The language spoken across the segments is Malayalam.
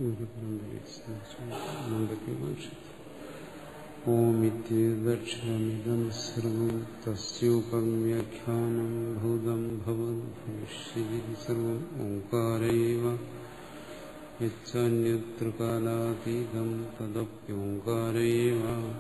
ഓമിത്യേദക്ഷരമിദം സർവം തസ്യോപവ്യാഖ്യാനം ഭൂതം ഭവത് ഭവിഷ്യതി സർവം ഓങ്കാരൈവ യച്ചന്യത്ര കാലാതീതം തദപ്യോങ്കാരൈവ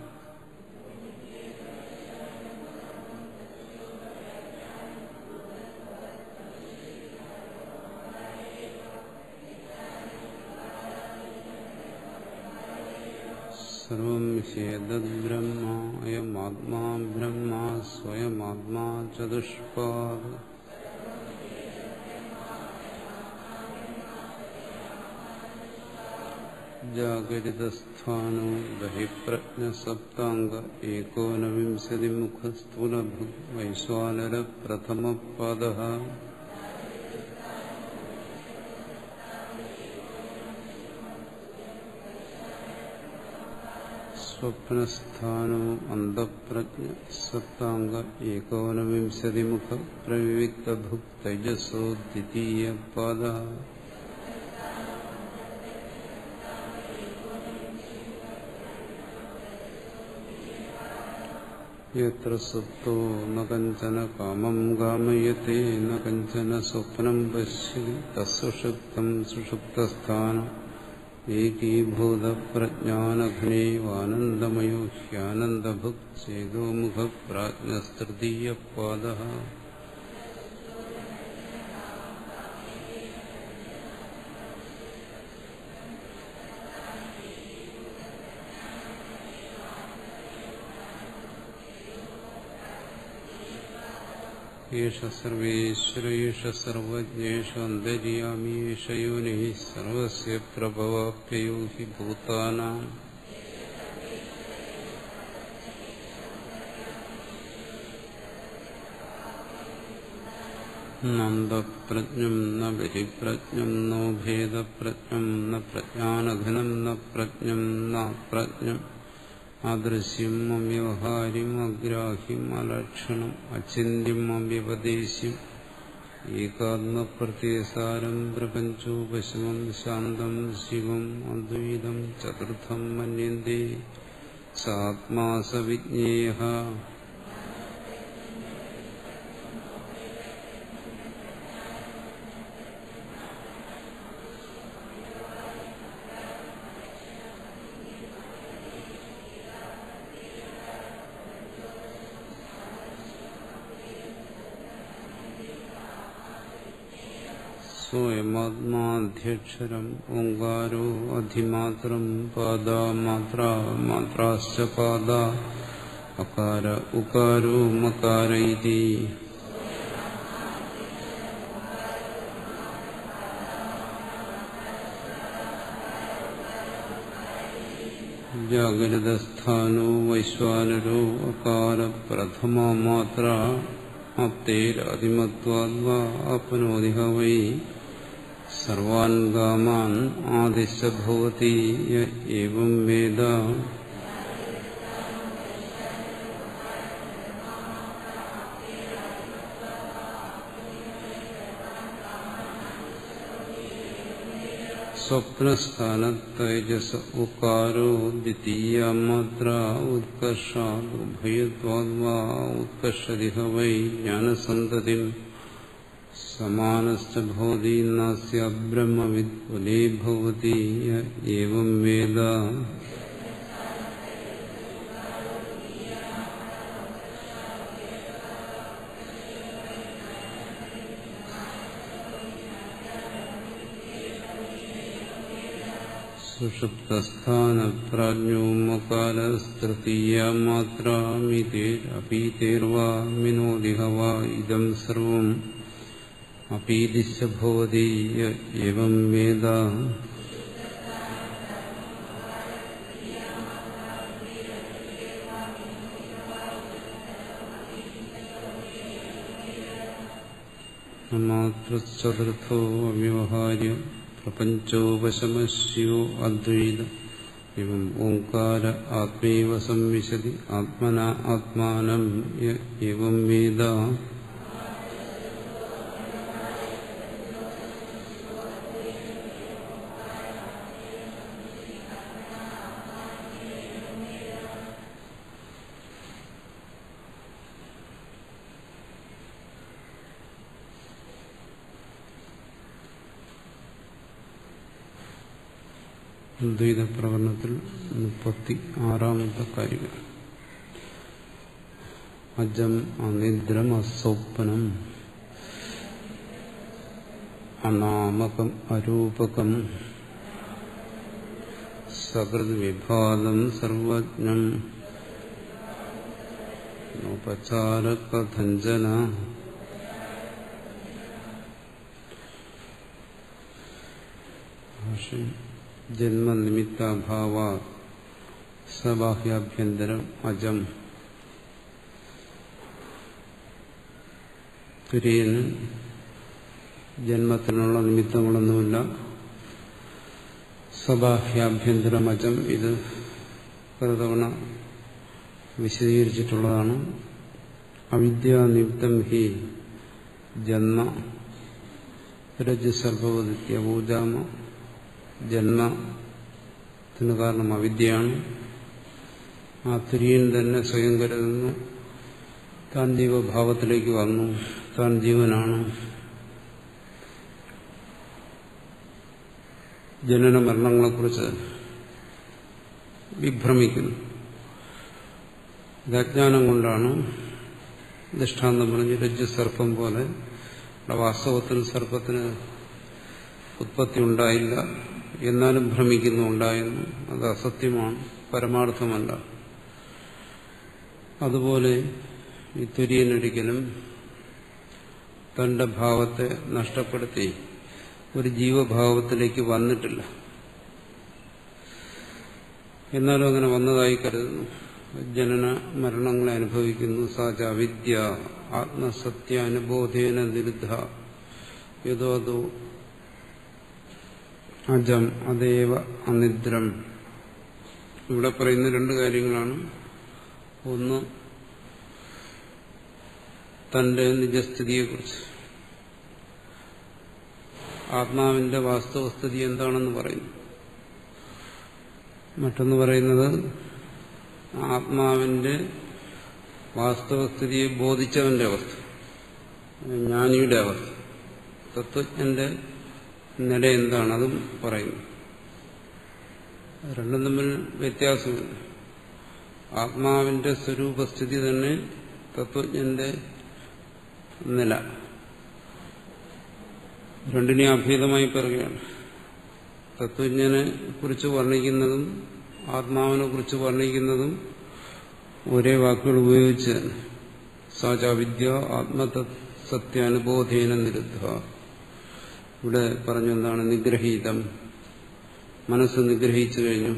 സർവം ഹ്യേതദ്ബ്രഹ്മ അയമാത്മാ ബ്രഹ്മ സ്വയമാത്മാ ചതുഷ്പാദ ജാഗരിതസ്ഥാനോ ബഹിപ്രജ്ഞസപ്താംഗ ഏകോനവിംശതിമുഖസ്ഥൂലഭു വൈശ്വാനര പ്രഥമപാദ സ്വപ്നസ്ഥാനോ അന്തപ്രജ്ഞ സപ്താംഗ ഏകോനവിംശതിമുഖ പ്രവിവിക്തഭു തൈജസോ ദ്വിതീയ പാദ യത്ര സുപ്തോ ന കഞ്ചന കാമം കാമയത്തെ ന കഞ്ചന സ്വപ്നം പശ്യതി തസുഷുപ്തം സുഷുപ്തസ്ഥാനം ഏകീഭൂതപ്രജ്ഞാനഘനേവാനന്ദമയോ ഹ്യാനന്ദഭുക് ചേതോമുഖപ്രാജ്ഞസ്തൃതീയപാദ ഏഷ സർവേശ്വര ഏഷ സർവജ്ഞേഷ അന്തര്യാമി ഏഷ യോനി സർവസ്യ പ്രഭവാപ്യയോ ഹി ഭൂതാനാം നന്ദപ്രജ്ഞം ന ബഹിപ്രജ്ഞം നോ ഭേദപ്രജ്ഞം ന പ്രജ്ഞാനഘനം ന പ്രജ്ഞം ന പ്രജ്ഞം അദൃശ്യം അവ്യവഹാര്യം അഗ്രാഹ്യം അലക്ഷണം അചിന്യം അവ്യപദേശം ഏകാത്മപ്രത്യസാരം പ്രപഞ്ചോപശമം ശാന്തം ശിവം അദ്വൈതം ചതുർത്ഥം മന്യന്തേ സാത്മാ സവിജ്ഞേയ സ്വയമാത്മാധ്യക്ഷരം ഓങ്കാരോ അധിമാത്രം പാദമാത്ര മാത്രാശ്ച പാദ അകാര ഉകാരോ മകാര ഇതി ജാഗ്രതസ്ഥാനോ വൈശ്വാനരോ അകാര പ്രഥമ മാത്ര അപ്തേരതിമത്വാദ്വാ ആപ്നോതിഹ വൈ സർവാൻ ഗാമാൻ ആദിശ ഭവതി ഏവം വേദ സ്വപ്നസ്ഥാനത്തൈജസ ഉകാരോ ദ്വിതീയ മാത്ര ഉത്കർഷാദുഭയത്വാദ്വാ ഉത്കർഷതിഹ വൈ ജ്ഞാനസന്തതി സമാനശ്ച ഭവതി നാസ്യബ്രഹ്മവിദ് കുലേ ഭവതി ഏവം വേദ സുഷുപ്തസ്ഥാനപ്രാജ്ഞോ മകാലസ്തൃതീയ മാത്രാമിതേരപീതേർവാ മിനോദിഹ വാ ഇദം സർവം അപീതിശ ഭവതി എവം വേദ മാത്രോ അവ്യവഹാര്യം പ്രപഞ്ചോപശമസ്യോ അദ്വൈതം എവം ഓങ്കാര ആത്മൈവ സംവിശതി ആത്മന ആത്മാനം എവം വേദ ദ്വൈത പ്രകടനത്തിൽ മുപ്പത്തി ആറാമത്തെ കാര്യം അജം അനിദ്രം അസ്വപ്നം അനാമകം അരൂപകം സകൃത് വിഭാഗം സർവജ്ഞം ഉപചാരകഥഞ്ജന ജന്മനിമിത്താഭാവ സബാഹ്യാഭ്യന്തരം അജം തുര്യന് ജന്മത്തിനുള്ള നിമിത്തങ്ങളൊന്നുമില്ല സബാഹ്യാഭ്യന്തരം അജം ഇത് പലതവണ വിശദീകരിച്ചിട്ടുള്ളതാണ് അവിദ്യാനിമിത്തം ഹി ജന്മ രജസർഭവതിത്യപൂജാമ ജന്മത്തിന് കാരണം അവിദ്യയാണ് ആ തുര്യൻ തന്നെ സ്വയം കരുതുന്നു താൻ ജീവഭാവത്തിലേക്ക് വന്നു താൻ ജീവനാണ് ജനന മരണങ്ങളെക്കുറിച്ച് വിഭ്രമിക്കുന്നു ഇത് അജ്ഞാനം കൊണ്ടാണ് ദൃഷ്ടാന്തം പറഞ്ഞ് രജ്ജു സർപ്പം പോലെ വാസ്തവത്തിൽ സർപ്പത്തിന് ഉത്പത്തി ഉണ്ടായില്ല എന്നാലും ഭ്രമിക്കുന്നു ഉണ്ടായെന്ന് അത് അസത്യമാണ് പരമാർത്ഥമല്ല അതുപോലെ ഈ തുര്യനൊരിക്കലും തന്റെ ഭാവത്തെ നഷ്ടപ്പെടുത്തി ഒരു ജീവഭാവത്തിലേക്ക് വന്നിട്ടില്ല എന്നാലും അങ്ങനെ വന്നതായി കരുതുന്നു ജനന മരണങ്ങളെ അനുഭവിക്കുന്നു സാച അവിദ്യ ആത്മസത്യ അനുബോധേന നിരുദ്ധ യതോ അതോ അജം അതേവ അനിദ്രം ഇവിടെ പറയുന്ന രണ്ട് കാര്യങ്ങളാണ് ഒന്ന് തന്റെ നിജസ്ഥിതിയെക്കുറിച്ച് ആത്മാവിന്റെ വാസ്തവസ്ഥിതി എന്താണെന്ന് പറയുന്നു മറ്റൊന്ന് പറയുന്നത് ആത്മാവിന്റെ വാസ്തവസ്ഥിതിയെ ബോധിച്ചവന്റെ അവസ്ഥ ജ്ഞാനിയുടെ അവസ്ഥ തത്വജ്ഞന്റെ നില എന്താണ് അതും പറയുന്നു രണ്ടും തമ്മിൽ വ്യത്യാസമില്ല ആത്മാവിന്റെ സ്വരൂപസ്ഥിതി തന്നെ തത്വജ്ഞന്റെ നില രണ്ടിനെ അഭേദമായി പറയുകയാണ് തത്വജ്ഞനെ കുറിച്ച് വർണ്ണിക്കുന്നതും ആത്മാവിനെ കുറിച്ച് വർണ്ണിക്കുന്നതും ഒരേ വാക്കുകൾ ഉപയോഗിച്ച് സാചാവിദ്യ ആത്മസത്യാനുബോധേന നിരുദ്ധ ഇവിടെ പറഞ്ഞെന്താണ് നിഗ്രഹീതം മനസ്സ് നിഗ്രഹിച്ചു കഴിഞ്ഞു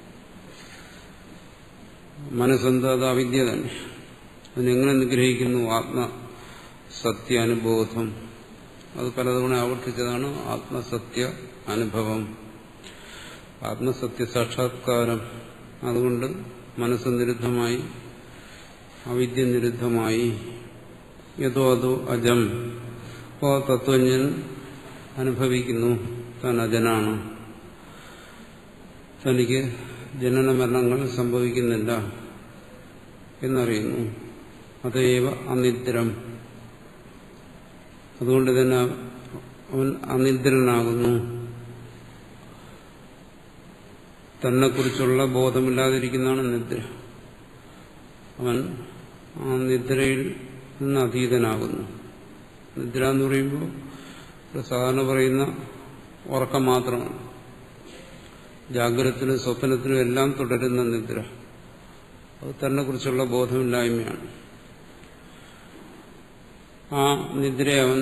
മനസ്സെന്താ അത് അവിദ്യ തന്നെ അതിനെങ്ങനെ നിഗ്രഹിക്കുന്നു ആത്മസത്യാനുബോധം അത് പലതവണ ആവർത്തിച്ചതാണ് ആത്മസത്യ അനുഭവം ആത്മസത്യ സാക്ഷാത്കാരം അതുകൊണ്ട് മനസ്സ് നിരുദ്ധമായി അവിദ്യ നിരുദ്ധമായി യഥോ അതോ അജം അപ്പോൾ തത്വജ്ഞൻ അനുഭവിക്കുന്നു താൻ അജനാണ് തനിക്ക് ജനന മരണങ്ങൾ സംഭവിക്കുന്നില്ല എന്നറിയുന്നു അതേവ അനിദ്രം അതുകൊണ്ട് തന്നെ അവൻ അനിദ്രനാകുന്നു തന്നെക്കുറിച്ചുള്ള ബോധമില്ലാതിരിക്കുന്നതാണ് നിദ്ര അവൻ ആ നിദ്രയിൽ നിന്ന് അതീതനാകുന്നു നിദ്ര എന്ന് പറയുമ്പോൾ സാധാരണ പറയുന്ന ഉറക്കം മാത്രമാണ് ജാഗ്രതത്തിനും സ്വപ്നത്തിനും എല്ലാം തുടരുന്ന നിദ്ര അത് തന്നെ കുറിച്ചുള്ള ബോധമില്ലായ്മയാണ് ആ നിദ്രയെ അവൻ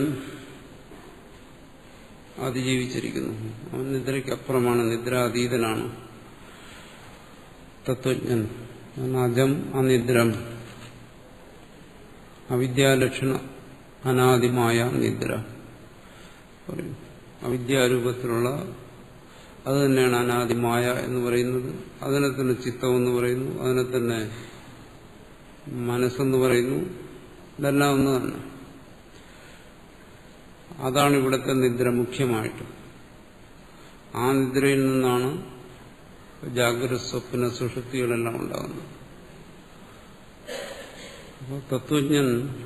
അതിജീവിച്ചിരിക്കുന്നു അവൻ നിദ്രയ്ക്കപ്പുറമാണ് നിദ്ര അതീതനാണ് തത്വജ്ഞൻ അജം അനിദ്രം അവിദ്യാലക്ഷണ അനാദിമായ നിദ്ര പറയും അവിദ്യാരൂപത്തിലുള്ള അത് തന്നെയാണ് അനാദിമായ എന്ന് പറയുന്നത് അതിനെ തന്നെ ചിത്തം എന്ന് പറയുന്നു അതിനെ തന്നെ മനസ്സെന്ന് പറയുന്നു ഇതെല്ലാം ഒന്ന് തന്നെ അതാണ് ഇവിടുത്തെ നിദ്ര മുഖ്യമായിട്ട് ആ നിദ്രയിൽ നിന്നാണ് ജാഗ്രത സ്വപ്ന സുഷുപ്തികളെല്ലാം ഉണ്ടാകുന്നത് അപ്പോൾ തത്വജ്ഞൻ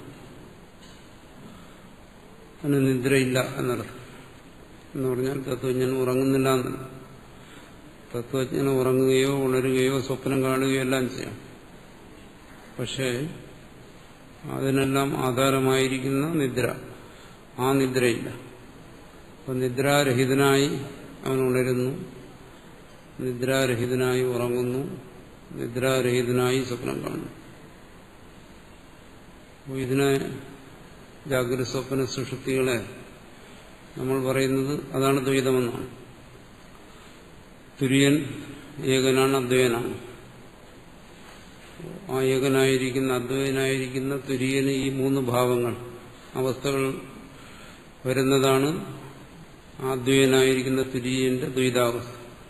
അതിന് നിദ്രയില്ല എന്നർത്ഥം എന്ന് പറഞ്ഞാൽ തത്വജ്ഞൻ ഉറങ്ങുന്നില്ല എന്നല്ല തത്വജ്ഞനം ഉറങ്ങുകയോ ഉണരുകയോ സ്വപ്നം കാണുകയോ എല്ലാം ചെയ്യാം പക്ഷേ അതിനെല്ലാം ആധാരമായിരിക്കുന്ന നിദ്ര ആ നിദ്രയില്ല അപ്പൊ നിദ്രാരഹിതനായി അവൻ ഉണരുന്നു നിദ്രാരഹിതനായി ഉറങ്ങുന്നു നിദ്രാരഹിതനായി സ്വപ്നം കാണുന്നു അപ്പോൾ ഇതിനെ ജാഗ്രത സ്വപ്ന സുഷുപ്തികളെ നമ്മൾ പറയുന്നത് അതാണ് ദ്വൈതമെന്നാണ് തുര്യൻ ഏകനാണ് അദ്വൈനാണ് ആ ഏകനായിരിക്കുന്ന അദ്വൈനായിരിക്കുന്ന തുര്യന് ഈ മൂന്ന് ഭാവങ്ങൾ അവസ്ഥകൾ വരുന്നതാണ് അദ്വൈനായിരിക്കുന്ന തുര്യന്റെ ദ്വൈതാവസ്ഥ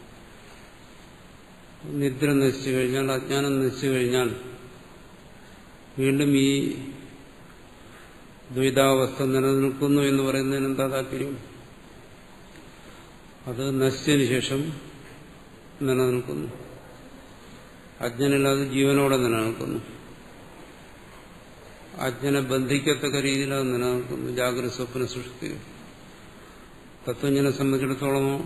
നിദ്ര നശിച്ചു കഴിഞ്ഞാൽ അജ്ഞാനം നശിച്ചു കഴിഞ്ഞാൽ വീണ്ടും ഈ ദ്വൈതാവസ്ഥ നിലനിൽക്കുന്നു എന്ന് പറയുന്നതിന് എന്താ താല്പര്യം അത് നശിച്ചതിന് ശേഷം നിലനിൽക്കുന്നു അജ്ഞനില്ലാതെ ജീവനോടെ നിലനിൽക്കുന്നു അജ്ഞനെ ബന്ധിക്കത്തക്ക രീതിയിൽ അത് നിലനിൽക്കുന്നു ജാഗ്രത സ്വപ്ന സൃഷ്ടി തത്വജ്ഞനെ സംബന്ധിച്ചിടത്തോളമോ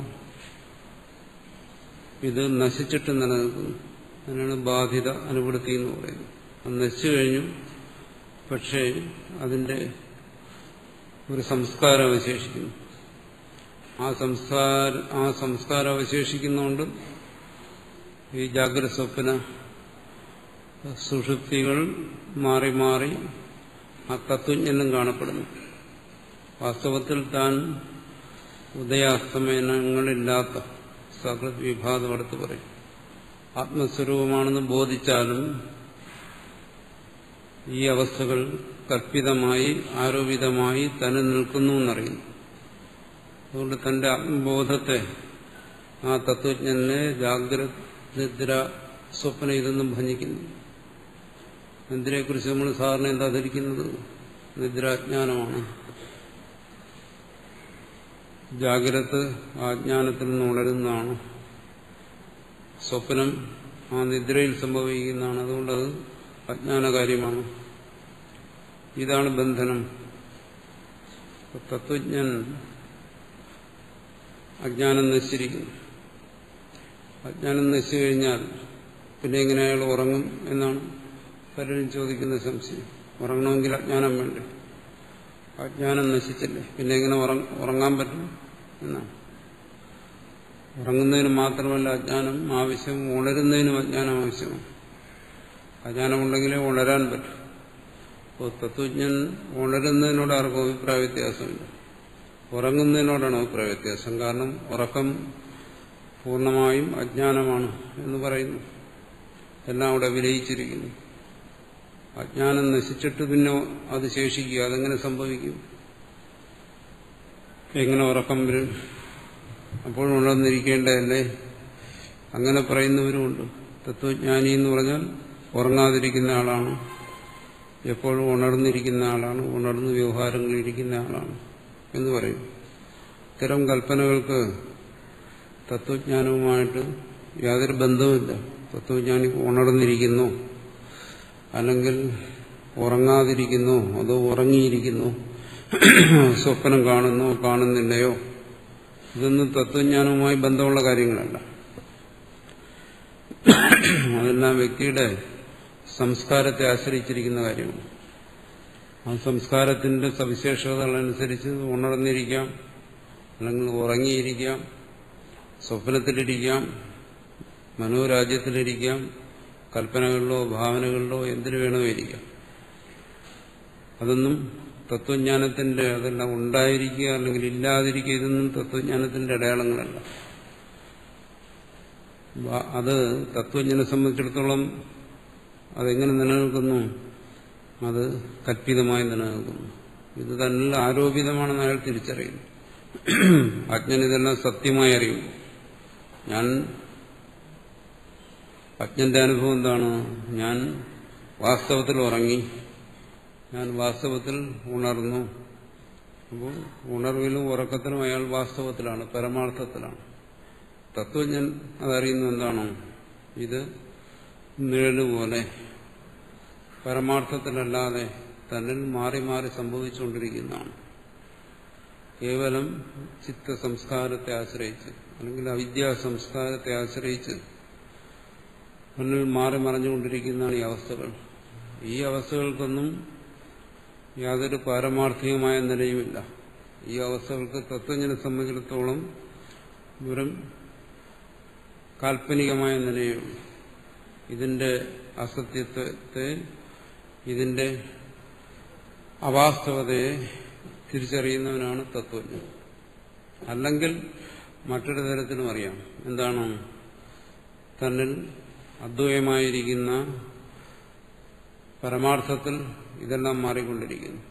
ഇത് നശിച്ചിട്ട് നിലനിൽക്കുന്നു അതിനാണ് ബാധിത അനുവൃത്തി എന്ന് പറയുന്നത് അത് നശിച്ചു കഴിഞ്ഞു പക്ഷേ അതിന്റെ ഒരു സംസ്കാരം അവശേഷിക്കുന്നു ആ സംസ്കാര ആ സംസ്കാരം അവശേഷിക്കുന്നതുകൊണ്ട് ഈ ജാഗ്രത സ്വപ്ന സുഷുപ്തികൾ മാറി മാറി ആ തത്വജ്ഞനും കാണപ്പെടുന്നു വാസ്തവത്തിൽ താൻ ഉദയാസ്തമയനങ്ങളില്ലാത്ത സകൃത് വിഭാഗം അടുത്ത് പറയും ആത്മസ്വരൂപമാണെന്ന് ബോധിച്ചാലും ഈ അവസ്ഥകൾ കൽപ്പിതമായി ആരോപിതമായി തന്നെ നിൽക്കുന്നു എന്നറിയുന്നു അതുകൊണ്ട് തന്റെ ആത്മബോധത്തെ ആ തത്വജ്ഞനെ ജാഗ്രത നിദ്ര സ്വപ്ന ഇതൊന്നും ഭഞ്ജിക്കുന്നു നിദ്രയെക്കുറിച്ച് നമ്മൾ സാധാരണ എന്താ ധരിക്കുന്നത് നിദ്രാജ്ഞാനമാണ് ജാഗ്രത ആജ്ഞാനത്തിൽ നിന്ന് ഉണരുന്നതാണ് സ്വപ്നം ആ നിദ്രയിൽ സംഭവിക്കുന്നതാണ് അതുകൊണ്ടത് അജ്ഞാനകാര്യമാണ് ഇതാണ് ബന്ധനം തത്വജ്ഞൻ അജ്ഞാനം നശിച്ചിരിക്കുന്നു അജ്ഞാനം നശിച്ചു കഴിഞ്ഞാൽ പിന്നെ എങ്ങനെ അയാൾ ഉറങ്ങും എന്നാണ് പലരും ചോദിക്കുന്ന സംശയം ഉറങ്ങണമെങ്കിൽ അജ്ഞാനം വേണ്ടേ അജ്ഞാനം നശിച്ചില്ലേ പിന്നെ എങ്ങനെ ഉറങ്ങാൻ പറ്റും എന്നാണ് ഉറങ്ങുന്നതിന് മാത്രമല്ല അജ്ഞാനം ആവശ്യം ഉണരുന്നതിനും അജ്ഞാനം ആവശ്യമാണ് അജ്ഞാനമുണ്ടെങ്കിലേ ഉണരാൻ പറ്റും അപ്പോൾ തത്വജ്ഞൻ ഉണരുന്നതിനോട് ആർക്കും അഭിപ്രായ വ്യത്യാസമില്ല ഉറങ്ങുന്നതിനോടാണ് അഭിപ്രായ വ്യത്യാസം കാരണം ഉറക്കം പൂർണ്ണമായും അജ്ഞാനമാണ് എന്ന് പറയുന്നു എല്ലാം അവിടെ വിലയിച്ചിരിക്കുന്നു അജ്ഞാനം നശിച്ചിട്ട് പിന്നെ അത് ശേഷിക്കുക അതെങ്ങനെ സംഭവിക്കും എങ്ങനെ ഉറക്കം വരും അപ്പോഴും ഉണർന്നിരിക്കേണ്ടതല്ലേ അങ്ങനെ പറയുന്നവരുമുണ്ട് തത്വജ്ഞാനി എന്ന് പറഞ്ഞാൽ ഉറങ്ങാതിരിക്കുന്ന ആളാണ് എപ്പോഴും ഉണർന്നിരിക്കുന്ന ആളാണ് ഉണർന്ന് വ്യവഹാരങ്ങളിരിക്കുന്ന ആളാണ് എന്ന് പറയും ഇത്തരം കൽപ്പനകൾക്ക് തത്വജ്ഞാനവുമായിട്ട് യാതൊരു ബന്ധവുമില്ല തത്വജ്ഞാനി ഉണർന്നിരിക്കുന്നു അല്ലെങ്കിൽ ഉറങ്ങാതിരിക്കുന്നു അതോ ഉറങ്ങിയിരിക്കുന്നു സ്വപ്നം കാണുന്നു കാണുന്നില്ലയോ ഇതൊന്നും തത്വജ്ഞാനവുമായി ബന്ധമുള്ള കാര്യങ്ങളല്ല അതെല്ലാം വ്യക്തിയുടെ സംസ്കാരത്തെ ആശ്രയിച്ചിരിക്കുന്ന കാര്യമാണ് ആ സംസ്കാരത്തിന്റെ സവിശേഷതകളനുസരിച്ച് ഉണർന്നിരിക്കാം അല്ലെങ്കിൽ ഉറങ്ങിയിരിക്കാം സ്വപ്നത്തിലിരിക്കാം മനോരാജ്യത്തിലിരിക്കാം കൽപ്പനകളിലോ ഭാവനകളിലോ എന്തിനു വേണോ ഇരിക്കാം അതൊന്നും തത്വജ്ഞാനത്തിന്റെ അതെല്ലാം ഉണ്ടായിരിക്കുക അല്ലെങ്കിൽ ഇല്ലാതിരിക്കുക ഇതൊന്നും തത്വജ്ഞാനത്തിന്റെ അടയാളങ്ങളല്ല അത് തത്വജ്ഞനെ സംബന്ധിച്ചിടത്തോളം അതെങ്ങനെ നിലനിൽക്കുന്നു അത് കൽപ്പിതമായി നിലനിൽക്കുന്നു ഇത് തന്നെ ആരോപിതമാണെന്ന് അയാൾ തിരിച്ചറിയുന്നു അജ്ഞൻ ഇതെല്ലാം സത്യമായി അറിയും ഞാൻ അജ്ഞന്റെ അനുഭവം എന്താണ് ഞാൻ വാസ്തവത്തിൽ ഉറങ്ങി ഞാൻ വാസ്തവത്തിൽ ഉണർന്നു അപ്പോൾ ഉണർവിലും ഉറക്കത്തിലും അയാൾ വാസ്തവത്തിലാണ് പരമാർത്ഥത്തിലാണ് തത്വജ്ഞൻ അതറിയുന്നു എന്താണോ ഇത് നിഴലുപോലെ പരമാർത്ഥത്തിലല്ലാതെ തന്നിൽ മാറി മാറി സംഭവിച്ചുകൊണ്ടിരിക്കുന്നതാണ് കേവലം ചിത്ത സംസ്കാരത്തെ ആശ്രയിച്ച് അല്ലെങ്കിൽ അവിദ്യാ സംസ്കാരത്തെ ആശ്രയിച്ച് മുന്നിൽ മാറി മറഞ്ഞുകൊണ്ടിരിക്കുന്നതാണ് ഈ അവസ്ഥകൾ ഈ അവസ്ഥകൾക്കൊന്നും യാതൊരു പാരമാർത്ഥികമായ നിലയുമില്ല ഈ അവസ്ഥകൾക്ക് തത്വജ്ഞനെ സംബന്ധിച്ചിടത്തോളം വെറും കാൽപ്പനികമായ നിലയുള്ളൂ ഇതിന്റെ അസത്യത്വത്തെ ഇതിന്റെ അവാസ്തവതയെ തിരിച്ചറിയുന്നവനാണ് തത്വജ്ഞൻ അല്ലെങ്കിൽ മറ്റൊരു തരത്തിലും അറിയാം എന്താണ് തന്നിൽ അദ്വൈതമായിരിക്കുന്ന പരമാർത്ഥത്തിൽ ഇതെല്ലാം മാറിക്കൊണ്ടിരിക്കുന്നു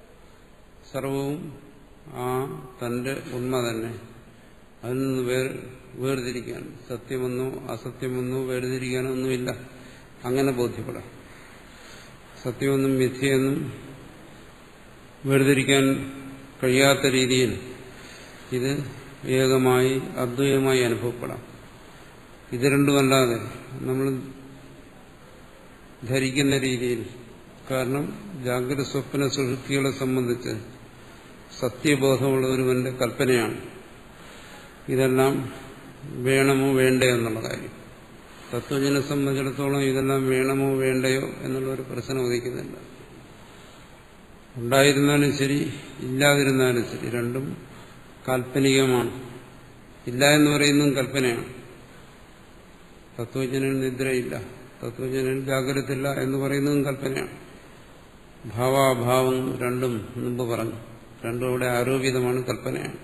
സർവവും ആ തന്റെ ഉണ്മ തന്നെ അതിൽ നിന്ന് വേർ വേർതിരിക്കാൻ സത്യമെന്നോ അസത്യമെന്നോ വേർതിരിക്കാനോ ഒന്നുമില്ല അങ്ങനെ ബോധ്യപ്പെടാം സത്യമെന്നും മിഥ്യയെന്നും വേർതിരിക്കാൻ കഴിയാത്ത രീതിയിൽ ഇത് ഏകമായി അദ്വൈതമായി അനുഭവപ്പെടാം ഇത് രണ്ടുമല്ലാതെ നമ്മൾ ധരിക്കുന്ന രീതിയിൽ കാരണം ജാഗ്രത സ്വപ്ന സുഷുപ്തികളെ സംബന്ധിച്ച് സത്യബോധമുള്ള ഒരുവന്റെ കൽപ്പനയാണ് ഇതെല്ലാം വേണമോ വേണ്ടയോ എന്നുള്ള കാര്യം തത്വജനെ സംബന്ധിച്ചിടത്തോളം ഇതെല്ലാം വേണമോ വേണ്ടയോ എന്നുള്ള ഒരു പ്രശ്നം ഉദിക്കുന്നില്ല ഉണ്ടായിരുന്നാലും ശരി ഇല്ലാതിരുന്നാലും ശരി രണ്ടും കാൽപ്പനികമാണ് ഇല്ല എന്ന് പറയുന്നതും കൽപ്പനയാണ് തത്വജ്ഞനിൽ നിദ്രയില്ല തത്വജ്ഞനിൽ ജാഗ്രതയില്ല എന്ന് പറയുന്നതും കൽപ്പനയാണ് ഭാവാഭാവം രണ്ടും മുമ്പ് പറഞ്ഞു രണ്ടും ഇവിടെ ആരോപിതമാണ് കൽപ്പനയാണ്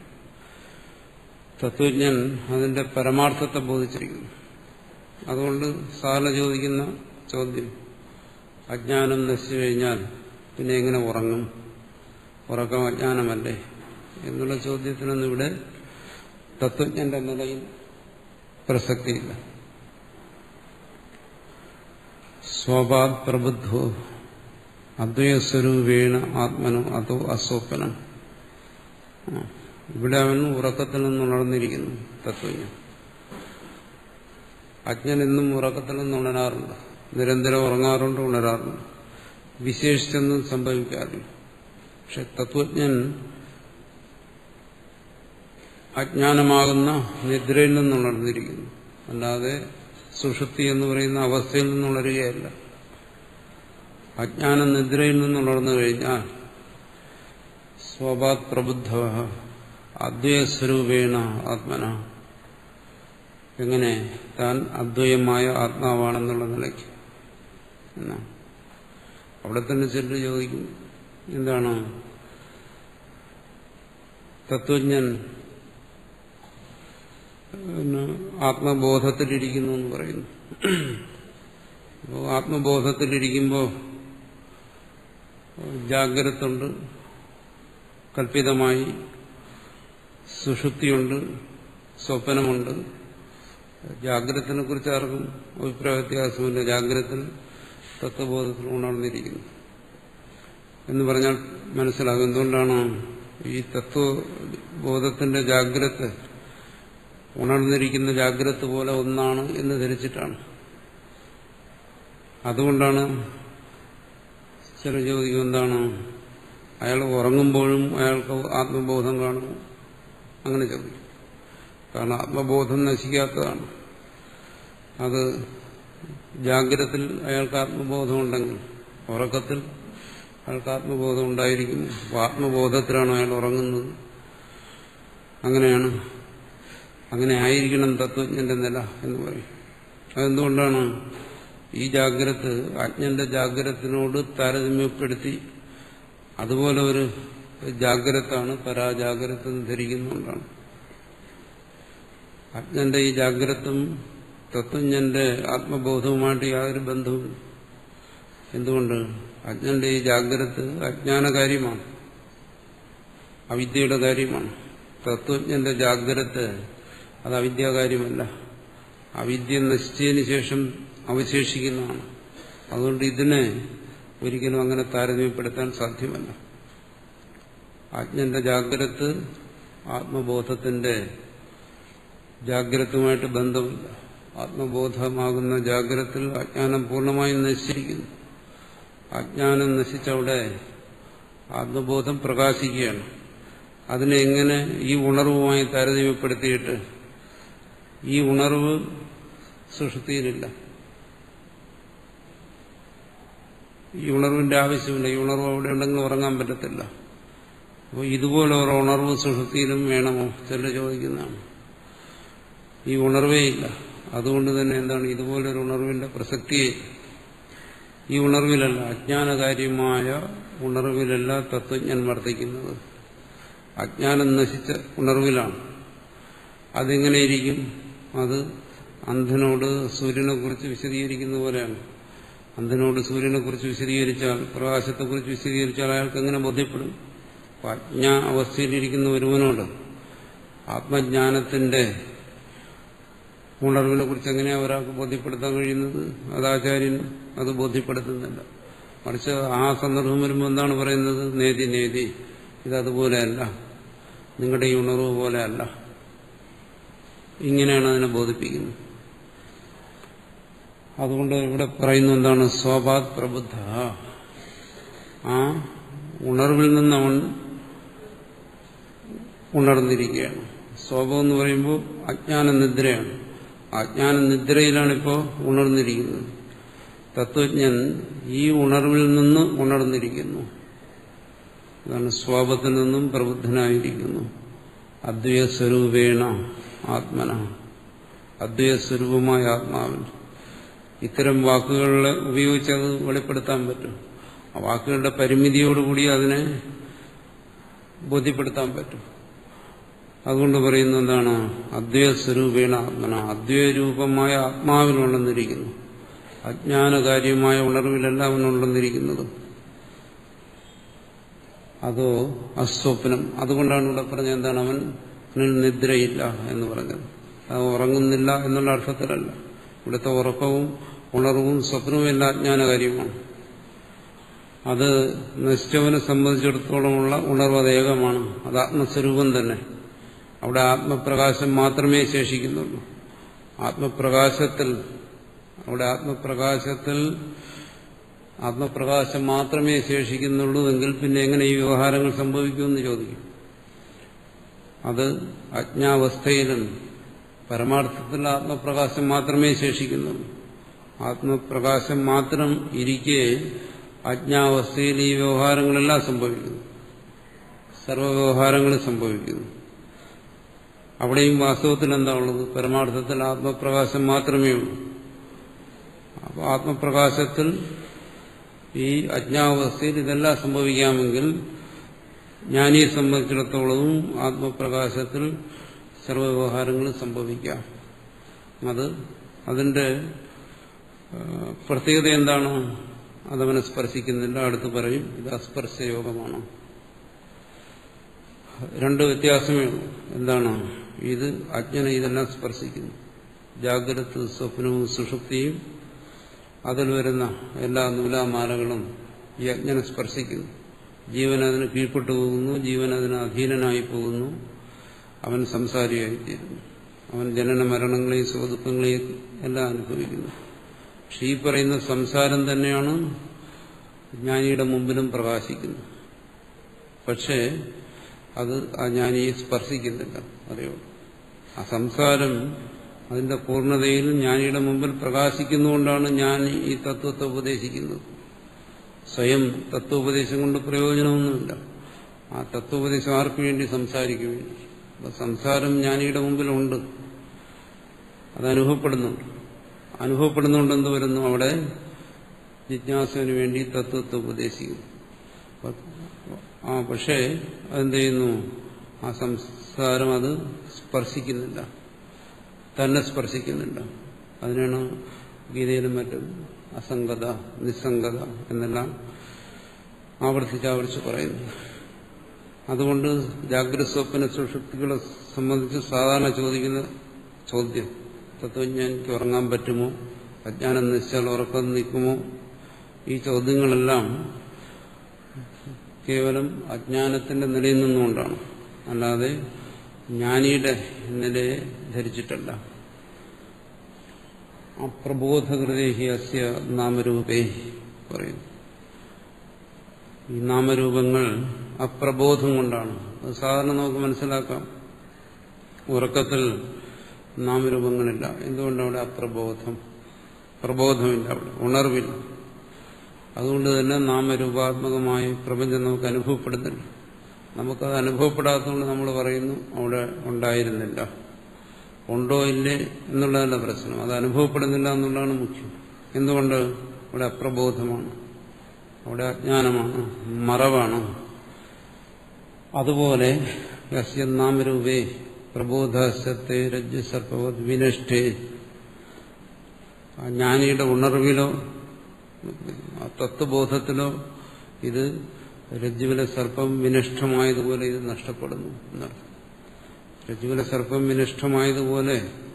തത്വജ്ഞൻ അതിന്റെ പരമാർത്ഥത്തെ ബോധിച്ചിരിക്കുന്നു അതുകൊണ്ട് സാറിന് ചോദിക്കുന്ന ചോദ്യം അജ്ഞാനം നശിച്ചു കഴിഞ്ഞാൽ പിന്നെ എങ്ങനെ ഉറങ്ങും ഉറക്കം അജ്ഞാനമല്ലേ എന്നുള്ള ചോദ്യത്തിനൊന്നും ഇവിടെ തത്വജ്ഞന്റെ നിലയിൽ പ്രസക്തിയില്ല സ്വപാത് പ്രബുദ്ധോ അദ്വൈസ്വരൂപേണ ആത്മനോ അതോ അസ്വപ്നം ഇവിടെ അവൻ ഉറക്കത്തിൽ നിന്നുണർന്നിരിക്കുന്നു തത്വജ്ഞൻ അജ്ഞൻ എന്നും ഉറക്കത്തിൽ നിന്ന് ഉണരാറുണ്ട് നിരന്തരം ഉറങ്ങാറുണ്ട് ഉണരാറുണ്ട് വിശേഷിച്ചൊന്നും സംഭവിക്കാറില്ല പക്ഷെ തത്വജ്ഞൻ അജ്ഞാനമാകുന്ന നിദ്രയിൽ നിന്നുണർന്നിരിക്കുന്നു അല്ലാതെ സുഷുപ്തി എന്ന് പറയുന്ന അവസ്ഥയിൽ നിന്നുണരുകയല്ല അജ്ഞാന നിദ്രയിൽ നിന്നുണർന്നു കഴിഞ്ഞാൽ സ്വഭാത് പ്രബുദ്ധ അദ്വൈസ്വരൂപേണ ആത്മന എങ്ങനെ താൻ അദ്വൈതമായ ആത്മാവാണെന്നുള്ള നിലയ്ക്ക് എന്നാണ് അവിടെ തന്നെ ചെല്ലു ചോദിക്കും എന്താണ് തത്വജ്ഞൻ ആത്മബോധത്തിലിരിക്കുന്നു എന്ന് പറയുന്നു അപ്പോൾ ആത്മബോധത്തിലിരിക്കുമ്പോൾ ജാഗ്രതുണ്ട് കൽപ്പിതമായി സുഷുപ്തിയുണ്ട് സ്വപ്നമുണ്ട് ജാഗ്രതത്തിനെ കുറിച്ച് ആർക്കും അഭിപ്രായ വ്യത്യാസമില്ല ജാഗ്രതത്തിൽ തത്വബോധത്തിൽ ഉണർന്നിരിക്കുന്നു എന്ന് പറഞ്ഞാൽ മനസ്സിലാകും എന്തുകൊണ്ടാണ് ഈ തത്വബോധത്തിന്റെ ജാഗ്രത ഉണർന്നിരിക്കുന്ന ജാഗ്രത പോലെ ഒന്നാണ് എന്ന് ധരിച്ചിട്ടാണ് അതുകൊണ്ടാണ് ചില ചോദിക്കും എന്താണ് അയാൾ ഉറങ്ങുമ്പോഴും അയാൾക്ക് ആത്മബോധം കാണും അങ്ങനെ ചോദിക്കും കാരണം ആത്മബോധം നശിക്കാത്തതാണ് അത് ജാഗ്രതത്തിൽ അയാൾക്ക് ആത്മബോധമുണ്ടെങ്കിൽ ഉറക്കത്തിൽ അയാൾക്ക് ആത്മബോധം ഉണ്ടായിരിക്കും ആത്മബോധത്തിലാണ് അയാൾ ഉറങ്ങുന്നത് അങ്ങനെയാണ് അങ്ങനെ ആയിരിക്കണം തത്വജ്ഞന്റെ നില എന്ന് പറയും അതെന്തുകൊണ്ടാണ് ഈ ജാഗ്രത അജ്ഞന്റെ ജാഗ്രതത്തിനോട് താരതമ്യപ്പെടുത്തി അതുപോലെ ഒരു ജാഗ്രതാണ് പരാജാഗ്രത എന്ന് ധരിക്കുന്നുകൊണ്ടാണ് അജ്ഞന്റെ ഈ ജാഗ്രതും തത്വജ്ഞന്റെ ആത്മബോധവുമായിട്ട് യാതൊരു ബന്ധവുമില്ല എന്തുകൊണ്ട് അജ്ഞന്റെ ഈ ജാഗ്രത അജ്ഞാന കാര്യമാണ് അവിദ്യയുടെ കാര്യമാണ് തത്വജ്ഞന്റെ ജാഗ്രത അത് അവിദ്യാകാര്യമല്ല അവിദ്യ നശിച്ചതിന് ശേഷം അവശേഷിക്കുന്നതാണ് അതുകൊണ്ട് ഇതിനെ ഒരിക്കലും അങ്ങനെ താരതമ്യപ്പെടുത്താൻ സാധ്യമല്ല അജ്ഞന്റെ ജാഗ്രത ആത്മബോധത്തിന്റെ ജാഗ്രതയുമായിട്ട് ബന്ധമില്ല ആത്മബോധമാകുന്ന ജാഗ്രതത്തിൽ അജ്ഞാനം പൂർണ്ണമായും നശിച്ചിരിക്കുന്നു അജ്ഞാനം നശിച്ചവിടെ ആത്മബോധം പ്രകാശിക്കുകയാണ് അതിനെ എങ്ങനെ ഈ ഉണർവുമായി താരതമ്യപ്പെടുത്തിയിട്ട് ഈ ഉണർവ് സുഷുതിയിലില്ല ഈ ഉണർവിന്റെ ആവശ്യമില്ല ഈ ഉണർവ് അവിടെ ഉണ്ടെങ്കിൽ ഉറങ്ങാൻ പറ്റത്തില്ല അപ്പോൾ ഇതുപോലെ ഒരു ഉണർവ് സുഷുതിയിലും വേണമോ ചില ചോദിക്കുന്നതാണ് ഈ ഉണർവേ ഇല്ല അതുകൊണ്ട് തന്നെ എന്താണ് ഇതുപോലൊരു ഉണർവിന്റെ പ്രസക്തിയെ ഈ ഉണർവിലല്ല അജ്ഞാനകാര്യമായ ഉണർവിലല്ല തത്വജ്ഞൻ വർദ്ധിക്കുന്നത് അജ്ഞാനം നശിച്ച ഉണർവിലാണ് അതെങ്ങനെയിരിക്കും അത് അന്ധനോട് സൂര്യനെ കുറിച്ച് വിശദീകരിക്കുന്ന പോലെയാണ് അന്ധനോട് സൂര്യനെ കുറിച്ച് വിശദീകരിച്ചാൽ പ്രകാശത്തെക്കുറിച്ച് വിശദീകരിച്ചാൽ അയാൾക്ക് എങ്ങനെ ബോധ്യപ്പെടും അജ്ഞാ അവസ്ഥയിലിരിക്കുന്ന ഒരുവനോട് ആത്മജ്ഞാനത്തിന്റെ ഉണർവിനെ കുറിച്ച് എങ്ങനെയാണ് ഒരാൾക്ക് ബോധ്യപ്പെടുത്താൻ കഴിയുന്നത് അത് ആചാര്യൻ അത് ബോധ്യപ്പെടുത്തുന്നില്ല മറിച്ച് ആ സന്ദർഭം വരുമ്പോൾ എന്താണ് പറയുന്നത് നേതി നേതി ഇതതുപോലെയല്ല നിങ്ങളുടെ ഈ ഉണർവ് പോലെയല്ല ഇങ്ങനെയാണ് അതിനെ ബോധിപ്പിക്കുന്നത് അതുകൊണ്ട് ഇവിടെ പറയുന്ന എന്താണ് സ്വാഭാത് പ്രബുദ്ധ ആ ഉണർവിൽ നിന്ന് അവൻ ഉണർന്നിരിക്കുകയാണ് സ്വാഭം എന്ന് പറയുമ്പോൾ അജ്ഞാന നിദ്രയാണ് അജ്ഞാന നിദ്രയിലാണ് ഇപ്പോൾ ഉണർന്നിരിക്കുന്നത് തത്വജ്ഞൻ ഈ ഉണർവിൽ നിന്ന് ഉണർന്നിരിക്കുന്നു അതാണ് സ്വാപത്തിൽ നിന്നും പ്രബുദ്ധനായിരിക്കുന്നു അദ്വൈത സ്വരൂപേണ ആത്മന അദ്വൈത സ്വരൂപമായ ആത്മാവിൽ ഇത്തരം വാക്കുകളെ ഉപയോഗിച്ച് അത് വെളിപ്പെടുത്താൻ പറ്റും ആ വാക്കുകളുടെ പരിമിതിയോടുകൂടി അതിനെ ബോധ്യപ്പെടുത്താൻ പറ്റും അതുകൊണ്ട് പറയുന്ന എന്താണ് അദ്വൈത സ്വരൂപേണ ആത്മന അദ്വൈത രൂപമായ ആത്മാവിനുണ്ടെന്നിരിക്കുന്നു അജ്ഞാനകാര്യമായ ഉണർവിലല്ല അവനുണ്ടെന്നിരിക്കുന്നത് അതോ അസ്വപ്നം അതുകൊണ്ടാണ് ഇവിടെ പറഞ്ഞത് എന്താണ് അവൻ നിദ്രയില്ല എന്ന് പറഞ്ഞത് അത് ഉറങ്ങുന്നില്ല എന്നുള്ള അർത്ഥത്തിലല്ല ഇവിടുത്തെ ഉറക്കവും ഉണർവും സ്വപ്നവും എല്ലാം അജ്ഞാനകാര്യമാണ് അത് നശിച്ചവനെ സംബന്ധിച്ചിടത്തോളമുള്ള ഉണർവ് അത് ഏകമാണ് അത് ആത്മസ്വരൂപം തന്നെ അവിടെ ആത്മപ്രകാശം മാത്രമേ ശേഷിക്കുന്നുള്ളൂ ആത്മപ്രകാശത്തിൽ അവിടെ ആത്മപ്രകാശത്തിൽ ആത്മപ്രകാശം മാത്രമേ ശേഷിക്കുന്നുള്ളൂ എങ്കിൽ പിന്നെ എങ്ങനെ ഈ വ്യവഹാരങ്ങൾ സംഭവിക്കുമെന്ന് ചോദിക്കും അത് അജ്ഞാവസ്ഥയിലും പരമാർത്ഥത്തിൽ ആത്മപ്രകാശം മാത്രമേ ശേഷിക്കുന്നുള്ളൂ ആത്മപ്രകാശം മാത്രം ഇരിക്കെ അജ്ഞാവസ്ഥയിൽ ഈ വ്യവഹാരങ്ങളെല്ലാം സംഭവിക്കുന്നു സർവ്വവ്യവഹാരങ്ങളും സംഭവിക്കുന്നു അവിടെയും വാസ്തവത്തിൽ എന്താ ഉള്ളത് പരമാർത്ഥത്തിൽ ആത്മപ്രകാശം മാത്രമേ ഉള്ളൂ അപ്പോൾ ആത്മപ്രകാശത്തിൽ ഈ അജ്ഞാവസ്ഥയിൽ ഇതെല്ലാം സംഭവിക്കാമെങ്കിൽ ജ്ഞാനിയെ സംബന്ധിച്ചിടത്തോളവും ആത്മപ്രകാശത്തിൽ സർവ്വവ്യവഹാരങ്ങളും സംഭവിക്കാം അത് അതിന്റെ പ്രത്യേകത എന്താണ് അതവനെ സ്പർശിക്കുന്നില്ല അടുത്ത് പറയും ഇത് അസ്പർശയോഗമാണ് രണ്ട് വ്യത്യാസമേ ഉള്ളൂ എന്താണ് ഇത് അജ്ഞനെ ഇതെല്ലാം സ്പർശിക്കുന്നു ജാഗ്രത സ്വപ്നവും സുഷുപ്തിയും അതിൽ വരുന്ന എല്ലാ നൂലാമാലകളും ഈ അജ്ഞനെ സ്പർശിക്കുന്നു ജീവൻ അതിന് കീഴ്പ്പെട്ടു പോകുന്നു ജീവൻ അതിന് അധീനനായി പോകുന്നു അവൻ സംസാരിയായിത്തീരുന്നു അവൻ ജനന മരണങ്ങളെയും സുഖദുഃഖങ്ങളെയും എല്ലാം അനുഭവിക്കുന്നു പക്ഷെ ഈ പറയുന്ന സംസാരം തന്നെയാണ് ജ്ഞാനിയുടെ മുമ്പിലും പ്രകാശിക്കുന്നത് പക്ഷേ അത് ആ ജ്ഞാനിയെ സ്പർശിക്കുന്നില്ല അതേ ആ സംസാരം അതിന്റെ പൂർണ്ണതയിൽ ജ്ഞാനിയുടെ മുമ്പിൽ പ്രകാശിക്കുന്നുകൊണ്ടാണ് ഞാൻ ഈ തത്വത്തെ ഉപദേശിക്കുന്നത് സ്വയം തത്വോപദേശം കൊണ്ട് പ്രയോജനമൊന്നുമില്ല ആ തത്വോപദേശം ആർക്കു വേണ്ടി സംസാരിക്കും വേണ്ടി അപ്പൊ സംസാരം ജ്ഞാനിയുടെ മുമ്പിലുണ്ട് അത് അനുഭവപ്പെടുന്നുണ്ട് അനുഭവപ്പെടുന്നുണ്ട് എന്ത് വരുന്നു അവിടെ ജിജ്ഞാസുവിന് വേണ്ടി തത്വത്തെ ഉപദേശിക്കുന്നു ആ പക്ഷേ അതെന്ത് ചെയ്യുന്നു ആ സംസാരം അത് സ്പർശിക്കുന്നില്ല തന്നെ സ്പർശിക്കുന്നില്ല അതിനാണ് ഗീതയിലും മറ്റും അസംഗത നിസ്സംഗത എന്നെല്ലാം ആവർത്തിച്ച് ആവർത്തിച്ച് പറയുന്നു അതുകൊണ്ട് ജാഗ്രത സ്വപ്ന സുഷുപ്തികളെ സംബന്ധിച്ച് സാധാരണ ചോദിക്കുന്ന ചോദ്യം തത്വജ്ഞാനിക്ക് ഉറങ്ങാൻ പറ്റുമോ അജ്ഞാനം നശിച്ചാൽ ഉറക്കം നിൽക്കുമോ ഈ ചോദ്യങ്ങളെല്ലാം കേവലം അജ്ഞാനത്തിന്റെ നിലയിൽ നിന്നുകൊണ്ടാണ് അല്ലാതെ ജ്ഞാനിയുടെ നിലയെ ധരിച്ചിട്ടല്ല അപ്രബോധകൃതേഹി അസ്യ നാമരൂപേ പറയുന്നു ഈ നാമരൂപങ്ങൾ അപ്രബോധം കൊണ്ടാണ് അത് സാധാരണ നമുക്ക് മനസ്സിലാക്കാം ഉറക്കത്തിൽ നാമരൂപങ്ങളില്ല എന്തുകൊണ്ട് അവിടെ അപ്രബോധം പ്രബോധമില്ല അവിടെ ഉണർവില്ല അതുകൊണ്ട് തന്നെ നാമരൂപാത്മകമായ പ്രപഞ്ചം നമുക്ക് അനുഭവപ്പെടുന്നില്ല നമുക്കത് അനുഭവപ്പെടാത്തതുകൊണ്ട് നമ്മൾ പറയുന്നു അവിടെ ഉണ്ടായിരുന്നില്ല ഉണ്ടോ ഇല്ലേ എന്നുള്ളതല്ല പ്രശ്നം അത് അനുഭവപ്പെടുന്നില്ല എന്നുള്ളതാണ് മുഖ്യം എന്തുകൊണ്ട് അവിടെ അപ്രബോധമാണ് അവിടെ അജ്ഞാനമാണ് മറവാണ് അതുപോലെ യസ്യനാമരൂപേ പ്രബോധത്തെ രജ്ജു സർപ്പവത് വിനഷ്ടേ ആ ജ്ഞാനിയുടെ ഉണർവിലോ ആ തത്വബോധത്തിലോ ഇത് രജ്ജുവിലെ സർപ്പം വിനിഷ്ഠമായതുപോലെ ഇത് നഷ്ടപ്പെടുന്നു എന്നർത്ഥം രജ്ജുവിലെ സർപ്പം വിനിഷ്ഠമായതുപോലെ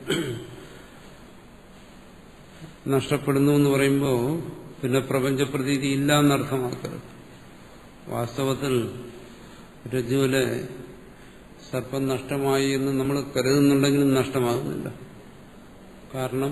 നഷ്ടപ്പെടുന്നു എന്ന് പറയുമ്പോൾ പിന്നെ പ്രപഞ്ചപ്രതീതി ഇല്ല എന്നർത്ഥമാക്കരുത് വാസ്തവത്തിൽ രജ്ജുവിലെ സർപ്പം നഷ്ടമായി എന്ന് നമ്മൾ കരുതുന്നുണ്ടെങ്കിലും നഷ്ടമാകുന്നില്ല കാരണം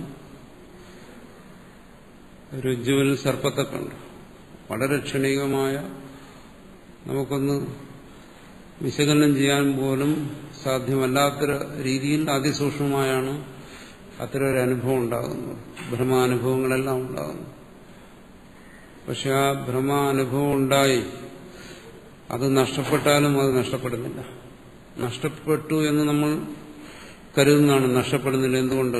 രജ്ജുവിൽ സർപ്പത്തെ കണ്ടു വളരെ ക്ഷണികമായ നമുക്കൊന്ന് വിശകലനം ചെയ്യാൻ പോലും സാധ്യമല്ലാത്ത രീതിയിൽ അതിസൂക്ഷ്മമായാണ് അത്തരം ഒരു അനുഭവം ഉണ്ടാകുന്നത് ഭ്രമാനുഭവങ്ങളെല്ലാം ഉണ്ടാകുന്നു പക്ഷെ ആ ഭ്രമാനുഭവം ഉണ്ടായി അത് നഷ്ടപ്പെട്ടാലും അത് നഷ്ടപ്പെടുന്നില്ല നഷ്ടപ്പെട്ടു എന്ന് നമ്മൾ കരുതുന്നതാണ് നഷ്ടപ്പെടുന്നില്ല എന്തുകൊണ്ട്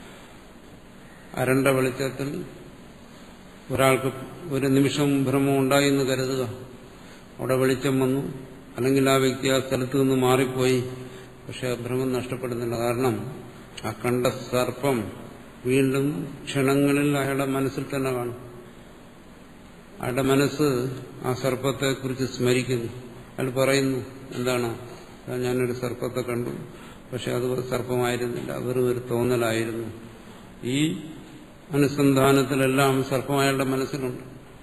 അരണ്ട വെളിച്ചത്തിൽ ഒരാൾക്ക് ഒരു നിമിഷം ഭ്രമം ഉണ്ടായി എന്ന് കരുതുക അവിടെ വെളിച്ചം വന്നു അല്ലെങ്കിൽ ആ വ്യക്തി ആ സ്ഥലത്ത് നിന്ന് മാറിപ്പോയി പക്ഷെ ആ ഭ്രമം നഷ്ടപ്പെടുന്നില്ല കാരണം ആ കണ്ട സർപ്പം വീണ്ടും ക്ഷണങ്ങളിൽ അയാളുടെ മനസ്സിൽ തന്നെ കാണും അയാളുടെ മനസ്സ് ആ സർപ്പത്തെക്കുറിച്ച് സ്മരിക്കുന്നു അയാൾ പറയുന്നു എന്താണ് ഞാനൊരു സർപ്പത്തെ കണ്ടു പക്ഷെ അത് സർപ്പമായിരുന്നില്ല വെറും ഒരു തോന്നലായിരുന്നു ഈ അനുസന്ധാനത്തിലെല്ലാം സർപ്പം അയാളുടെ മനസ്സിലുണ്ട്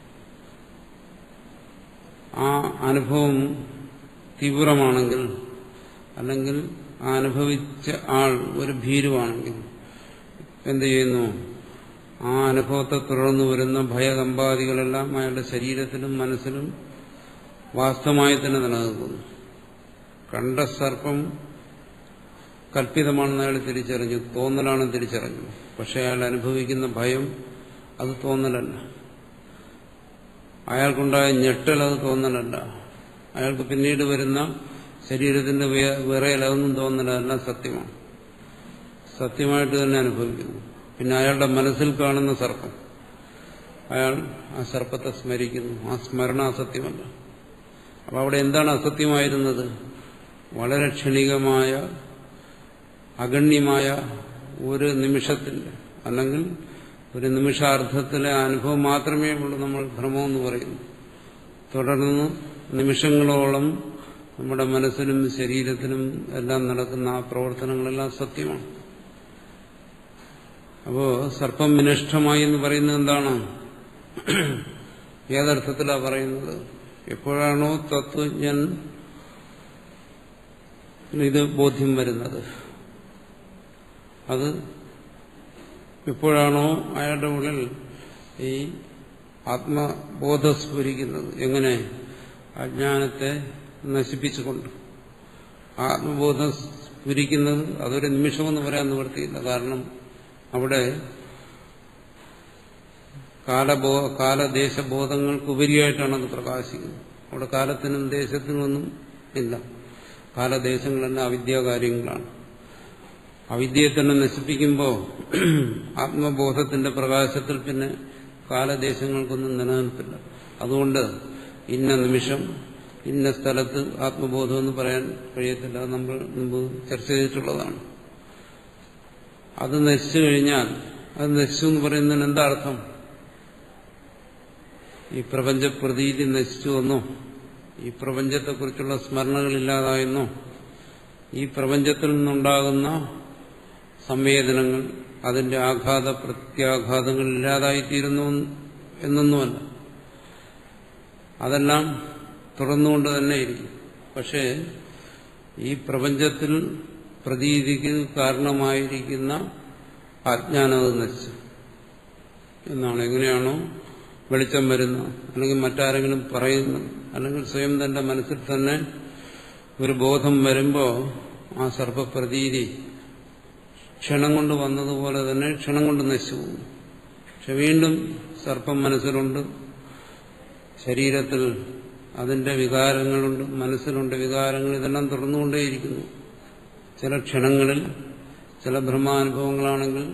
ആ അനുഭവം തീവ്രമാണെങ്കിൽ അല്ലെങ്കിൽ ആ അനുഭവിച്ച ആൾ ഒരു ഭീരുവാണെങ്കിൽ എന്ത് ചെയ്യുന്നു ആ അനുഭവത്തെ തുടർന്ന് വരുന്ന ഭയകമ്പാദികളെല്ലാം അയാളുടെ ശരീരത്തിലും മനസ്സിലും വാസ്തവമായി തന്നെ നിലനിൽക്കുന്നു കണ്ട സർപ്പം കല്പിതമാണെന്ന് അയാൾ തിരിച്ചറിഞ്ഞു തോന്നലാണെന്ന് തിരിച്ചറിഞ്ഞു പക്ഷെ അയാൾ അനുഭവിക്കുന്ന ഭയം അത് തോന്നലല്ല അയാൾക്കുണ്ടായ ഞെട്ടൽ അത് തോന്നലല്ല അയാൾക്ക് പിന്നീട് വരുന്ന ശരീരത്തിന്റെ വിറയൽ അതൊന്നും തോന്നലല്ല സത്യമാണ് സത്യമായിട്ട് തന്നെ അനുഭവിക്കുന്നു പിന്നെ അയാളുടെ മനസ്സിൽ കാണുന്ന സർപ്പം അയാൾ ആ സർപ്പത്തെ സ്മരിക്കുന്നു ആ സ്മരണ അസത്യമല്ല അപ്പൊ അവിടെ എന്താണ് അസത്യമായിരുന്നത് വളരെ ക്ഷണികമായ അഗണ്യമായ ഒരു നിമിഷത്തിന്റെ അല്ലെങ്കിൽ ഒരു നിമിഷാർദ്ധത്തിലെ അനുഭവം മാത്രമേ ഉള്ളൂ നമ്മൾ ഭ്രമമെന്ന് പറയുന്നു തുടർന്ന് നിമിഷങ്ങളോളം നമ്മുടെ മനസ്സിനും ശരീരത്തിനും എല്ലാം നടക്കുന്ന ആ പ്രവർത്തനങ്ങളെല്ലാം സത്യമാണ് അപ്പോ സർപ്പം വിനിഷ്ഠമായി എന്ന് പറയുന്നത് എന്താണ് ഏതർത്ഥത്തിലാണ് പറയുന്നത് എപ്പോഴാണോ തത്വജ്ഞൻ ഇത് ബോധ്യം വരുന്നത് അത് എപ്പോഴാണോ അയാളുടെ ഉള്ളിൽ ഈ ആത്മബോധം സ്ഫുരിക്കുന്നത് എങ്ങനെ അജ്ഞാനത്തെ നശിപ്പിച്ചുകൊണ്ട് ആത്മബോധം സ്ഫുരിക്കുന്നത് അതൊരു നിമിഷമെന്ന് പറയാൻ നിവൃത്തിയില്ല കാരണം അവിടെ കാലബോ കാലദേശബോധങ്ങൾക്ക് ഉപരിയായിട്ടാണ് അത് പ്രകാശിക്കുന്നത് അവിടെ കാലത്തിനും ദേശത്തിനൊന്നും ഇല്ല കാലദേശങ്ങളെല്ലാം അവിദ്യാകാര്യങ്ങളാണ് അവിദ്യയെ തന്നെ നശിപ്പിക്കുമ്പോൾ ആത്മബോധത്തിന്റെ പ്രകാശത്തിൽ പിന്നെ കാലദേശങ്ങൾക്കൊന്നും നിലനിൽപ്പില്ല അതുകൊണ്ട് ഇന്ന നിമിഷം ഇന്ന സ്ഥലത്ത് ആത്മബോധം എന്ന് പറയാൻ കഴിയത്തില്ല അത് നമ്മൾ മുമ്പ് ചർച്ച ചെയ്തിട്ടുള്ളതാണ് അത് നശിച്ചു കഴിഞ്ഞാൽ അത് നശിച്ചു എന്ന് പറയുന്നതിന് എന്താ അർത്ഥം ഈ പ്രപഞ്ച പ്രതീതി നശിച്ചു വന്നോ ഈ പ്രപഞ്ചത്തെക്കുറിച്ചുള്ള സ്മരണകളില്ലാതായെന്നോ ഈ പ്രപഞ്ചത്തിൽ നിന്നുണ്ടാകുന്ന സംവേദനങ്ങൾ അതിന്റെ ആഘാത പ്രത്യാഘാതങ്ങൾ ഇല്ലാതായിത്തീരുന്നു എന്നൊന്നുമല്ല അതെല്ലാം തുടർന്നുകൊണ്ട് തന്നെ ഇരിക്കും പക്ഷേ ഈ പ്രപഞ്ചത്തിൽ പ്രതീതിക്ക് കാരണമായിരിക്കുന്ന അജ്ഞാനം അത് നശിച്ചു എന്നാണ് എങ്ങനെയാണോ വെളിച്ചം വരുന്ന അല്ലെങ്കിൽ മറ്റാരെങ്കിലും പറയുന്നു അല്ലെങ്കിൽ സ്വയം തന്റെ മനസ്സിൽ തന്നെ ഒരു ബോധം വരുമ്പോൾ ആ സർപ്പപ്രതീതി ക്ഷണം കൊണ്ട് വന്നതുപോലെ തന്നെ ക്ഷണം കൊണ്ട് നശിച്ചു പോകുന്നു പക്ഷെ വീണ്ടും സർപ്പം മനസ്സിലുണ്ട് ശരീരത്തിൽ അതിന്റെ വികാരങ്ങളുണ്ട് മനസ്സിലുണ്ട് വികാരങ്ങൾ ഇതെല്ലാം തുടർന്നുകൊണ്ടേയിരിക്കുന്നു ചില ക്ഷണങ്ങളിൽ ചില ബ്രഹ്മാനുഭവങ്ങളാണെങ്കിൽ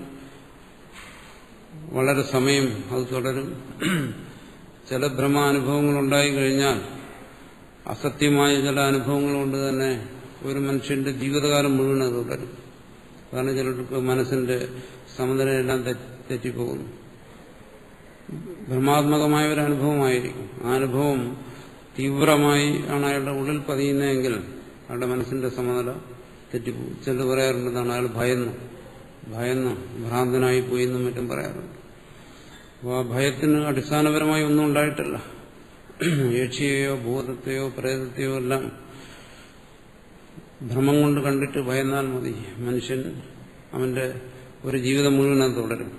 വളരെ സമയം അത് തുടരും ചില ഭ്രമാനുഭവങ്ങൾ ഉണ്ടായിക്കഴിഞ്ഞാൽ അസത്യമായ ചില അനുഭവങ്ങൾ കൊണ്ട് തന്നെ ഒരു മനുഷ്യന്റെ ജീവിതകാലം മുഴുവൻ അത് തുടരും കാരണം ചിലർക്ക് മനസ്സിന്റെ സമനിലയെല്ലാം തെറ്റിപ്പോകുന്നു ഭ്രമാത്മകമായ ഒരു അനുഭവമായിരിക്കും ആ അനുഭവം തീവ്രമായി ആണ് അയാളുടെ ഉള്ളിൽ പതിയുന്നതെങ്കിൽ അയാളുടെ മനസ്സിന്റെ സമനില തെറ്റിപ്പോകും ചിലർ പറയാറുണ്ടെന്നാണ് അയാൾ ഭയന്നു ഭയന്ന് ഭ്രാന്തനായി പോയി എന്നും മറ്റും പറയാറുണ്ട് അപ്പോൾ ആ ഭയത്തിന് അടിസ്ഥാനപരമായി ഒന്നും ഉണ്ടായിട്ടില്ല യക്ഷിയെയോ ഭൂതത്തെയോ പ്രേതത്തെയോ എല്ലാം ഭ്രമം കൊണ്ട് കണ്ടിട്ട് ഭയന്നാൽ മതി മനുഷ്യൻ അവന്റെ ഒരു ജീവിതം മുഴുവൻ അത് തുടരും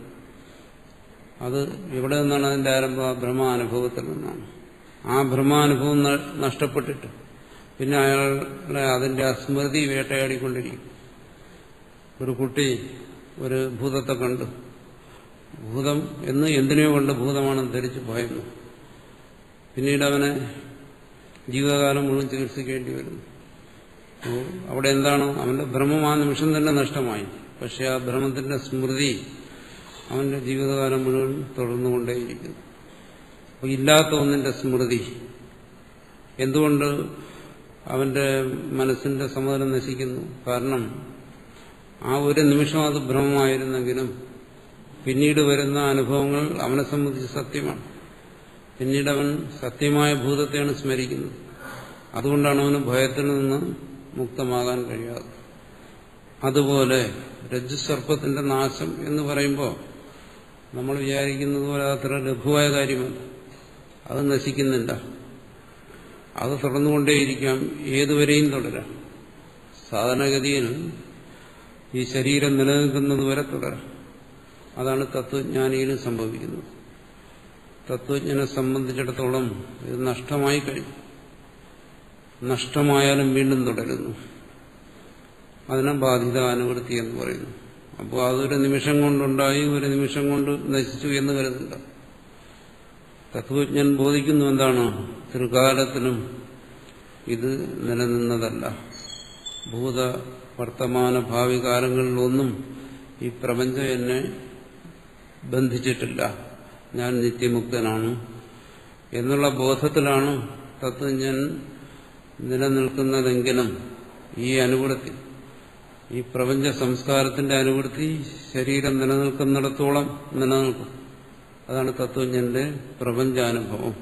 അത് എവിടെ നിന്നാണ് അതിന്റെ ആരംഭം ആ ഭ്രമാനുഭവത്തിൽ നിന്നാണ് ആ ഭ്രമാനുഭവം നഷ്ടപ്പെട്ടിട്ട് പിന്നെ അയാളെ അതിന്റെ അസ്മൃതി വേട്ടയാടിക്കൊണ്ടിരിക്കും ഒരു കുട്ടി ഒരു ഭൂതത്തെ കണ്ടു ഭൂതം എന്ന് എന്തിനെയോ കണ്ട് ഭൂതമാണെന്ന് ധരിച്ച് ഭയന്നു പിന്നീട് അവനെ ജീവിതകാലം മുഴുവൻ ചികിത്സിക്കേണ്ടി വരുന്നു അപ്പോൾ അവിടെ എന്താണ് അവന്റെ ഭ്രമം ആ നിമിഷം തന്നെ നഷ്ടമായി പക്ഷെ ആ ഭ്രമത്തിന്റെ സ്മൃതി അവന്റെ ജീവിതകാലം മുഴുവൻ തുടർന്നുകൊണ്ടേയിരിക്കുന്നു അപ്പോൾ ഇല്ലാത്ത ഒന്നിന്റെ സ്മൃതി എന്തുകൊണ്ട് അവന്റെ മനസ്സിന്റെ സമ്മതം നശിക്കുന്നു കാരണം ആ ഒരു നിമിഷം അത് ഭ്രമമായിരുന്നെങ്കിലും പിന്നീട് വരുന്ന അനുഭവങ്ങൾ അവനെ സംബന്ധിച്ച് സത്യമാണ് പിന്നീട് അവൻ സത്യമായ ഭൂതത്തെയാണ് സ്മരിക്കുന്നത് അതുകൊണ്ടാണ് അവന് ഭയത്തിൽ നിന്ന് മുക്തമാകാൻ കഴിയാതെ അതുപോലെ രജ്ജുസർപ്പത്തിന്റെ നാശം എന്ന് പറയുമ്പോൾ നമ്മൾ വിചാരിക്കുന്നത് പോലെ അത്ര ലഘുവായ കാര്യമല്ല അത് നശിക്കുന്നില്ല അത് തുടർന്നുകൊണ്ടേയിരിക്കാം ഏതുവരെയും തുടരാം സാധാരണഗതിയിൽ ഈ ശരീരം നിലനിൽക്കുന്നത് വരെ തുടരാം അതാണ് തത്വജ്ഞാനിയിലും സംഭവിക്കുന്നത് തത്വജ്ഞനെ സംബന്ധിച്ചിടത്തോളം ഇത് നഷ്ടമായി കഴിഞ്ഞു നഷ്ടമായാലും വീണ്ടും തുടരുന്നു അതിനെ ബാധിത അനുവൃത്തി എന്ന് പറയുന്നു അപ്പോൾ അതൊരു നിമിഷം കൊണ്ടുണ്ടായി ഒരു നിമിഷം കൊണ്ട് നശിച്ചു എന്ന് കരുതണ്ട തത്വജ്ഞൻ ബോധിക്കുന്നു എന്താണ് ത്രികാലത്തിനും ഇത് നിലനിന്നതല്ല ഭൂത വർത്തമാന ഭാവി കാലങ്ങളിലൊന്നും ഈ പ്രപഞ്ചം എന്നെ ബന്ധിച്ചിട്ടില്ല ഞാൻ നിത്യമുക്തനാണ് എന്നുള്ള ബോധത്തിലാണ് തത്വജ്ഞൻ നിലനിൽക്കുന്നതെങ്കിലും ഈ അനുവൃത്തി ഈ പ്രപഞ്ച സംസ്കാരത്തിന്റെ അനുവൃത്തി ശരീരം നിലനിൽക്കുന്നിടത്തോളം നിലനിൽക്കും അതാണ് തത്വജ്ഞന്റെ പ്രപഞ്ചാനുഭവം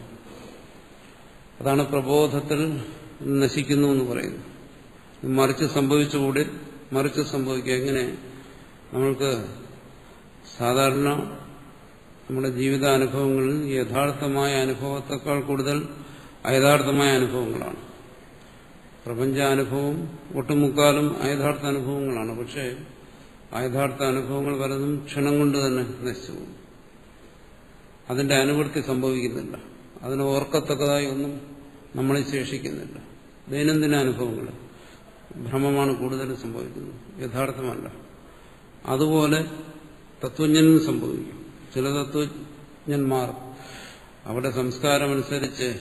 അതാണ് പ്രബോധത്തിൽ നശിക്കുന്നു എന്ന് പറയുന്നു മറിച്ച് സംഭവിച്ചുകൂടി മറിച്ച് സംഭവിക്കുക എങ്ങനെ നമ്മൾക്ക് സാധാരണ നമ്മുടെ ജീവിതാനുഭവങ്ങളിൽ യഥാർത്ഥമായ അനുഭവത്തെക്കാൾ കൂടുതൽ അയഥാർത്ഥമായ അനുഭവങ്ങളാണ് പ്രപഞ്ചാനുഭവം ഒട്ടുമുക്കാലും അയഥാർത്ഥ അനുഭവങ്ങളാണ് പക്ഷേ അയഥാർത്ഥ അനുഭവങ്ങൾ പലതും ക്ഷണം കൊണ്ട് തന്നെ നശിച്ചു പോകും അതിന്റെ അനുവൃത്തി സംഭവിക്കുന്നില്ല അതിന് ഓർക്കത്തക്കതായി ഒന്നും നമ്മളെ ശേഷിക്കുന്നില്ല ദൈനംദിന അനുഭവങ്ങൾ ഭ്രമമാണ് കൂടുതൽ സംഭവിക്കുന്നത് യഥാർത്ഥമല്ല അതുപോലെ തത്വജ്ഞനും സംഭവിക്കും ചില തത്വജ്ഞന്മാർ അവിടെ സംസ്കാരമനുസരിച്ച്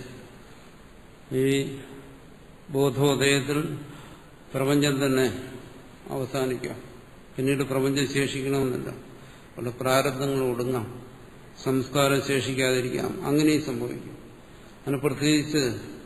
ഈ ബോധോദയത്തിൽ പ്രപഞ്ചം തന്നെ അവസാനിക്കാം പിന്നീട് പ്രപഞ്ചം ശേഷിക്കണമെന്നില്ല അവിടെ പ്രാരബ്ധങ്ങൾ ഒടുങ്ങാം സംസ്കാരം ശേഷിക്കാതിരിക്കാം അങ്ങനെയും സംഭവിക്കും അങ്ങനെ പ്രത്യേകിച്ച്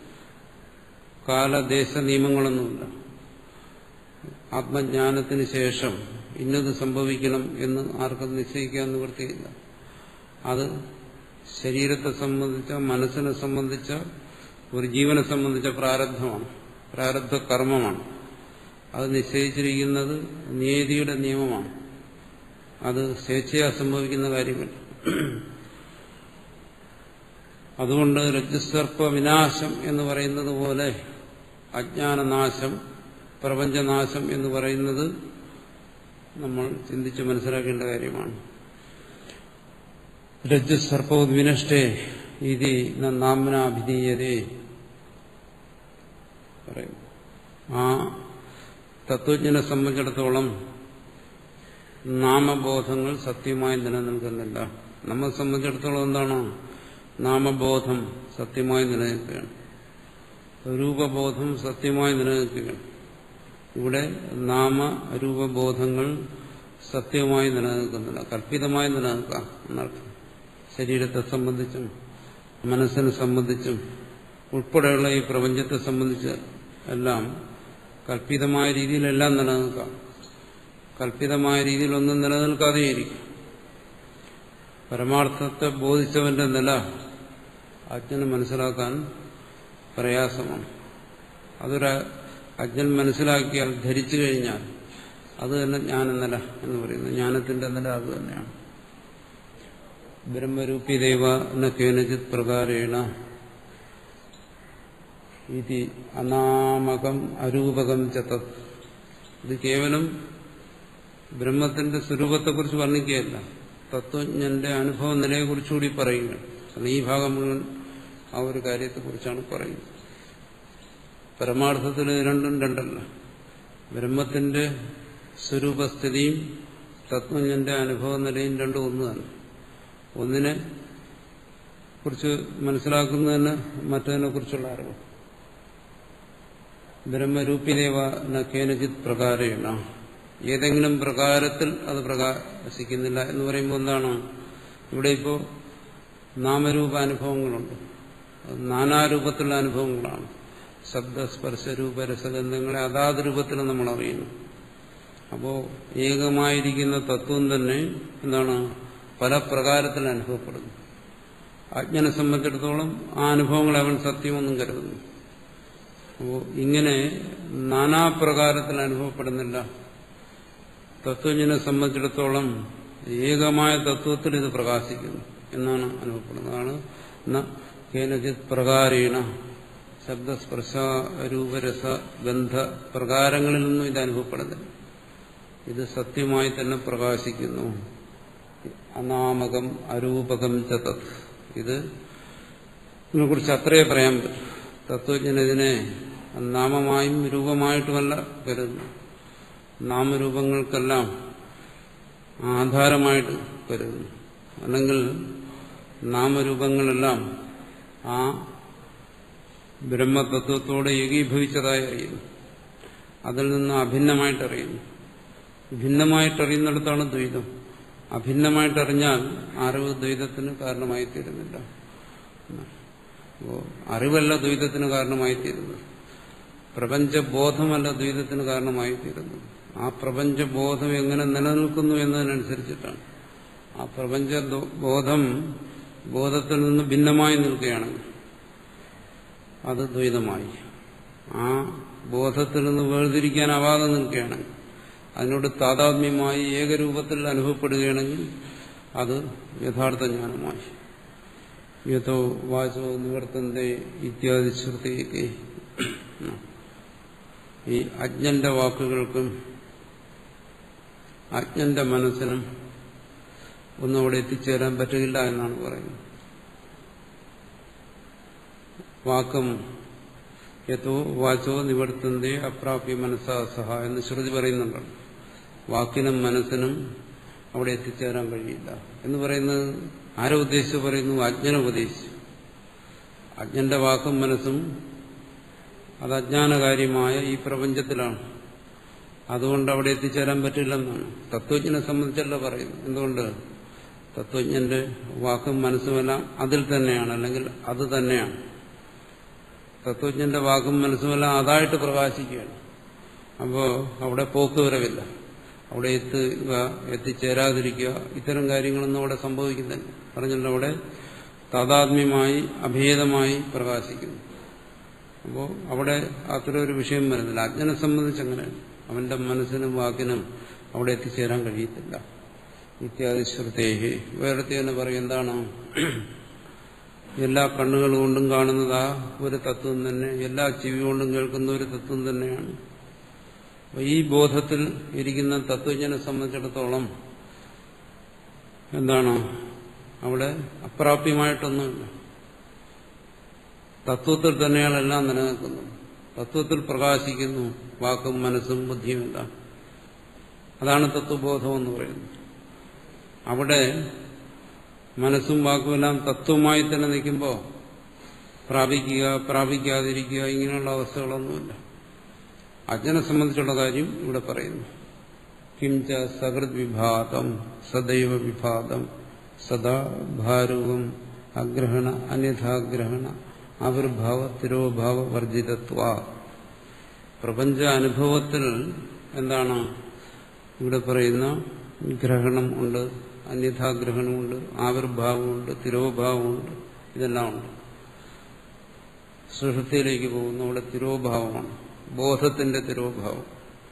കാലദേശ നിയമങ്ങളൊന്നുമില്ല ആത്മജ്ഞാനത്തിന് ശേഷം ഇന്നത് സംഭവിക്കണം എന്ന് ആർക്കും നിശ്ചയിക്കാൻ നിവൃത്തിയില്ല അത് ശരീരത്തെ സംബന്ധിച്ച മനസ്സിനെ സംബന്ധിച്ച ഒരു ജീവനെ സംബന്ധിച്ച പ്രാരബ്ധമാണ് പ്രാരബ്ധ കർമ്മമാണ് അത് നിശ്ചയിച്ചിരിക്കുന്നത് നിയതിയുടെ നിയമമാണ് അത് സ്വേച്ഛയാ സംഭവിക്കുന്ന കാര്യമല്ല അതുകൊണ്ട് രജ്ജുസർപ്പ വിനാശം എന്ന് പറയുന്നത് പോലെ അജ്ഞാനനാശം പ്രപഞ്ചനാശം എന്ന് പറയുന്നത് നമ്മൾ ചിന്തിച്ച് മനസ്സിലാക്കേണ്ട കാര്യമാണ് രജ്ജുസർപ്പവും വിനഷ്ടേ ഇതി നാമനാഭിധീയതേ പറയും ആ തത്വജ്ഞനെ സംബന്ധിച്ചിടത്തോളം നാമബോധങ്ങൾ സത്യമായി നിലനിൽക്കുന്നില്ല നമ്മെ സംബന്ധിച്ചിടത്തോളം എന്താണ് നാമബോധം സത്യമായി നിലനിൽക്കുകയാണ് രൂപബോധം സത്യമായി നിലനിൽക്കുകയാണ് ഇവിടെ നാമ രൂപബോധങ്ങൾ സത്യമായി നിലനിൽക്കുന്നില്ല കല്പിതമായി നിലനിൽക്കാം എന്നർത്ഥം ശരീരത്തെ സംബന്ധിച്ചും മനസ്സിനെ സംബന്ധിച്ചും ഉൾപ്പെടെയുള്ള ഈ പ്രപഞ്ചത്തെ സംബന്ധിച്ച് എല്ലാം കല്പിതമായ രീതിയിലെല്ലാം നിലനിൽക്കാം കല്പിതമായ രീതിയിൽ ഒന്നും നിലനിൽക്കാതെയിരിക്കും പരമാർത്ഥത്തെ ബോധിച്ചവന്റെ നില അജ്ഞന് മനസ്സിലാക്കാൻ പ്രയാസമാണ് അതൊരു അജ്ഞൻ മനസ്സിലാക്കിയാൽ ധരിച്ചു കഴിഞ്ഞാൽ അത് തന്നെ ജ്ഞാനനില എന്ന് പറയുന്നത് ജ്ഞാനത്തിന്റെ നില അത് തന്നെയാണ് ബ്രഹ്മരൂപി ദൈവ എന്ന കേനചിത് പ്രകാരേണ ഇത് അനാമകം അരൂപകം ചതത് ഇത് കേവലം ബ്രഹ്മത്തിന്റെ സ്വരൂപത്തെക്കുറിച്ച് വർണ്ണിക്കുകയല്ല തത്വജ്ഞന്റെ അനുഭവ നിലയെക്കുറിച്ചുകൂടി പറയുകയാണ് കാരണം ഈ ഭാഗം മുഴുവൻ ആ ഒരു കാര്യത്തെക്കുറിച്ചാണ് പറയുന്നത് പരമാർത്ഥത്തിൽ രണ്ടും രണ്ടല്ല ബ്രഹ്മത്തിന്റെ സ്വരൂപസ്ഥിതിയും തത്വജ്ഞന്റെ അനുഭവ നിലയും രണ്ടും ഒന്ന് തന്നെ ഒന്നിനെ കുറിച്ച് മനസ്സിലാക്കുന്നതിന് മറ്റതിനെ കുറിച്ചുള്ള അറിവ് ബ്രഹ്മരൂപിദേവ കേനചിത് പ്രകാരേണ ഏതെങ്കിലും പ്രകാരത്തിൽ അത് പ്രകാശിക്കുന്നില്ല എന്ന് പറയുമ്പോൾ എന്താണ് ഇവിടെ ഇപ്പോൾ നാമരൂപ അനുഭവങ്ങളുണ്ട് അത് നാനാരൂപത്തിലുള്ള അനുഭവങ്ങളാണ് ശബ്ദസ്പർശ രൂപ രസഗന്ധങ്ങളെ അതാത് രൂപത്തിൽ നമ്മൾ അറിയുന്നു അപ്പോൾ ഏകമായിരിക്കുന്ന തത്വം തന്നെ എന്താണ് പല പ്രകാരത്തിൽ അനുഭവപ്പെടുന്നു അജ്ഞനെ സംബന്ധിച്ചിടത്തോളം ആ അനുഭവങ്ങളെ അവൻ സത്യമൊന്നും കരുതുന്നു അപ്പോൾ ഇങ്ങനെ നാനാപ്രകാരത്തിൽ അനുഭവപ്പെടുന്നില്ല തത്വജ്ഞനെ സംബന്ധിച്ചിടത്തോളം ഏകമായ തത്വത്തിൽ ഇത് പ്രകാശിക്കുന്നു എന്നാണ് അനുഭവപ്പെടുന്നതാണ് കേനചിത് പ്രകാരേണ ശബ്ദസ്പർശ രൂപരസ ഗന്ധ പ്രകാരങ്ങളിൽ നിന്നും ഇത് അനുഭവപ്പെടുന്നില്ല ഇത് സത്യമായി തന്നെ പ്രകാശിക്കുന്നു അനാമകം അരൂപകം ചതത് ഇത് ഇതിനെക്കുറിച്ച് അത്രയേ പറയാൻ പറ്റും തത്വജ്ഞനതിനെ നാമമായും രൂപമായിട്ടുമല്ല കരുതുന്നു നാമരൂപങ്ങൾക്കെല്ലാം ആധാരമായിട്ട് കരുതുന്നു അല്ലെങ്കിൽ നാമരൂപങ്ങളെല്ലാം ആ ബ്രഹ്മതത്വത്തോടെ ഏകീഭവിച്ചതായി അറിയുന്നു അതിൽ നിന്ന് അഭിന്നമായിട്ട് അറിയുന്നു ഭിന്നമായിട്ടറിയുന്നിടത്താണ് ദ്വൈതം അഭിന്നമായിട്ടറിഞ്ഞാൽ അറിവ് ദ്വൈതത്തിന് കാരണമായി തീരുന്നില്ല അപ്പോൾ അറിവല്ല ദ്വൈതത്തിന് കാരണമായി തീരുന്നത് പ്രപഞ്ചബോധമല്ല ദ്വൈതത്തിന് കാരണമായി തീരുന്നത് ആ പ്രപഞ്ചബോധം എങ്ങനെ നിലനിൽക്കുന്നു എന്നതിനനുസരിച്ചിട്ടാണ് ആ പ്രപഞ്ച ബോധം ബോധത്തിൽ നിന്ന് ഭിന്നമായി നിൽക്കുകയാണെങ്കിൽ അത് ദ്വൈതമായി ആ ബോധത്തിൽ നിന്ന് വേർതിരിക്കാനാവാതെ നിൽക്കുകയാണെങ്കിൽ അതിനോട് താതാത്മ്യമായി ഏകരൂപത്തിൽ അനുഭവപ്പെടുകയാണെങ്കിൽ അത് യഥാർത്ഥ ജ്ഞാനമായി യഥോ വാചോ നിവർത്തന്റെ ഇത്യാദി ശ്രുതിക്ക് ഈ അജ്ഞന്റെ വാക്കുകൾക്കും അജ്ഞന്റെ മനസ്സിനും ഒന്നും അവിടെ എത്തിച്ചേരാൻ പറ്റുകയില്ല എന്നാണ് പറയുന്നത് വാക്കും യഥോ വാചോ നിവർത്തന്റെ അപ്രാപ്യ മനസ്സാ സഹ എന്ന് ശ്രുതി പറയുന്നുണ്ട് വാക്കിനും മനസ്സിനും അവിടെ എത്തിച്ചേരാൻ കഴിയില്ല എന്ന് പറയുന്നത് ആരെ ഉദ്ദേശിച്ച് പറയുന്നു അജ്ഞനെ ഉപദേശിച്ചു അജ്ഞന്റെ വാക്കും മനസ്സും അത് അജ്ഞാനകാര്യമായ ഈ പ്രപഞ്ചത്തിലാണ് അതുകൊണ്ട് അവിടെ എത്തിച്ചേരാൻ പറ്റില്ലെന്നാണ് തത്വജ്ഞനെ സംബന്ധിച്ചല്ല പറയുന്നു എന്തുകൊണ്ട് തത്വജ്ഞന്റെ വാക്കും മനസ്സുമെല്ലാം അതിൽ തന്നെയാണ് അല്ലെങ്കിൽ അത് തന്നെയാണ് തത്വജ്ഞന്റെ വാക്കും മനസ്സുമെല്ലാം അതായിട്ട് പ്രകാശിക്കുകയാണ് അപ്പോൾ അവിടെ പോക്കുവരവില്ല അവിടെ എത്തുക എത്തിച്ചേരാതിരിക്കുക ഇത്തരം കാര്യങ്ങളൊന്നും അവിടെ സംഭവിക്കുന്നില്ല പറഞ്ഞല്ലോ അവിടെ താതാത്മ്യമായി അഭേദമായി പ്രകാശിക്കുന്നു അപ്പോൾ അവിടെ അത്ര ഒരു വിഷയം വരുന്നില്ല അജ്ഞനെ സംബന്ധിച്ച് അങ്ങനെ അവന്റെ മനസ്സിനും വാക്കിനും അവിടെ എത്തിച്ചേരാൻ കഴിയത്തില്ല ഇത്യാദി ശ്രുതേഹി വേറെ തന്നെ പറയും എന്താണ് എല്ലാ കണ്ണുകൾ കൊണ്ടും കാണുന്നത് ആ ഒരു തത്വം തന്നെ എല്ലാ ചെവി കൊണ്ടും കേൾക്കുന്ന ഒരു തത്വം തന്നെയാണ് അപ്പൊ ഈ ബോധത്തിൽ ഇരിക്കുന്ന തത്വജ്ഞനെ സംബന്ധിച്ചിടത്തോളം എന്താണ് അവിടെ അപ്രാപ്യമായിട്ടൊന്നുമില്ല തത്വത്തിൽ തന്നെയാണ് എല്ലാം നിലനിൽക്കുന്നത് തത്വത്തിൽ പ്രകാശിക്കുന്നു വാക്കും മനസ്സും ബുദ്ധിയുമെല്ലാം അതാണ് തത്വബോധം എന്ന് പറയുന്നത് അവിടെ മനസ്സും വാക്കുമെല്ലാം തത്വമായി തന്നെ നിൽക്കുമ്പോൾ പ്രാപിക്കുക പ്രാപിക്കാതിരിക്കുക ഇങ്ങനെയുള്ള അവസ്ഥകളൊന്നുമില്ല അജ്ഞനെ സംബന്ധിച്ചുള്ള കാര്യം ഇവിടെ പറയുന്നു കിംച സകൃത് വിഭാതം സദൈവ വിഭാതം സദാ ഭാരൂപം അഗ്രഹണ അന്യഥാഗ്രഹണ ആവിർഭാവ തിരോഭാവ വർജിതത്വ പ്രപഞ്ച അനുഭവത്തിൽ എന്താണ് ഇവിടെ പറയുന്ന ഗ്രഹണം ഉണ്ട് അന്യഥാഗ്രഹണമുണ്ട് ആവിർഭാവമുണ്ട് തിരോഭാവമുണ്ട് ഇതെല്ലാം ഉണ്ട് സുഷൃത്തിയിലേക്ക് പോകുന്നു അവിടെ തിരോഭാവമാണ് ബോധത്തിന്റെ തിരോഭാവം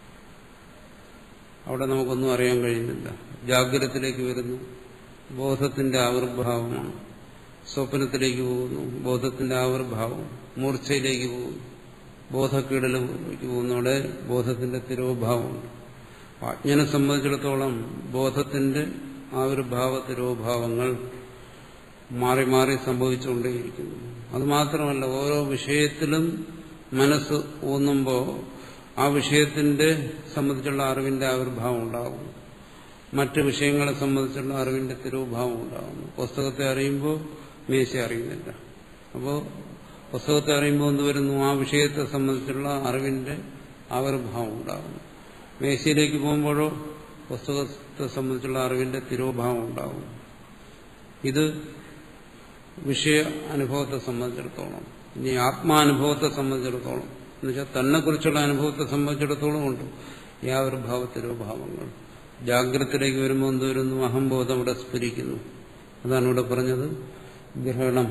അവിടെ നമുക്കൊന്നും അറിയാൻ കഴിയുന്നില്ല ജാഗ്രതത്തിലേക്ക് വരുന്നു ബോധത്തിന്റെ ആവിർഭാവമാണ് സ്വപ്നത്തിലേക്ക് പോകുന്നു ബോധത്തിന്റെ ആവിർഭാവം മൂർച്ചയിലേക്ക് പോകുന്നു ബോധക്കീടലിലേക്ക് പോകുന്നു അവിടെ ബോധത്തിന്റെ തിരോഭാവമുണ്ട് അജ്ഞനെ സംബന്ധിച്ചിടത്തോളം ബോധത്തിന്റെ ആവിർഭാവ തിരോഭാവങ്ങൾ മാറി മാറി സംഭവിച്ചുകൊണ്ടേയിരിക്കുന്നു അത് മാത്രമല്ല ഓരോ വിഷയത്തിലും മനസ്സ് ഊന്നുമ്പോൾ ആ വിഷയത്തിന്റെ സംബന്ധിച്ചുള്ള അറിവിന്റെ ആവിർഭാവം ഉണ്ടാകും മറ്റ് വിഷയങ്ങളെ സംബന്ധിച്ചുള്ള അറിവിന്റെ തിരുഭാവം ഉണ്ടാകുന്നു പുസ്തകത്തെ അറിയുമ്പോൾ മേശ അറിയുന്നില്ല അപ്പോൾ പുസ്തകത്തെ അറിയുമ്പോൾ എന്ത് വരുന്നു ആ വിഷയത്തെ സംബന്ധിച്ചുള്ള അറിവിന്റെ ആവിർഭാവം ഉണ്ടാകുന്നു മേശയിലേക്ക് പോകുമ്പോഴോ പുസ്തകത്തെ സംബന്ധിച്ചുള്ള അറിവിന്റെ തിരോഭാവം ഉണ്ടാകും ഇത് വിഷയ അനുഭവത്തെ സംബന്ധിച്ചിടത്തോളം ഇനി ആത്മാനുഭവത്തെ സംബന്ധിച്ചിടത്തോളം എന്നുവെച്ചാൽ തന്നെക്കുറിച്ചുള്ള അനുഭവത്തെ സംബന്ധിച്ചിടത്തോളം ഉണ്ട് യാതൊരു ഭാവങ്ങൾ ജാഗ്രതത്തിലേക്ക് വരുമ്പോൾ എന്ത് വരുന്നു അഹംബോധം ഇവിടെ സ്ഫുരിക്കുന്നു അതാണ് ഇവിടെ പറഞ്ഞത് ഗ്രഹണം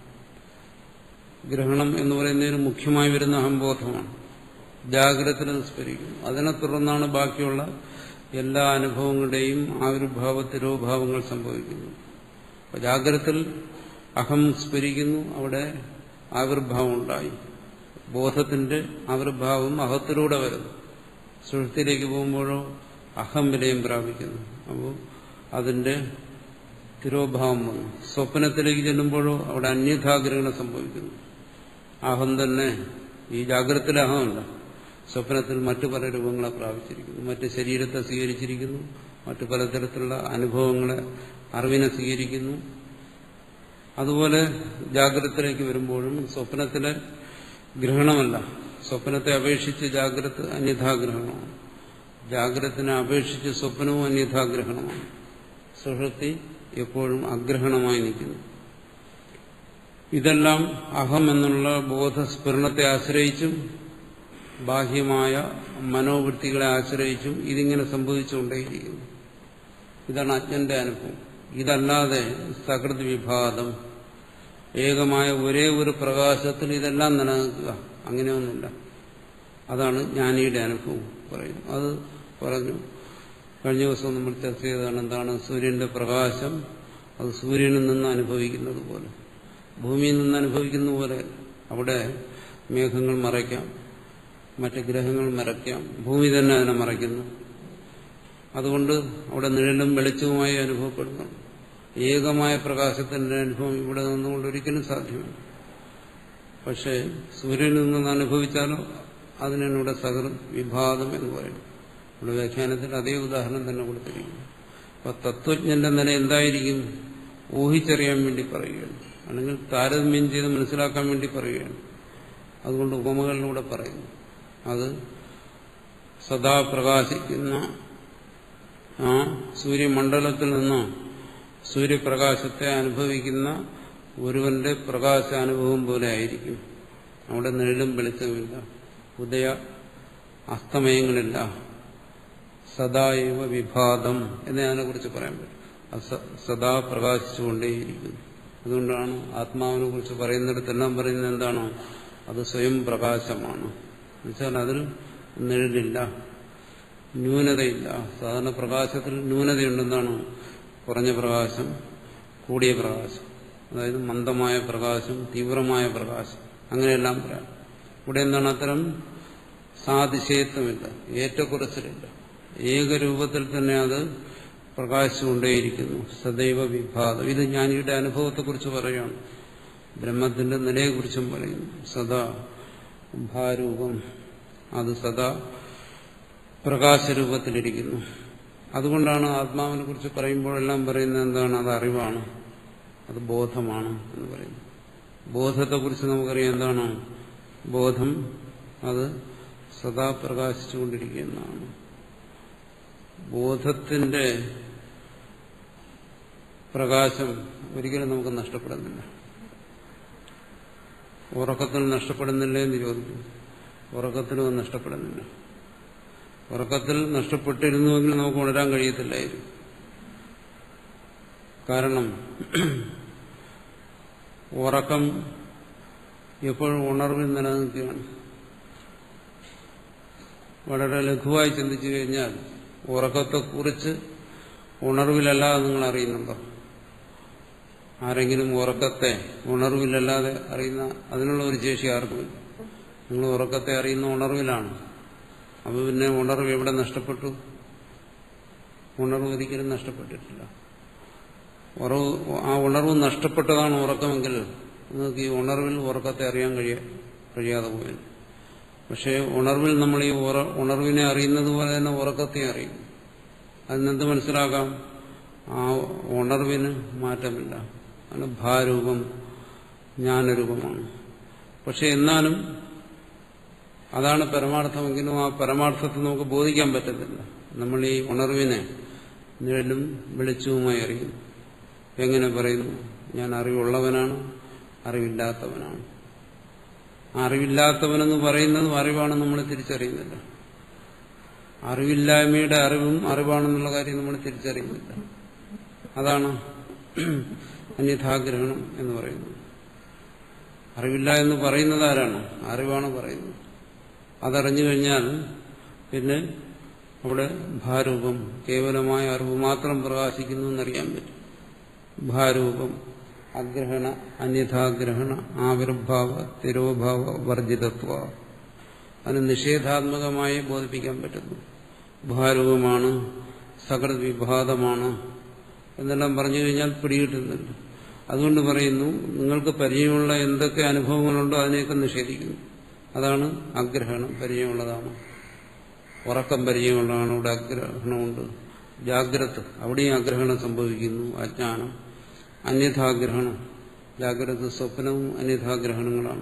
ഗ്രഹണം എന്ന് പറയുന്നതിന് മുഖ്യമായി വരുന്ന അഹംബോധമാണ് ജാഗ്രതത്തിൽ സ്ഫുരിക്കുന്നു അതിനെ തുടർന്നാണ് ബാക്കിയുള്ള എല്ലാ അനുഭവങ്ങളുടെയും ആവിർഭാവ തിരോഭാവങ്ങൾ സംഭവിക്കുന്നു അപ്പൊ ജാഗ്രതത്തിൽ അഹം സ്ഫുരിക്കുന്നു അവിടെ ആവിർഭാവം ഉണ്ടായി ബോധത്തിന്റെ ആവിർഭാവം അഹത്തിലൂടെ വരുന്നു സുഹൃത്തിലേക്ക് പോകുമ്പോഴോ അഹം വിലയം പ്രാപിക്കുന്നു അപ്പോൾ അതിന്റെ തിരോഭാവം വന്നു സ്വപ്നത്തിലേക്ക് ചെല്ലുമ്പോഴോ അവിടെ അന്യഥാഗ്രഹണം സംഭവിക്കുന്നു അഹം തന്നെ ഈ ജാഗ്രതത്തിലെ അഹമല്ല സ്വപ്നത്തിൽ മറ്റു പല രൂപങ്ങളെ പ്രാപിച്ചിരിക്കുന്നു മറ്റ് ശരീരത്തെ സ്വീകരിച്ചിരിക്കുന്നു മറ്റു പലതരത്തിലുള്ള അനുഭവങ്ങളെ അറിവിനെ സ്വീകരിക്കുന്നു അതുപോലെ ജാഗ്രതത്തിലേക്ക് വരുമ്പോഴും സ്വപ്നത്തിലെ ഗ്രഹണമല്ല സ്വപ്നത്തെ അപേക്ഷിച്ച് ജാഗ്രത അന്യഥാഗ്രഹണമാണ് ജാഗ്രതത്തിനെ അപേക്ഷിച്ച് സ്വപ്നവും അന്യഥാഗ്രഹണമാണ് സുഷൃത്തി എപ്പോഴും അഗ്രഹണമായി നിൽക്കുന്നു ഇതെല്ലാം അഹം എന്നുള്ള ബോധസ്ഫുരണത്തെ ആശ്രയിച്ചും ബാഹ്യമായ മനോവൃത്തികളെ ആശ്രയിച്ചും ഇതിങ്ങനെ സംഭവിച്ചുകൊണ്ടേയിരിക്കുന്നു ഇതാണ് അജ്ഞന്റെ അനുഭവം ഇതല്ലാതെ സകൃത് വിഭാതം ഏകമായ ഒരേ ഒരു പ്രകാശത്തിൽ ഇതെല്ലാം നിലനിൽക്കുക അങ്ങനെയൊന്നുമില്ല അതാണ് ജ്ഞാനിയുടെ അനുഭവം പറയുന്നു അത് പറഞ്ഞു കഴിഞ്ഞ ദിവസം നമ്മൾ ചർച്ച ചെയ്തതാണ് എന്താണ് സൂര്യന്റെ പ്രകാശം അത് സൂര്യനിൽ നിന്ന് അനുഭവിക്കുന്നത് പോലെ ഭൂമിയിൽ നിന്ന് അനുഭവിക്കുന്ന പോലെ അവിടെ മേഘങ്ങൾ മറയ്ക്കാം മറ്റ് ഗ്രഹങ്ങൾ മറയ്ക്കാം ഭൂമി തന്നെ അതിനെ മറയ്ക്കുന്നു അതുകൊണ്ട് അവിടെ നിഴലും വെളിച്ചവുമായി അനുഭവപ്പെടുന്നു ഏകമായ പ്രകാശത്തിന്റെ അനുഭവം ഇവിടെ നിന്നുകൊണ്ട് ഒരിക്കലും സാധ്യമല്ല പക്ഷേ സൂര്യനിൽ നിന്ന് അനുഭവിച്ചാലോ അതിനാണ് ഇവിടെ സകൃ വിഭാഗം എന്ന് പറയുന്നത് ഇവിടെ വ്യാഖ്യാനത്തിൽ അതേ ഉദാഹരണം തന്നെ കൊടുത്തിരിക്കുന്നു അപ്പൊ തത്വജ്ഞന്റെ നില എന്തായിരിക്കും ഊഹിച്ചറിയാൻ വേണ്ടി പറയുകയാണ് അല്ലെങ്കിൽ താരതമ്യം ചെയ്ത് മനസ്സിലാക്കാൻ വേണ്ടി പറയുകയാണ് അതുകൊണ്ട് ഉപമകളിലൂടെ പറയുന്നു അത് സദാ പ്രകാശിക്കുന്ന ആ സൂര്യമണ്ഡലത്തിൽ നിന്ന് സൂര്യപ്രകാശത്തെ അനുഭവിക്കുന്ന ഒരുവന്റെ പ്രകാശാനുഭവം പോലെ ആയിരിക്കും അവിടെ നിഴലും വെളിച്ചമില്ല ഉദയ അസ്തമയങ്ങളില്ല സദായവ വിഭാതം എന്ന് അതിനെക്കുറിച്ച് പറയാൻ പറ്റും അത് സദാ പ്രകാശിച്ചുകൊണ്ടേയിരിക്കുന്നു അതുകൊണ്ടാണ് ആത്മാവിനെ കുറിച്ച് പറയുന്നിടത്തെല്ലാം പറയുന്നത് എന്താണോ അത് സ്വയം പ്രകാശമാണ് എന്നുവെച്ചാൽ അതിൽ നിഴലില്ല ന്യൂനതയില്ല സാധാരണ പ്രകാശത്തിൽ ന്യൂനതയുണ്ടെന്താണ് കുറഞ്ഞ പ്രകാശം കൂടിയ പ്രകാശം അതായത് മന്ദമായ പ്രകാശം തീവ്രമായ പ്രകാശം അങ്ങനെയെല്ലാം പറയാം ഇവിടെ എന്താണ് അത്തരം സാതിശയത്വമില്ല ഏറ്റക്കുറച്ചിലില്ല ഏകരൂപത്തിൽ തന്നെ അത് പ്രകാശിച്ചുകൊണ്ടേയിരിക്കുന്നു സദൈവ വിഭാഗം ഇത് ജ്ഞാനിയുടെ അനുഭവത്തെക്കുറിച്ച് പറയുകയാണ് ബ്രഹ്മത്തിന്റെ നിലയെക്കുറിച്ചും പറയുന്നു സദാ ഭാരൂപം അത് സദാ പ്രകാശരൂപത്തിലിരിക്കുന്നു അതുകൊണ്ടാണ് ആത്മാവിനെ കുറിച്ച് പറയുമ്പോഴെല്ലാം പറയുന്നത് എന്താണ് അത് അറിവാണ് അത് ബോധമാണ് എന്ന് പറയുന്നു ബോധത്തെക്കുറിച്ച് നമുക്കറിയാം എന്താണ് ബോധം അത് സദാ പ്രകാശിച്ചുകൊണ്ടിരിക്കുന്നതാണ് ബോധത്തിന്റെ പ്രകാശം ഒരിക്കലും നമുക്ക് നഷ്ടപ്പെടുന്നില്ല ഉറക്കത്തിൽ നഷ്ടപ്പെടുന്നില്ലേ എന്ന് ചോദിക്കും ഉറക്കത്തിലും നഷ്ടപ്പെടുന്നില്ല ഉറക്കത്തിൽ നഷ്ടപ്പെട്ടിരുന്നുവെങ്കിൽ നമുക്ക് ഉണരാൻ കഴിയത്തില്ലായിരുന്നു കാരണം ഉറക്കം എപ്പോഴും ഉണർവിൽ നിലനിൽക്കുകയാണ് വളരെ ലഘുവായി ചിന്തിച്ചു കഴിഞ്ഞാൽ ഉറക്കത്തെക്കുറിച്ച് ഉണർവിലല്ലാതെ നിങ്ങൾ അറിയുന്നുണ്ടോ ആരെങ്കിലും ഉറക്കത്തെ ഉണർവിലല്ലാതെ അറിയുന്ന അതിനുള്ള ഒരു ശേഷി ആർക്കുമില്ല നിങ്ങൾ ഉറക്കത്തെ അറിയുന്ന ഉണർവിലാണ് അപ്പോൾ പിന്നെ ഉണർവ് എവിടെ നഷ്ടപ്പെട്ടു ഉണർവ് ഒരിക്കലും നഷ്ടപ്പെട്ടിട്ടില്ല ഉറവ് ആ ഉണർവ് നഷ്ടപ്പെട്ടതാണ് ഉറക്കമെങ്കിൽ നിങ്ങൾക്ക് ഈ ഉണർവിൽ ഉറക്കത്തെ അറിയാൻ കഴിയ കഴിയാതെ പോയത് പക്ഷേ ഉണർവിൽ നമ്മൾ ഈ ഉണർവിനെ അറിയുന്നത് പോലെ തന്നെ ഉറക്കത്തെ അറിയും അതിനെന്ത് മനസ്സിലാക്കാം ആ ഉണർവിന് മാറ്റമില്ല അത് ഭാരൂപം ജ്ഞാനരൂപമാണ് പക്ഷെ എന്നാലും അതാണ് പരമാർത്ഥമെങ്കിലും ആ പരമാർത്ഥത്തെ നമുക്ക് ബോധിക്കാൻ പറ്റത്തില്ല നമ്മൾ ഈ ഉണർവിനെ നിഴലും വെളിച്ചവുമായി അറിയുന്നു എങ്ങനെ പറയുന്നു ഞാൻ അറിവുള്ളവനാണ് അറിവില്ലാത്തവനാണ് അറിവില്ലാത്തവനെന്ന് പറയുന്നതും അറിവാണ് നമ്മൾ തിരിച്ചറിയുന്നില്ല അറിവില്ലായ്മയുടെ അറിവും അറിവാണെന്നുള്ള കാര്യം നമ്മൾ തിരിച്ചറിയുന്നില്ല അതാണ് അന്യഥാഗ്രഹണം എന്ന് പറയുന്നത് അറിവില്ല എന്ന് പറയുന്നത് ആരാണ് അറിവാണ് പറയുന്നത് അതറിഞ്ഞു കഴിഞ്ഞാൽ പിന്നെ അവിടെ ഭാരൂപം കേവലമായ അറിവ് മാത്രം പ്രകാശിക്കുന്നു എന്നറിയാൻ പറ്റും ഭാരൂപം അഗ്രഹണ അന്യഥാഗ്രഹണ ആവിർഭാവ തിരോഭാവ വർജിതത്വ അതിന് നിഷേധാത്മകമായി ബോധിപ്പിക്കാൻ പറ്റുന്നു ഭാരൂപമാണ് സകൃത് വിഭാതമാണ് എന്നെല്ലാം പറഞ്ഞു കഴിഞ്ഞാൽ പിടികിട്ടുന്നുണ്ട് അതുകൊണ്ട് പറയുന്നു നിങ്ങൾക്ക് പരിചയമുള്ള എന്തൊക്കെ അനുഭവങ്ങളുണ്ടോ അതിനെയൊക്കെ നിഷേധിക്കുന്നു അതാണ് അഗ്രഹണം പരിചയമുള്ളതാണ് ഉറക്കം പരിചയമുള്ളതാണ് ഇവിടെ അഗ്രഹണമുണ്ട് ജാഗ്രത അവിടെയും അഗ്രഹണം സംഭവിക്കുന്നു അജ്ഞാനം അന്യഥാഗ്രഹണം ജാഗ്രത സ്വപ്നവും അന്യഥാഗ്രഹണങ്ങളാണ്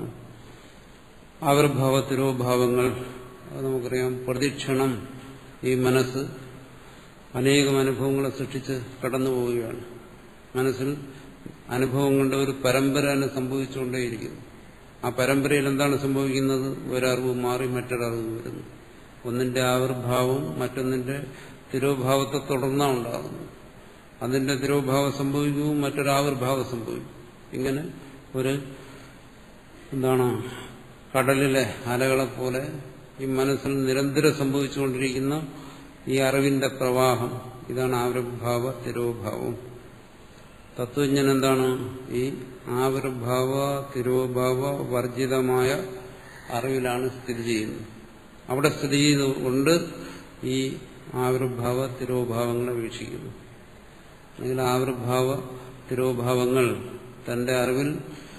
ആവിർഭാവ തിരോഭാവങ്ങൾ അത് നമുക്കറിയാം പ്രതിക്ഷണം ഈ മനസ്സ് അനേകം അനുഭവങ്ങളെ സൃഷ്ടിച്ച് കടന്നു പോവുകയാണ് മനസ്സിൽ അനുഭവങ്ങളുടെ ഒരു പരമ്പര തന്നെ സംഭവിച്ചുകൊണ്ടേയിരിക്കുന്നു ആ പരമ്പരയിൽ എന്താണ് സംഭവിക്കുന്നത് ഒരറിവ് മാറി മറ്റൊരറിവ് വരുന്നു ഒന്നിന്റെ ആവിർഭാവം മറ്റൊന്നിന്റെ തിരോഭാവത്തെ തുടർന്നാണ് ഉണ്ടാകുന്നത് അതിന്റെ തിരോഭാവം സംഭവിക്കുകയും മറ്റൊരാവിർഭാവം സംഭവിക്കും ഇങ്ങനെ ഒരു എന്താണ് കടലിലെ അലകളെ പോലെ ഈ മനസ്സിൽ നിരന്തരം സംഭവിച്ചുകൊണ്ടിരിക്കുന്ന ഈ അറിവിന്റെ പ്രവാഹം ഇതാണ് ആവിർഭാവ തിരോഭാവം തത്വജ്ഞൻ എന്താണ് ഈ ആവിർഭാവ തിരോഭാവ വർജിതമായ അറിവിലാണ് സ്ഥിതി ചെയ്യുന്നത് അവിടെ സ്ഥിതി ചെയ്തുകൊണ്ട് ഈ ആവിർഭാവ തിരോഭാവങ്ങളെ വീക്ഷിക്കുന്നു അല്ലെങ്കിൽ ആവിർഭാവ തിരോഭാവങ്ങൾ തന്റെ അറിവിൽ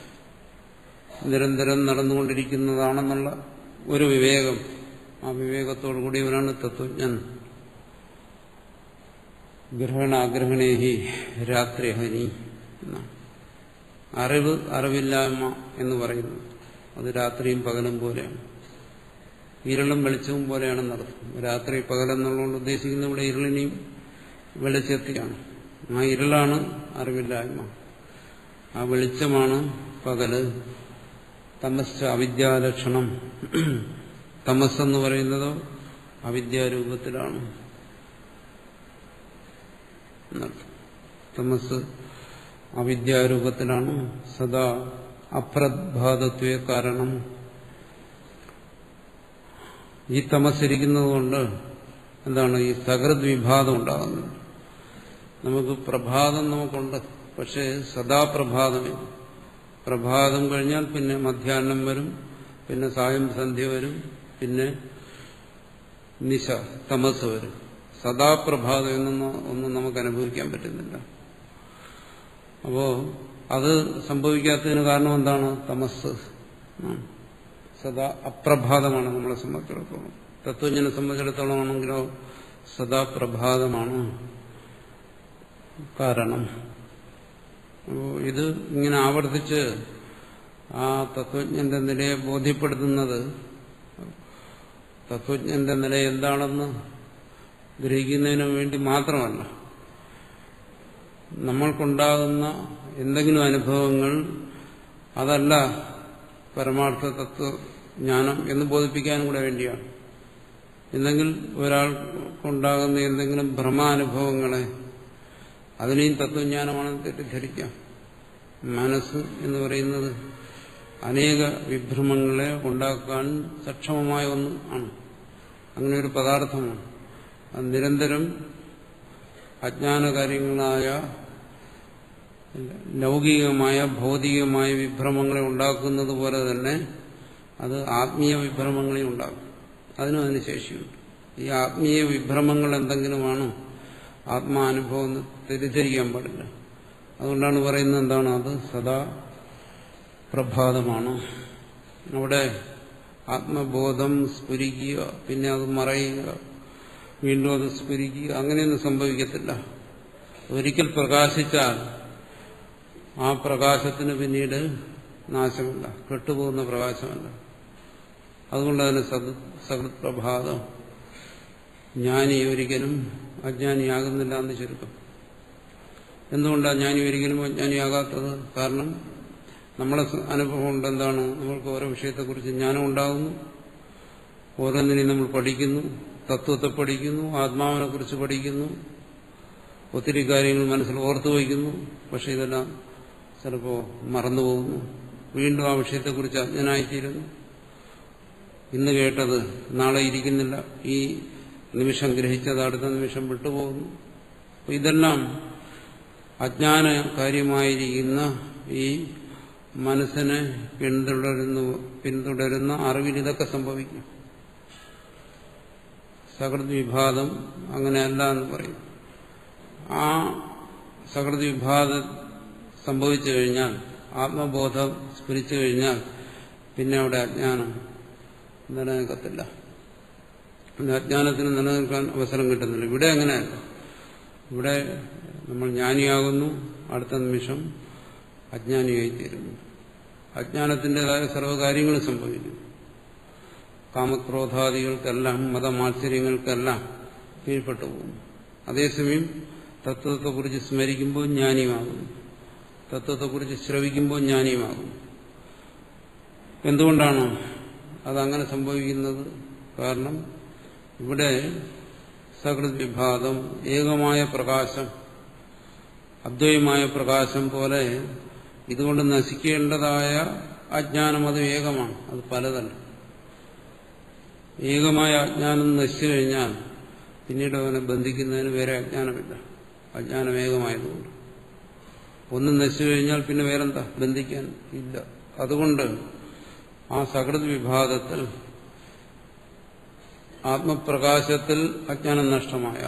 നിരന്തരം നടന്നുകൊണ്ടിരിക്കുന്നതാണെന്നുള്ള ഒരു വിവേകം ആ വിവേകത്തോടു കൂടിയവനാണ് തത്വജ്ഞൻ ഗ്രഹണാഗ്രഹണേഹി രാത്രിഹനി എന്നാണ് അറിവ് അറിവില്ലായ്മ എന്ന് പറയുന്നു അത് രാത്രിയും പകലും പോലെയാണ് ഇരുളും വെളിച്ചവും പോലെയാണ് നടത്തും രാത്രി പകലെന്നുള്ളതുകൊണ്ട് ഉദ്ദേശിക്കുന്ന ഇവിടെ ഇരുളിനെയും വെളിച്ചത്തെയാണ് ആ ഇരുളാണ് അറിവില്ലായ്മ ആ വെളിച്ചമാണ് പകല് തമസ് അവിദ്യാലക്ഷണം തമസ് എന്ന് പറയുന്നതോ അവിദ്യാരൂപത്തിലാണ് തമസ് അവിദ്യാരൂപത്തിലാണ് സദാ അപ്രഭാതത്വ കാരണം ഈ തമസിരിക്കുന്നതുകൊണ്ട് എന്താണ് ഈ സകൃത് വിഭാതം ഉണ്ടാകുന്നത് നമുക്ക് പ്രഭാതം നമുക്കുണ്ട് പക്ഷേ സദാ പ്രഭാതമില്ല പ്രഭാതം കഴിഞ്ഞാൽ പിന്നെ മധ്യാഹ്നം വരും പിന്നെ സായം സന്ധ്യ വരും പിന്നെ നിശ തമസ് വരും സദാപ്രഭാതം എന്നൊന്നും ഒന്നും നമുക്ക് അനുഭവിക്കാൻ പറ്റുന്നില്ല അപ്പോ അത് സംഭവിക്കാത്തതിന് കാരണം എന്താണ് തമസ് ആണ്. സദാ അപ്രഭാതമാണ് നമ്മളെ സംബന്ധിച്ചിടത്തോളം തത്വജ്ഞനെ സംബന്ധിച്ചിടത്തോളം ആണെങ്കിലോ സദാ പ്രഭാതമാണ് കാരണം അപ്പോ ഇത് ഇങ്ങനെ ആവർത്തിച്ച് ആ തത്വജ്ഞന്റെ നിലയെ ബോധ്യപ്പെടുത്തുന്നത് തത്വജ്ഞന്റെ നില എന്താണെന്ന് ഗ്രഹിക്കുന്നതിന് വേണ്ടി മാത്രമല്ല നമ്മൾക്കുണ്ടാകുന്ന എന്തെങ്കിലും അനുഭവങ്ങൾ അതല്ല പരമാർത്ഥ തത്വജ്ഞാനം എന്ന് ബോധിപ്പിക്കാനും കൂടെ വേണ്ടിയാണ് എന്തെങ്കിൽ ഒരാൾക്കുണ്ടാകുന്ന എന്തെങ്കിലും ഭ്രമാനുഭവങ്ങളെ അതിനെയും തത്വജ്ഞാനമാണെന്ന് തെറ്റിദ്ധരിക്കാം മനസ്സ് എന്ന് പറയുന്നത് അനേക വിഭ്രമങ്ങളെ ഉണ്ടാക്കാൻ സക്ഷമമായ ഒന്ന് ആണ് അങ്ങനെ ഒരു പദാർത്ഥമാണ് അത് നിരന്തരം അജ്ഞാനകാര്യങ്ങളായ ലൗകികമായ ഭൗതികമായ വിഭ്രമങ്ങളെ ഉണ്ടാക്കുന്നത് പോലെ തന്നെ അത് ആത്മീയ വിഭ്രമങ്ങളെ ഉണ്ടാക്കും അതിനും അതിന് ശേഷിയുണ്ട് ഈ ആത്മീയ വിഭ്രമങ്ങൾ എന്തെങ്കിലുമാണ് ആത്മാനുഭവം എന്ന് തെറ്റിദ്ധരിക്കാൻ പാടില്ല അതുകൊണ്ടാണ് പറയുന്നത് എന്താണ് അത് സദാ പ്രഭാതമാണ് അവിടെ ആത്മബോധം സ്ഫുരിക്കുക പിന്നെ അത് മറയുക വീണ്ടും അത് സ്ഫുരിക്കുക അങ്ങനെയൊന്നും സംഭവിക്കത്തില്ല ഒരിക്കൽ പ്രകാശിച്ചാൽ ആ പ്രകാശത്തിന് പിന്നീട് നാശമില്ല കെട്ടുപോകുന്ന പ്രകാശമല്ല അതുകൊണ്ട് അതിന് സത് സകൃത് പ്രഭാതം ജ്ഞാനി ഒരിക്കലും അജ്ഞാനിയാകുന്നില്ല എന്ന് ചുരുക്കം എന്തുകൊണ്ടാണ് ജ്ഞാനി ഒരിക്കലും അജ്ഞാനിയാകാത്തത് കാരണം നമ്മളെ അനുഭവം കൊണ്ട് എന്താണ് നമ്മൾക്ക് ഓരോ വിഷയത്തെക്കുറിച്ച് ജ്ഞാനം ഉണ്ടാകുന്നു ഓരോന്നിനെയും നമ്മൾ പഠിക്കുന്നു തത്വത്തെ പഠിക്കുന്നു ആത്മാവിനെ കുറിച്ച് പഠിക്കുന്നു ഒത്തിരി കാര്യങ്ങൾ മനസ്സിൽ ഓർത്തു വയ്ക്കുന്നു പക്ഷെ ഇതെല്ലാം ചിലപ്പോൾ മറന്നുപോകുന്നു വീണ്ടും ആ വിഷയത്തെക്കുറിച്ച് അജ്ഞനായിത്തീരുന്നു ഇന്ന് കേട്ടത് നാളെ ഇരിക്കുന്നില്ല ഈ നിമിഷം ഗ്രഹിച്ചത് അടുത്ത നിമിഷം വിട്ടുപോകുന്നു അപ്പൊ ഇതെല്ലാം അജ്ഞാന കാര്യമായിരിക്കുന്ന ഈ മനസ്സിനെ പിന്തുടരുന്നു പിന്തുടരുന്ന അറിവിൽ ഇതൊക്കെ സംഭവിക്കും സകൃത് വിഭാതം അങ്ങനെയല്ല എന്ന് പറയും ആ സകൃത് വിഭാതം സംഭവിച്ചു കഴിഞ്ഞാൽ ആത്മബോധം സ്ഫുരിച്ചു കഴിഞ്ഞാൽ പിന്നെ അവിടെ അജ്ഞാനം നിലനിൽക്കത്തില്ല പിന്നെ അജ്ഞാനത്തിന് നിലനിൽക്കാൻ അവസരം കിട്ടുന്നില്ല ഇവിടെ അങ്ങനെയല്ല ഇവിടെ നമ്മൾ ജ്ഞാനിയാകുന്നു അടുത്ത നിമിഷം അജ്ഞാനിയായിത്തീരുന്നു അജ്ഞാനത്തിൻ്റെതായ സർവ്വകാര്യങ്ങളും സംഭവിക്കുന്നു കാമക്രോധാദികൾക്കെല്ലാം മതമാത്സര്യങ്ങൾക്കെല്ലാം കീഴ്പ്പെട്ടു പോകുന്നു അതേസമയം തത്വത്തെക്കുറിച്ച് സ്മരിക്കുമ്പോൾ ജ്ഞാനിയുമാകുന്നു തത്വത്തെക്കുറിച്ച് ശ്രവിക്കുമ്പോൾ ജ്ഞാനിയുമാകുന്നു എന്തുകൊണ്ടാണ് അതങ്ങനെ സംഭവിക്കുന്നത് കാരണം ഇവിടെ സകൃത് വിഭാഗം ഏകമായ പ്രകാശം അദ്വൈമായ പ്രകാശം പോലെ ഇതുകൊണ്ട് നശിക്കേണ്ടതായ അജ്ഞാനം അത് ഏകമാണ് അത് പലതല്ല ഏകമായ അജ്ഞാനം നശിച്ചു കഴിഞ്ഞാൽ പിന്നീട് അവനെ ബന്ധിക്കുന്നതിന് വേറെ അജ്ഞാനമില്ല അജ്ഞാനം ഏകമായതുകൊണ്ട് ഒന്ന് നശിച്ചു കഴിഞ്ഞാൽ പിന്നെ വേറെന്താ ബന്ധിക്കാൻ ഇല്ല അതുകൊണ്ട് ആ സകൃത് വിഭാഗത്തിൽ ആത്മപ്രകാശത്തിൽ അജ്ഞാനം നഷ്ടമായ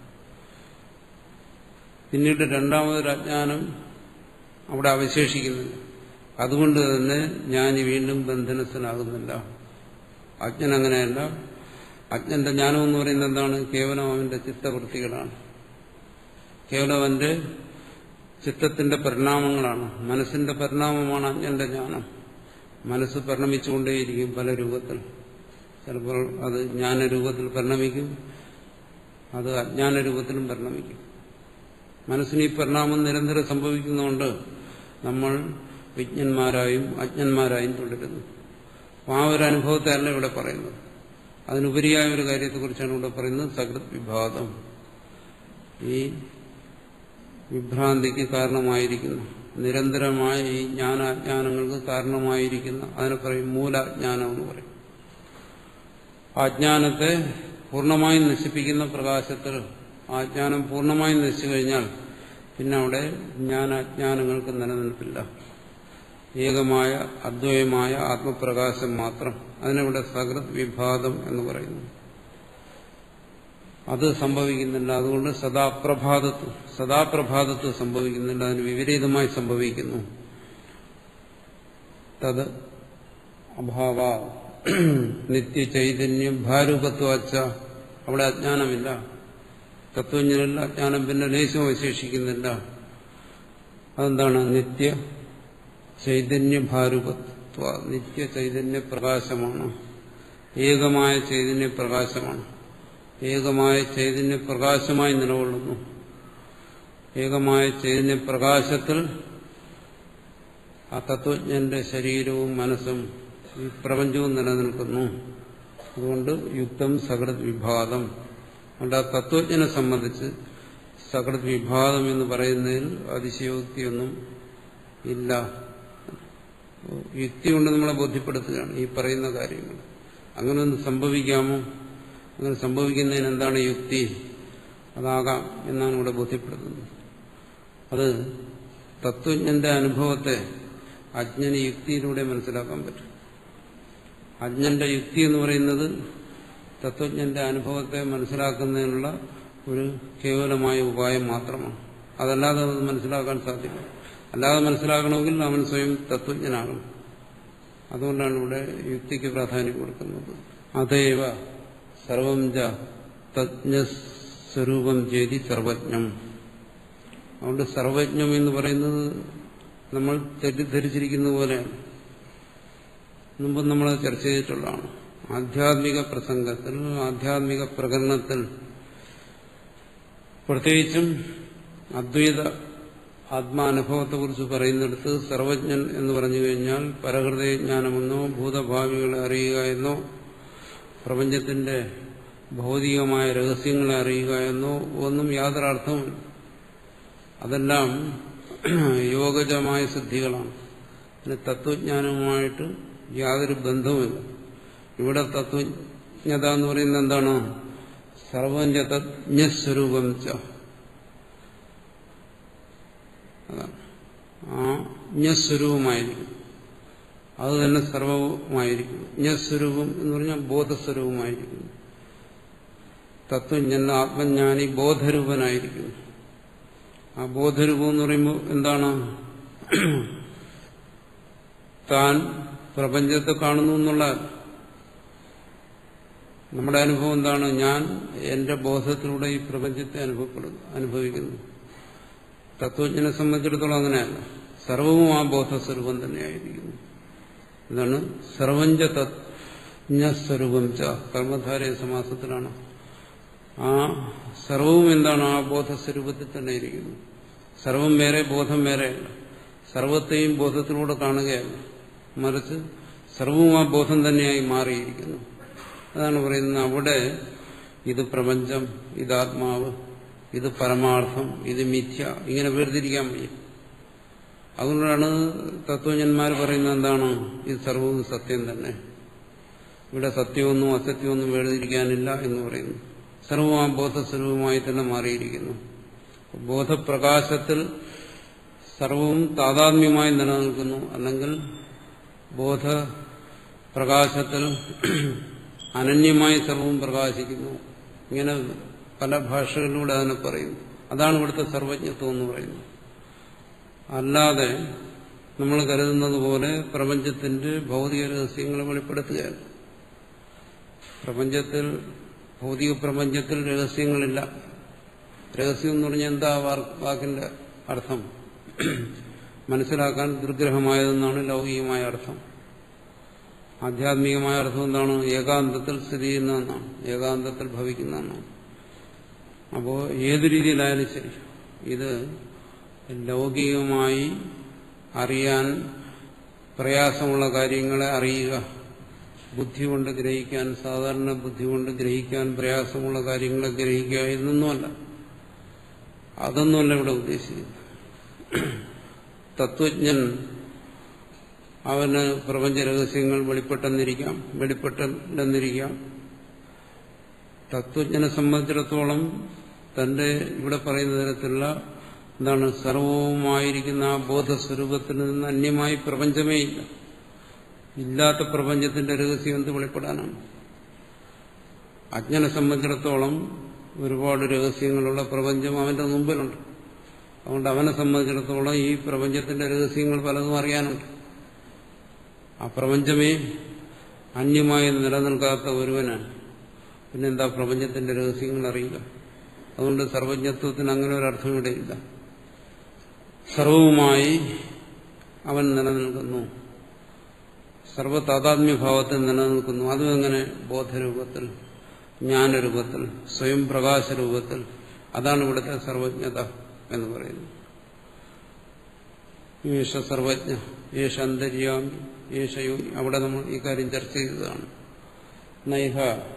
പിന്നീട് രണ്ടാമതൊരു അജ്ഞാനം അവിടെ അവശേഷിക്കുന്നില്ല അതുകൊണ്ട് തന്നെ ഞാൻ വീണ്ടും ബന്ധനസ്ഥനാകുന്നില്ല അജ്ഞൻ അങ്ങനെയല്ല അജ്ഞന്റെ ജ്ഞാനം എന്ന് പറയുന്നത് എന്താണ് കേവലം അവന്റെ ചിത്തവൃത്തികളാണ് കേവലം അവന്റെ ചിത്തത്തിന്റെ പരിണാമങ്ങളാണ് മനസ്സിന്റെ പരിണാമമാണ് അജ്ഞന്റെ ജ്ഞാനം മനസ്സ് പരിണമിച്ചുകൊണ്ടേയിരിക്കും പല രൂപത്തിൽ ചിലപ്പോൾ അത് ജ്ഞാനരൂപത്തിൽ പരിണമിക്കും അത് അജ്ഞാന രൂപത്തിലും പരിണമിക്കും മനസ്സിന് ഈ പരിണാമം നിരന്തരം സംഭവിക്കുന്നതുകൊണ്ട് നമ്മൾ വിജ്ഞന്മാരായും അജ്ഞന്മാരായും തുടരുന്നു അപ്പോൾ ആ ഒരു അനുഭവത്തെ അല്ല ഇവിടെ പറയുന്നത് അതിനുപരിയായ ഒരു കാര്യത്തെക്കുറിച്ചാണ് ഇവിടെ പറയുന്നത് സകൃത് വിഭാഗം ഈ വിഭ്രാന്തിക്ക് കാരണമായിരിക്കുന്നു നിരന്തരമായ ഈ ജ്ഞാനാജ്ഞാനങ്ങൾക്ക് കാരണമായിരിക്കുന്ന അതിനെ പറയും മൂലാജ്ഞാനം എന്ന് പറയും ആ ജ്ഞാനത്തെ പൂർണ്ണമായും നശിപ്പിക്കുന്ന പ്രകാശത്തിൽ ആ ജ്ഞാനം പൂർണ്ണമായും നശിച്ചു കഴിഞ്ഞാൽ പിന്നെ അവിടെ ജ്ഞാനാജ്ഞാനങ്ങൾക്ക് നിലനിൽപ്പില്ല ഏകമായ അദ്വൈതമായ ആത്മപ്രകാശം മാത്രം അതിനിവിടെ സകൃത് വിഭാഗം എന്ന് പറയുന്നു അത് സംഭവിക്കുന്നില്ല അതുകൊണ്ട് സദാപ്രഭാതത്വം സദാപ്രഭാതത്വം സംഭവിക്കുന്നില്ല അതിന് വിപരീതമായി സംഭവിക്കുന്നു തത് അഭാവ നിത്യചൈതന്യം ഭാരൂപത്വച്ച അവിടെ അജ്ഞാനമില്ല തത്വജ്ഞനില്ല അജ്ഞാനം പിന്നെ ലേശം അവശേഷിക്കുന്നില്ല അതെന്താണ് നിത്യ ചൈതന്യ ഭാരൂപത്വ നിത്യ ചൈതന്യ പ്രകാശമാണ് ഏകമായ ചൈതന്യ പ്രകാശമാണ് ഏകമായ ചൈതന്യ പ്രകാശമായി നിലകൊള്ളുന്നു ഏകമായ ചൈതന്യ പ്രകാശത്തിൽ ആ തത്വജ്ഞന്റെ ശരീരവും മനസ്സും ഈ പ്രപഞ്ചവും നിലനിൽക്കുന്നു അതുകൊണ്ട് യുക്തം സകൃത് വിഭാതം അതുകൊണ്ട് ആ തത്വജ്ഞനെ സംബന്ധിച്ച് സകൃത് വിഭാതം എന്ന് പറയുന്നതിൽ അതിശയോക്തിയൊന്നും ഇല്ല യുക്തി കൊണ്ട് നമ്മളെ ബോധ്യപ്പെടുത്തുകയാണ് ഈ പറയുന്ന കാര്യങ്ങൾ അങ്ങനെ ഒന്ന് സംഭവിക്കാമോ അങ്ങനെ സംഭവിക്കുന്നതിന് എന്താണ് യുക്തി അതാകാം എന്നാണ് ഇവിടെ ബോധ്യപ്പെടുത്തുന്നത് അത് തത്വജ്ഞന്റെ അനുഭവത്തെ അജ്ഞന് യുക്തിയിലൂടെ മനസ്സിലാക്കാൻ പറ്റും അജ്ഞന്റെ യുക്തി എന്ന് പറയുന്നത് തത്വജ്ഞന്റെ അനുഭവത്തെ മനസ്സിലാക്കുന്നതിനുള്ള ഒരു കേവലമായ ഉപായം മാത്രമാണ് അതല്ലാതെ അത് മനസ്സിലാക്കാൻ സാധ്യമല്ല അല്ലാതെ മനസ്സിലാക്കണമെങ്കിൽ അവൻ സ്വയം തത്വജ്ഞനാകണം അതുകൊണ്ടാണ് ഇവിടെ യുക്തിക്ക് പ്രാധാന്യം കൊടുക്കുന്നത് അതേവ സർവം ച തജ്ഞസ്വരൂപം ചെയ്തി സർവജ്ഞം അതുകൊണ്ട് സർവജ്ഞം എന്ന് പറയുന്നത് നമ്മൾ തെറ്റിദ്ധരിച്ചിരിക്കുന്ന പോലെയാണ് മുമ്പ് നമ്മൾ ചർച്ച ചെയ്തിട്ടുള്ളതാണ് ആധ്യാത്മിക പ്രസംഗത്തിൽ ആധ്യാത്മിക പ്രകടനത്തിൽ പ്രത്യേകിച്ചും അദ്വൈത ആത്മാനുഭവത്തെക്കുറിച്ച് പറയുന്നിടത്ത് സർവജ്ഞൻ എന്ന് പറഞ്ഞു കഴിഞ്ഞാൽ പരഹൃദയജ്ഞാനമെന്നോ ഭൂതഭാവികളെ അറിയുക എന്നോ പ്രപഞ്ചത്തിന്റെ ഭൗതികമായ രഹസ്യങ്ങളെ അറിയുക എന്നോ ഒന്നും യാതൊരു അർത്ഥവുമില്ല അതെല്ലാം യോഗജമായ സിദ്ധികളാണ് പിന്നെ തത്വജ്ഞാനവുമായിട്ട് യാതൊരു ബന്ധവുമില്ല ഇവിടെ തത്വജ്ഞത എന്ന് പറയുന്നത് എന്താണ് സർവജ്ഞ തജ്ഞസ്വരൂപം ച അതാണ് ആ ജ്ഞസ്വരൂപമായിരിക്കും അത് തന്നെ സർവവുമായിരിക്കും ജ്ഞസ്വരൂപം എന്ന് പറഞ്ഞാൽ ബോധസ്വരൂപമായിരിക്കും തത്വജ്ഞൻ ആത്മജ്ഞാനി ബോധരൂപനായിരിക്കുന്നു ആ ബോധരൂപം എന്ന് പറയുമ്പോൾ എന്താണ് താൻ പ്രപഞ്ചത്തെ കാണുന്നു എന്നുള്ള നമ്മുടെ അനുഭവം എന്താണ് ഞാൻ എന്റെ ബോധത്തിലൂടെ ഈ പ്രപഞ്ചത്തെ അനുഭവപ്പെടുന്നു അനുഭവിക്കുന്നു തത്വജ്ഞനെ സംബന്ധിച്ചിടത്തോളം അങ്ങനെയല്ല സർവവും ആ ബോധസ്വരൂപം തന്നെയായിരിക്കുന്നു എന്താണ് സർവഞ്ച തജ്ഞസ്വരൂപം ച കർമ്മധാരയ സമാസത്തിലാണ് ആ സർവവും എന്താണ് ആ ബോധസ്വരൂപത്തിൽ തന്നെ ഇരിക്കുന്നു സർവം വേറെ ബോധം വേറെയല്ല സർവത്തെയും ബോധത്തിലൂടെ കാണുകയല്ല മറിച്ച് സർവവും ആ ബോധം തന്നെയായി മാറിയിരിക്കുന്നു അതാണ് പറയുന്നത് അവിടെ ഇത് പ്രപഞ്ചം ഇത് ആത്മാവ് ഇത് പരമാർത്ഥം ഇത് മിഥ്യ ഇങ്ങനെ വേർതിരിക്കാൻ വയ്യ അതുകൊണ്ടാണ് തത്വജ്ഞന്മാർ പറയുന്നത് എന്താണ് ഇത് സർവവും സത്യം തന്നെ ഇവിടെ സത്യമൊന്നും അസത്യമൊന്നും വേർതിരിക്കാനില്ല എന്ന് പറയുന്നു സർവവും ആ ബോധസ്വരൂപമായി തന്നെ മാറിയിരിക്കുന്നു ബോധപ്രകാശത്തിൽ സർവവും താതാത്മ്യമായി നിലനിൽക്കുന്നു അല്ലെങ്കിൽ ബോധ പ്രകാശത്തിൽ അനന്യമായി സർവവും പ്രകാശിക്കുന്നു ഇങ്ങനെ പല ഭാഷകളിലൂടെ അതിനെ പറയുന്നു അതാണ് ഇവിടുത്തെ സർവജ്ഞത്വം എന്ന് പറയുന്നത് അല്ലാതെ നമ്മൾ കരുതുന്നത് പോലെ പ്രപഞ്ചത്തിന്റെ ഭൗതിക രഹസ്യങ്ങളെ വെളിപ്പെടുത്തുകയാണ് പ്രപഞ്ചത്തിൽ ഭൗതിക പ്രപഞ്ചത്തിൽ രഹസ്യങ്ങളില്ല രഹസ്യം എന്ന് പറഞ്ഞാൽ എന്താ വാക്കിന്റെ അർത്ഥം മനസ്സിലാക്കാൻ ദുർഗ്രഹമായതെന്നാണ് ലൗകികമായ അർത്ഥം ആധ്യാത്മികമായ അർത്ഥം എന്താണ് ഏകാന്തത്തിൽ സ്ഥിതി ചെയ്യുന്നതെന്നാണ് ഏകാന്തത്തിൽ ഭവിക്കുന്നതെന്നാണ് അപ്പോൾ ഏതു രീതിയിലായാലും ശരി ഇത് ലൗകികമായി അറിയാൻ പ്രയാസമുള്ള കാര്യങ്ങളെ അറിയുക ബുദ്ധി കൊണ്ട് ഗ്രഹിക്കാൻ സാധാരണ ബുദ്ധി കൊണ്ട് ഗ്രഹിക്കാൻ പ്രയാസമുള്ള കാര്യങ്ങളെ ഗ്രഹിക്കുക എന്നൊന്നുമല്ല അതൊന്നുമല്ല ഇവിടെ ഉദ്ദേശിക്കുന്നത് തത്വജ്ഞൻ അവന് പ്രപഞ്ച രഹസ്യങ്ങൾ വെളിപ്പെട്ടെന്നിരിക്കാം വെളിപ്പെട്ടെന്നിരിക്കാം തത്വജ്ഞനെ സംബന്ധിച്ചിടത്തോളം തന്റെ ഇവിടെ പറയുന്ന തരത്തിലുള്ള എന്താണ് സർവവുമായിരിക്കുന്ന ആ ബോധസ്വരൂപത്തിൽ നിന്ന് അന്യമായി പ്രപഞ്ചമേ ഇല്ല ഇല്ലാത്ത പ്രപഞ്ചത്തിന്റെ രഹസ്യം എന്ത് വെളിപ്പെടാനാണ് അജ്ഞനെ സംബന്ധിച്ചിടത്തോളം ഒരുപാട് രഹസ്യങ്ങളുള്ള പ്രപഞ്ചം അവന്റെ മുമ്പിലുണ്ട് അതുകൊണ്ട് അവനെ സംബന്ധിച്ചിടത്തോളം ഈ പ്രപഞ്ചത്തിന്റെ രഹസ്യങ്ങൾ പലതും അറിയാനുണ്ട് ആ പ്രപഞ്ചമേ അന്യമായി നിലനിൽക്കാത്ത ഒരുവനാണ് പിന്നെന്താ പ്രപഞ്ചത്തിന്റെ രഹസ്യങ്ങൾ അറിയുക അതുകൊണ്ട് സർവജ്ഞത്വത്തിന് അങ്ങനെ ഒരു അർത്ഥം ഇവിടെയില്ല സർവവുമായി അവൻ നിലനിൽക്കുന്നു സർവ താതാത്മ്യഭാവത്തിൽ നിലനിൽക്കുന്നു അതും എങ്ങനെ ബോധരൂപത്തിൽ ജ്ഞാനരൂപത്തിൽ സ്വയം പ്രകാശരൂപത്തിൽ അതാണ് ഇവിടുത്തെ സർവജ്ഞത എന്ന് പറയുന്നത് യേശ സർവജ്ഞ യേശ അന്തര്യാമി യേശ യോഗി അവിടെ നമ്മൾ ഈ കാര്യം ചർച്ച ചെയ്തതാണ് നൈഹ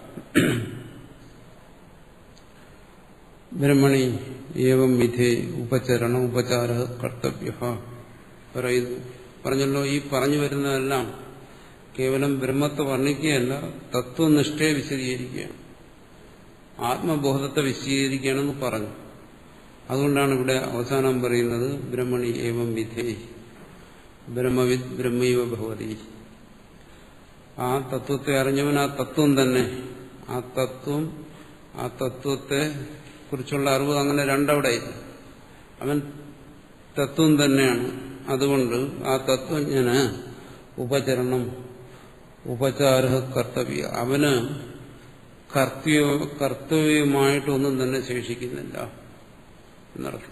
ബ്രഹ്മണി ഏവം വിധേ ഉപചരണ ഉപചാര കർത്തവ്യ പറയുന്നു പറഞ്ഞല്ലോ ഈ പറഞ്ഞു വരുന്നതെല്ലാം കേവലം ബ്രഹ്മത്തെ വർണ്ണിക്കുകയല്ല തത്വനിഷ്ഠയെ വിശദീകരിക്കുകയാണ് ആത്മബോധത്തെ വിശദീകരിക്കുകയാണെന്ന് പറഞ്ഞു അതുകൊണ്ടാണ് ഇവിടെ അവസാനം പറയുന്നത് ബ്രഹ്മണി ഏവം വിധേ ബ്രഹ്മവിദ് ബ്രഹ്മൈവ ഭവതി ആ തത്വത്തെ അറിഞ്ഞവൻ ആ തത്വം തന്നെ ആ തത്വം ആ തത്വത്തെ കുറിച്ചുള്ള അറിവ് അങ്ങനെ രണ്ടവിടെ അവൻ തത്വം തന്നെയാണ് അതുകൊണ്ട് ആ തത്വജ്ഞന് ഉപചരണം ഉപചാര കർത്തവ്യ അവന് കർത്തവ്യ കർത്തവ്യമായിട്ടൊന്നും തന്നെ ശേഷിക്കുന്നില്ല എന്നർത്ഥം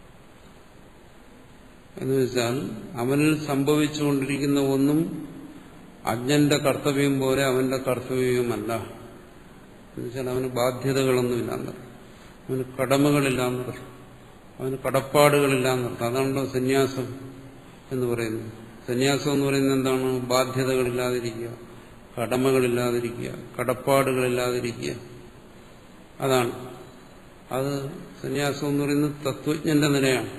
എന്ന് വെച്ചാൽ അവനിൽ സംഭവിച്ചുകൊണ്ടിരിക്കുന്ന ഒന്നും അജ്ഞന്റെ കർത്തവ്യം പോലെ അവന്റെ കർത്തവ്യവുമല്ല എന്നുവെച്ചാൽ അവന് ബാധ്യതകളൊന്നുമില്ല എന്നർത്ഥം അവന് കടമകളില്ല എന്നർത്ഥം അവന് കടപ്പാടുകളില്ല എന്നർത്ഥം അതാണല്ലോ സന്യാസം എന്ന് പറയുന്നത് സന്യാസം എന്ന് പറയുന്നത് എന്താണ് ബാധ്യതകളില്ലാതിരിക്കുക കടമകളില്ലാതിരിക്കുക കടപ്പാടുകളില്ലാതിരിക്കുക അതാണ് അത് സന്യാസം എന്ന് പറയുന്നത് തത്വജ്ഞന്റെ നിലയാണ്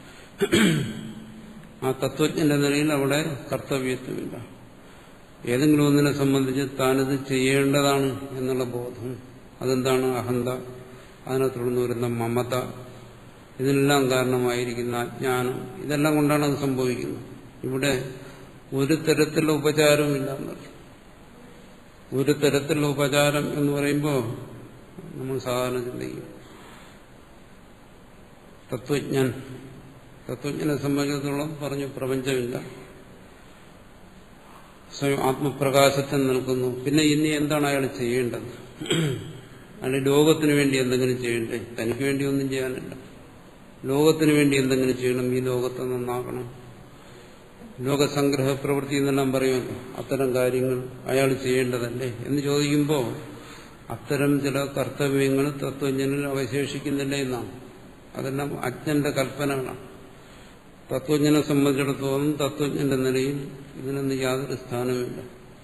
ആ തത്വജ്ഞന്റെ നിലയിൽ അവിടെ കർത്തവ്യത്വമില്ല ഏതെങ്കിലും ഒന്നിനെ സംബന്ധിച്ച് താനിത് ചെയ്യേണ്ടതാണ് എന്നുള്ള ബോധം അതെന്താണ് അഹന്ത അതിനെ തുടർന്ന് വരുന്ന മമത ഇതിനെല്ലാം കാരണമായിരിക്കുന്ന അജ്ഞാനം ഇതെല്ലാം കൊണ്ടാണ് അത് സംഭവിക്കുന്നത് ഇവിടെ ഒരു തരത്തിലുള്ള ഉപചാരവുമില്ല എന്നർത്ഥം ഒരു തരത്തിലുള്ള ഉപചാരം എന്ന് പറയുമ്പോൾ നമ്മൾ സാധാരണ ചിന്തിക്കും തത്വജ്ഞൻ തത്വജ്ഞനെ സംബന്ധിച്ചിടത്തോളം പറഞ്ഞു പ്രപഞ്ചമില്ല സ്വയം ആത്മപ്രകാശത്തിൽ നിൽക്കുന്നു പിന്നെ ഇനി എന്താണ് അയാൾ ചെയ്യേണ്ടത് അയാൾ ലോകത്തിന് വേണ്ടി എന്തെങ്കിലും ചെയ്യണ്ടേ തനിക്ക് വേണ്ടി ഒന്നും ചെയ്യാനില്ല ലോകത്തിന് വേണ്ടി എന്തെങ്കിലും ചെയ്യണം ഈ ലോകത്തെ നന്നാക്കണം ലോകസംഗ്രഹ പ്രവൃത്തി എന്നെല്ലാം പറയുമല്ലോ അത്തരം കാര്യങ്ങൾ അയാൾ ചെയ്യേണ്ടതല്ലേ എന്ന് ചോദിക്കുമ്പോൾ അത്തരം ചില കർത്തവ്യങ്ങൾ തത്വജ്ഞനിൽ അവശേഷിക്കുന്നില്ല എന്നാണ് അതെല്ലാം അജ്ഞന്റെ കൽപ്പനകളാണ് തത്വജ്ഞനെ സംബന്ധിച്ചിടത്തോളം തത്വജ്ഞന്റെ നിലയിൽ ഇതിനൊന്നും യാതൊരു സ്ഥാനമില്ല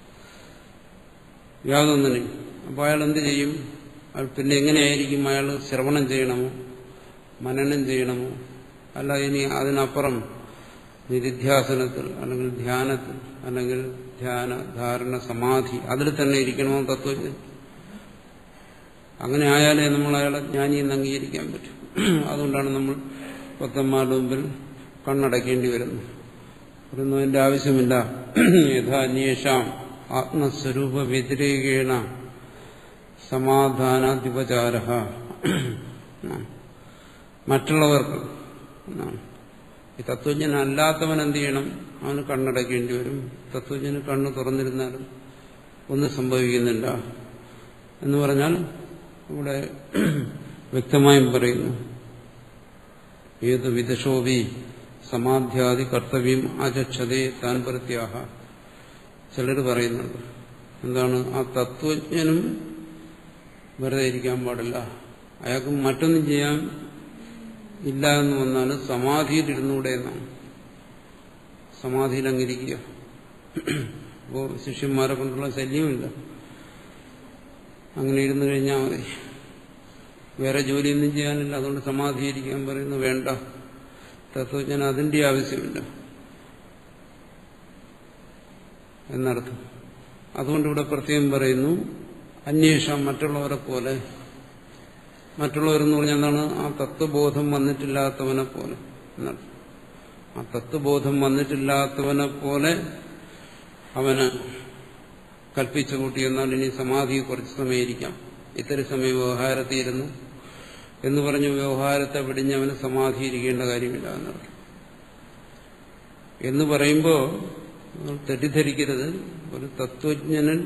യാതൊന്നിനും അപ്പോൾ അയാൾ എന്ത് ചെയ്യും അയാൾ പിന്നെ എങ്ങനെയായിരിക്കും അയാൾ ശ്രവണം ചെയ്യണമോ മനനം ചെയ്യണമോ അല്ല ഇനി അതിനപ്പുറം നിരിധ്യാസനത്തിൽ അല്ലെങ്കിൽ ധ്യാനത്തിൽ അല്ലെങ്കിൽ ധ്യാന ധാരണ സമാധി അതിൽ തന്നെ ഇരിക്കണമോ തത്വജ്ഞൻ അങ്ങനെ ആയാലേ നമ്മൾ അയാളെ ജ്ഞാനിയെന്ന് അംഗീകരിക്കാൻ പറ്റും അതുകൊണ്ടാണ് നമ്മൾ ഭക്തന്മാരുടെ മുമ്പിൽ കണ്ണടയ്ക്കേണ്ടി വരുന്നു പറയുന്നു അതിന്റെ ആവശ്യമില്ല യഥാന്വേഷാം ആത്മസ്വരൂപ വ്യതിരേകേണ സമാധാനാധിപചാര മറ്റുള്ളവർക്ക് ഈ തത്വജ്ഞനല്ലാത്തവൻ എന്ത് ചെയ്യണം അവന് കണ്ണടയ്ക്കേണ്ടി വരും തത്വജ്ഞന് കണ്ണ് തുറന്നിരുന്നാലും ഒന്നും സംഭവിക്കുന്നില്ല എന്ന് പറഞ്ഞാൽ ഇവിടെ വ്യക്തമായും പറയുന്നു ഏത് വിദശോഭി സമാധ്യാദി കർത്തവ്യം അചക്ഷതേ താൻ പ്രത്യാഹ ചിലർ പറയുന്നുണ്ട് എന്താണ് ആ തത്വജ്ഞനും വെറുതെ ഇരിക്കാൻ പാടില്ല അയാൾക്ക് മറ്റൊന്നും ചെയ്യാൻ ഇല്ല എന്ന് വന്നാൽ സമാധിയിലിരുന്നൂടെ എന്നാണ് സമാധിയിൽ അങ്ങിരിക്കുക അപ്പോൾ ശിഷ്യന്മാരെ കൊണ്ടുള്ള ശല്യമില്ല അങ്ങനെ ഇരുന്നു കഴിഞ്ഞാൽ മതി വേറെ ജോലിയൊന്നും ചെയ്യാനില്ല അതുകൊണ്ട് സമാധിയിരിക്കാൻ പറയുന്നു വേണ്ട തത്വജ്ഞാൻ അതിന്റെ ആവശ്യമില്ല എന്നർത്ഥം അതുകൊണ്ട് ഇവിടെ പ്രത്യേകം പറയുന്നു അന്വേഷണം മറ്റുള്ളവരെ പോലെ മറ്റുള്ളവരെന്ന് പറഞ്ഞാൽ എന്താണ് ആ തത്വബോധം വന്നിട്ടില്ലാത്തവനെ പോലെ എന്നർത്ഥം ആ തത്വബോധം വന്നിട്ടില്ലാത്തവനെ പോലെ അവന് കൽപ്പിച്ചു കൂട്ടി എന്നാൽ ഇനി സമാധി കുറച്ച് സമയം ഇരിക്കാം ഇത്തിരി സമയം വ്യവഹാരത്തിയിരുന്നു എന്ന് പറഞ്ഞ് വ്യവഹാരത്തെ വെടിഞ്ഞവന് സമാധി ഇരിക്കേണ്ട കാര്യമില്ല എന്നർത്ഥം എന്ന് പറയുമ്പോൾ നിങ്ങൾ തെറ്റിദ്ധരിക്കരുത് ഒരു തത്വജ്ഞനൻ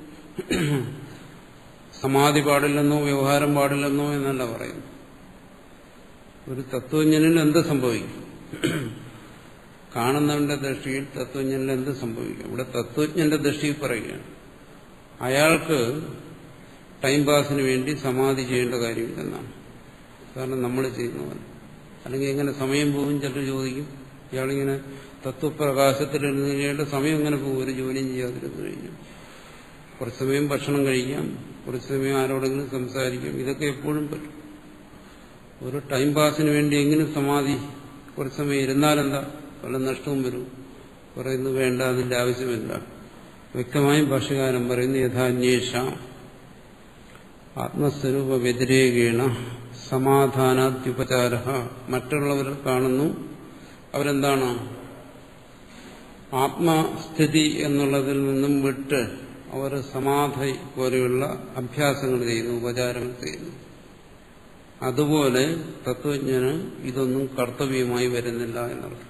സമാധി പാടില്ലെന്നോ വ്യവഹാരം പാടില്ലെന്നോ എന്നല്ല പറയുന്നു ഒരു തത്വജ്ഞനിൽ എന്ത് സംഭവിക്കും കാണുന്നവന്റെ ദൃഷ്ടിയിൽ തത്വജ്ഞനിൽ എന്ത് സംഭവിക്കും ഇവിടെ തത്വജ്ഞന്റെ ദൃഷ്ടിയിൽ പറയുകയാണ് അയാൾക്ക് ടൈം പാസിന് വേണ്ടി സമാധി ചെയ്യേണ്ട കാര്യമില്ലെന്നാണ് കാരണം നമ്മൾ ചെയ്യുന്നവൻ അല്ലെങ്കിൽ എങ്ങനെ സമയം പോകും ചിലർ ചോദിക്കും ഇയാളിങ്ങനെ തത്വപ്രകാശത്തിൽ ഇരുന്ന് സമയം എങ്ങനെ പോകും ഒരു ജോലിയും ചെയ്യാതിരുന്നു കഴിഞ്ഞു കുറച്ച് സമയം ഭക്ഷണം കഴിക്കാം കുറച്ച് സമയം ആരോടെങ്കിലും സംസാരിക്കാം ഇതൊക്കെ എപ്പോഴും പറ്റും ഒരു ടൈം പാസിന് വേണ്ടി എങ്കിലും സമാധി കുറച്ച് സമയം ഇരുന്നാലെന്താ വല്ല നഷ്ടവും വരും പറയുന്നു വേണ്ട അതിന്റെ ആവശ്യമില്ല വ്യക്തമായും ഭാഷകാരം പറയുന്നു യഥാന്വേഷ ആത്മസ്വരൂപ വ്യതിരേകേണ സമാധാനാദ്യുപചാര മറ്റുള്ളവർ കാണുന്നു അവരെന്താണ് ആത്മസ്ഥിതി എന്നുള്ളതിൽ നിന്നും വിട്ട് അവർ സമാധി പോലെയുള്ള അഭ്യാസങ്ങൾ ചെയ്യുന്നു ഉപചാരങ്ങൾ ചെയ്യുന്നു അതുപോലെ തത്വജ്ഞന് ഇതൊന്നും കർത്തവ്യമായി വരുന്നില്ല എന്നർത്ഥം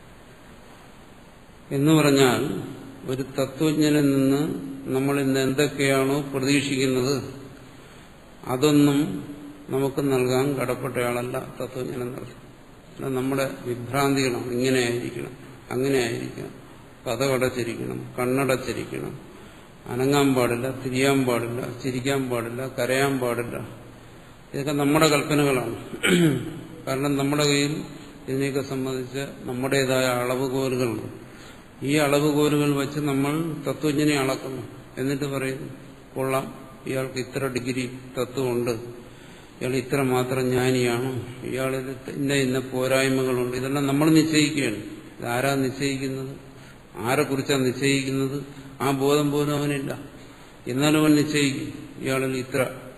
എന്ന് പറഞ്ഞാൽ ഒരു തത്വജ്ഞനിൽ നിന്ന് നമ്മൾ ഇന്ന് എന്തൊക്കെയാണോ പ്രതീക്ഷിക്കുന്നത് അതൊന്നും നമുക്ക് നൽകാൻ കടപ്പെട്ടയാളല്ല തത്വജ്ഞൻ എന്നർത്ഥം അല്ല നമ്മുടെ വിഭ്രാന്തികളാണ് ഇങ്ങനെ ആയിരിക്കണം അങ്ങനെ ആയിരിക്കണം കഥകടച്ചിരിക്കണം കണ്ണടച്ചിരിക്കണം അനങ്ങാൻ പാടില്ല തിരിയാൻ പാടില്ല ചിരിക്കാൻ പാടില്ല കരയാൻ പാടില്ല ഇതൊക്കെ നമ്മുടെ കൽപ്പനകളാണ് കാരണം നമ്മുടെ കയ്യിൽ ഇതിനെയൊക്കെ സംബന്ധിച്ച് നമ്മുടേതായ അളവുകോലുകളുണ്ട് ഈ അളവുകോലുകൾ വെച്ച് നമ്മൾ തത്വജ്ഞനെ അളക്കുന്നു എന്നിട്ട് പറയുന്നു കൊള്ളാം ഇയാൾക്ക് ഇത്ര ഡിഗ്രി തത്വമുണ്ട് ഇയാൾ ഇത്ര മാത്രം ജ്ഞാനിയാണ് ഇയാളിൽ ഇന്ന ഇന്ന പോരായ്മകളുണ്ട് ഇതെല്ലാം നമ്മൾ നിശ്ചയിക്കുകയാണ് ഇതാരാ നിശ്ചയിക്കുന്നത് ആരെക്കുറിച്ചാണ് നിശ്ചയിക്കുന്നത് ആ ബോധം പോലും അവനില്ല എന്നാലും അവൻ നിശ്ചയിക്കും ഇയാളിൽ ഇത്ര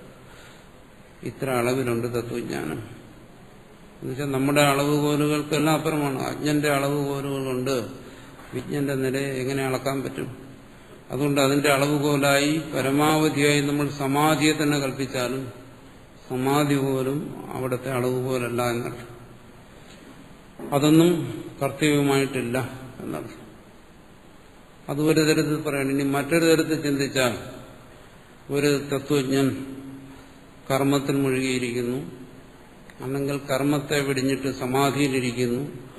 ഇത്ര അളവിലുണ്ട് തത്വജ്ഞാനം എന്നുവെച്ചാൽ നമ്മുടെ അളവുകോലുകൾക്കെല്ലാം അപ്പുറമാണ് അജ്ഞന്റെ അളവുകോലുകളുണ്ട് വിജ്ഞന്റെ നിലയെ എങ്ങനെ അളക്കാൻ പറ്റും അതുകൊണ്ട് അതിന്റെ അളവുകോലായി പരമാവധിയായി നമ്മൾ സമാധിയെ തന്നെ കൽപ്പിച്ചാലും സമാധി പോലും അവിടുത്തെ അളവുകോലല്ല എന്നർത്ഥം അതൊന്നും കർത്തവ്യമായിട്ടില്ല എന്നർത്ഥം അത് ഒരു തരത്തിൽ പറയണം ഇനി മറ്റൊരു തരത്തിൽ ചിന്തിച്ചാൽ ഒരു തത്വജ്ഞൻ കർമ്മത്തിൽ മുഴുകിയിരിക്കുന്നു അല്ലെങ്കിൽ കർമ്മത്തെ വെടിഞ്ഞിട്ട് സമാധിയിലിരിക്കുന്നു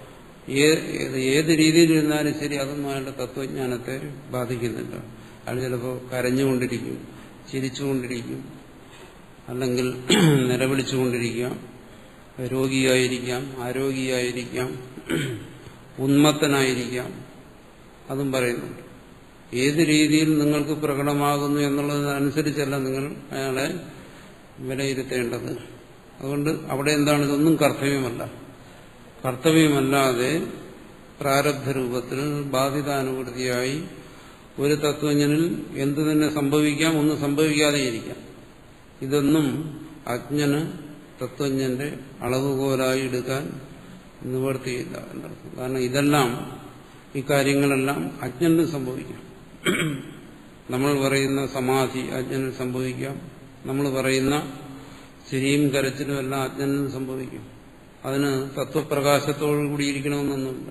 ഏത് രീതിയിലിരുന്നാലും ശരി അതൊന്നും അയാളുടെ തത്വജ്ഞാനത്തെ ബാധിക്കുന്നില്ല അയാൾ ചിലപ്പോൾ കരഞ്ഞുകൊണ്ടിരിക്കും ചിരിച്ചുകൊണ്ടിരിക്കും അല്ലെങ്കിൽ നിലവിളിച്ചുകൊണ്ടിരിക്കാം രോഗിയായിരിക്കാം ആരോഗ്യയായിരിക്കാം ഉന്മത്തനായിരിക്കാം അതും പറയുന്നുണ്ട് ഏത് രീതിയിൽ നിങ്ങൾക്ക് പ്രകടമാകുന്നു എന്നുള്ളതനുസരിച്ചല്ല നിങ്ങൾ അയാളെ വിലയിരുത്തേണ്ടത് അതുകൊണ്ട് അവിടെ എന്താണ് ഇതൊന്നും കർത്തവ്യമല്ല കർത്തവ്യമല്ലാതെ പ്രാരബ്ധ രൂപത്തിൽ ബാധിതാനുവൃത്തിയായി ഒരു തത്വജ്ഞനിൽ എന്തു തന്നെ സംഭവിക്കാം ഒന്നും സംഭവിക്കാതെ ഇരിക്കാം ഇതൊന്നും അജ്ഞന് തത്വജ്ഞന്റെ അളവുകോലായി എടുക്കാൻ നിവർത്തിയില്ല എന്നർത്ഥം കാരണം ഇതെല്ലാം ഈ കാര്യങ്ങളെല്ലാം അജ്ഞന് സംഭവിക്കാം നമ്മൾ പറയുന്ന സമാധി അജ്ഞന് സംഭവിക്കാം നമ്മൾ പറയുന്ന ശരിയും കരച്ചിലും എല്ലാം അജ്ഞനും സംഭവിക്കും അതിന് തത്വപ്രകാശത്തോടു കൂടിയിരിക്കണമെന്നൊന്നുമില്ല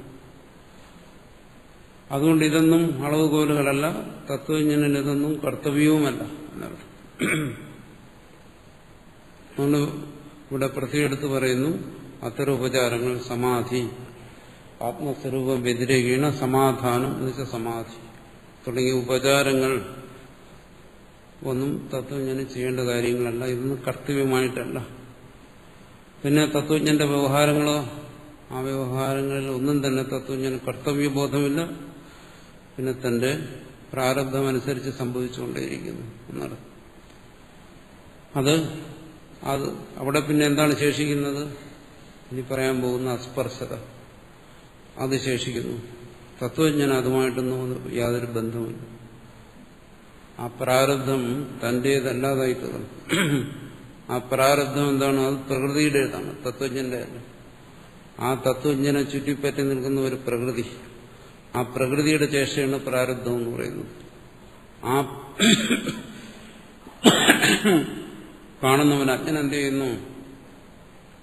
അതുകൊണ്ട് ഇതൊന്നും അളവുകോലുകളല്ല തത്വജ്ഞനിൽ ഇതൊന്നും കർത്തവ്യവുമല്ല എന്നർത്ഥം അതുകൊണ്ട് ഇവിടെ പ്രതിയെടുത്ത് പറയുന്നു അത്തരം ഉപചാരങ്ങൾ സമാധി ആത്മസ്വരൂപം വ്യതിരേകീണ സമാധാനം എന്ന് വെച്ചാൽ സമാധി തുടങ്ങിയ ഉപചാരങ്ങൾ ഒന്നും തത്വജ്ഞന് ചെയ്യേണ്ട കാര്യങ്ങളല്ല ഇതൊന്നും കർത്തവ്യമായിട്ടല്ല പിന്നെ തത്വജ്ഞന്റെ വ്യവഹാരങ്ങളോ ആ വ്യവഹാരങ്ങളിൽ ഒന്നും തന്നെ തത്വജ്ഞന് കർത്തവ്യബോധമില്ല പിന്നെ തന്റെ പ്രാരബ്ധമനുസരിച്ച് സംഭവിച്ചുകൊണ്ടേയിരിക്കുന്നു എന്നാണ് അത് അത് അവിടെ പിന്നെ എന്താണ് ശേഷിക്കുന്നത് ഇനി പറയാൻ പോകുന്ന അസ്പർശത അത് ശേഷിക്കുന്നു തത്വജ്ഞൻ അതുമായിട്ടൊന്നും യാതൊരു ബന്ധവുമില്ല ആ പ്രാരബ്ധം തന്റേതല്ലാതായി തീർന്നു ആ പ്രാരബ്ധം എന്താണ് അത് പ്രകൃതിയുടേതാണ് തത്വജ്ഞന്റെ അല്ല ആ തത്വജ്ഞനെ ചുറ്റിപ്പറ്റി നിൽക്കുന്ന ഒരു പ്രകൃതി ആ പ്രകൃതിയുടെ ചേഷ്ടയാണ് പ്രാരബ്ധം എന്ന് പറയുന്നത് ആ കാണുന്നവൻ അജ്ഞൻ എന്ത് ചെയ്യുന്നു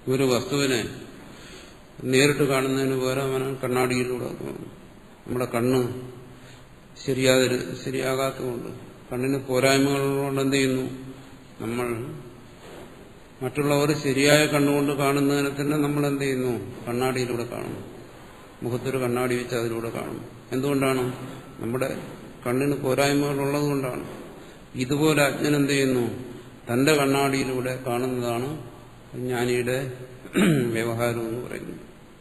ഒരു വസ്തുവിനെ നേരിട്ട് കാണുന്നതിന് പകരം അവന് കണ്ണാടിയിലൂടെ കാണുന്നു നമ്മുടെ കണ്ണ് ശരിയാതെ ശരിയാകാത്തതുകൊണ്ട് കണ്ണിന് പോരായ്മകളുള്ളതുകൊണ്ട് എന്ത് ചെയ്യുന്നു നമ്മൾ മറ്റുള്ളവർ ശരിയായ കണ്ണുകൊണ്ട് കാണുന്നതിനെ തന്നെ നമ്മൾ എന്ത് ചെയ്യുന്നു കണ്ണാടിയിലൂടെ കാണുന്നു മുഖത്തൊരു കണ്ണാടി വെച്ച് അതിലൂടെ കാണുന്നു എന്തുകൊണ്ടാണ് നമ്മുടെ കണ്ണിന് പോരായ്മകളുള്ളത് കൊണ്ടാണ് ഇതുപോലെ അജ്ഞൻ എന്ത് ചെയ്യുന്നു തന്റെ കണ്ണാടിയിലൂടെ കാണുന്നതാണ് ജ്ഞാനിയുടെ വ്യവഹാരം എന്ന് പറയുന്നത്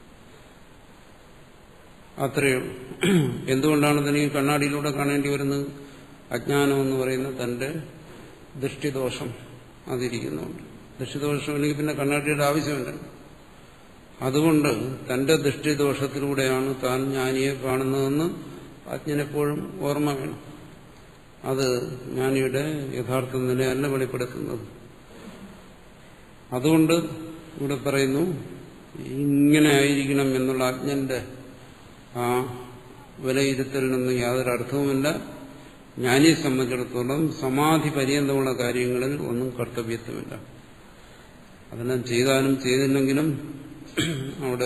അത്രയേ ഉള്ളൂ എന്തുകൊണ്ടാണ് തനിക്ക് കണ്ണാടിയിലൂടെ കാണേണ്ടി വരുന്നത് അജ്ഞാനം എന്ന് പറയുന്ന തന്റെ ദൃഷ്ടിദോഷം അതിരിക്കുന്നുണ്ട് ദൃഷ്ടിദോഷം അല്ലെങ്കിൽ പിന്നെ കണ്ണാടിയുടെ ആവശ്യമില്ല അതുകൊണ്ട് തന്റെ ദൃഷ്ടിദോഷത്തിലൂടെയാണ് താൻ ജ്ഞാനിയെ കാണുന്നതെന്ന് അജ്ഞനെപ്പോഴും ഓർമ്മ വേണം അത് ജ്ഞാനിയുടെ യഥാർത്ഥ നിലയല്ല വെളിപ്പെടുത്തുന്നത് അതുകൊണ്ട് ഇവിടെ പറയുന്നു ഇങ്ങനെ ആയിരിക്കണം എന്നുള്ള അജ്ഞന്റെ ആ വിലയിരുത്തലിനൊന്നും യാതൊരു അർത്ഥവുമില്ല ജ്ഞാനിയെ സംബന്ധിച്ചിടത്തോളം സമാധി പര്യന്തമുള്ള കാര്യങ്ങളിൽ ഒന്നും കർത്തവ്യത്വമില്ല അതെല്ലാം ചെയ്താലും ചെയ്തില്ലെങ്കിലും അവിടെ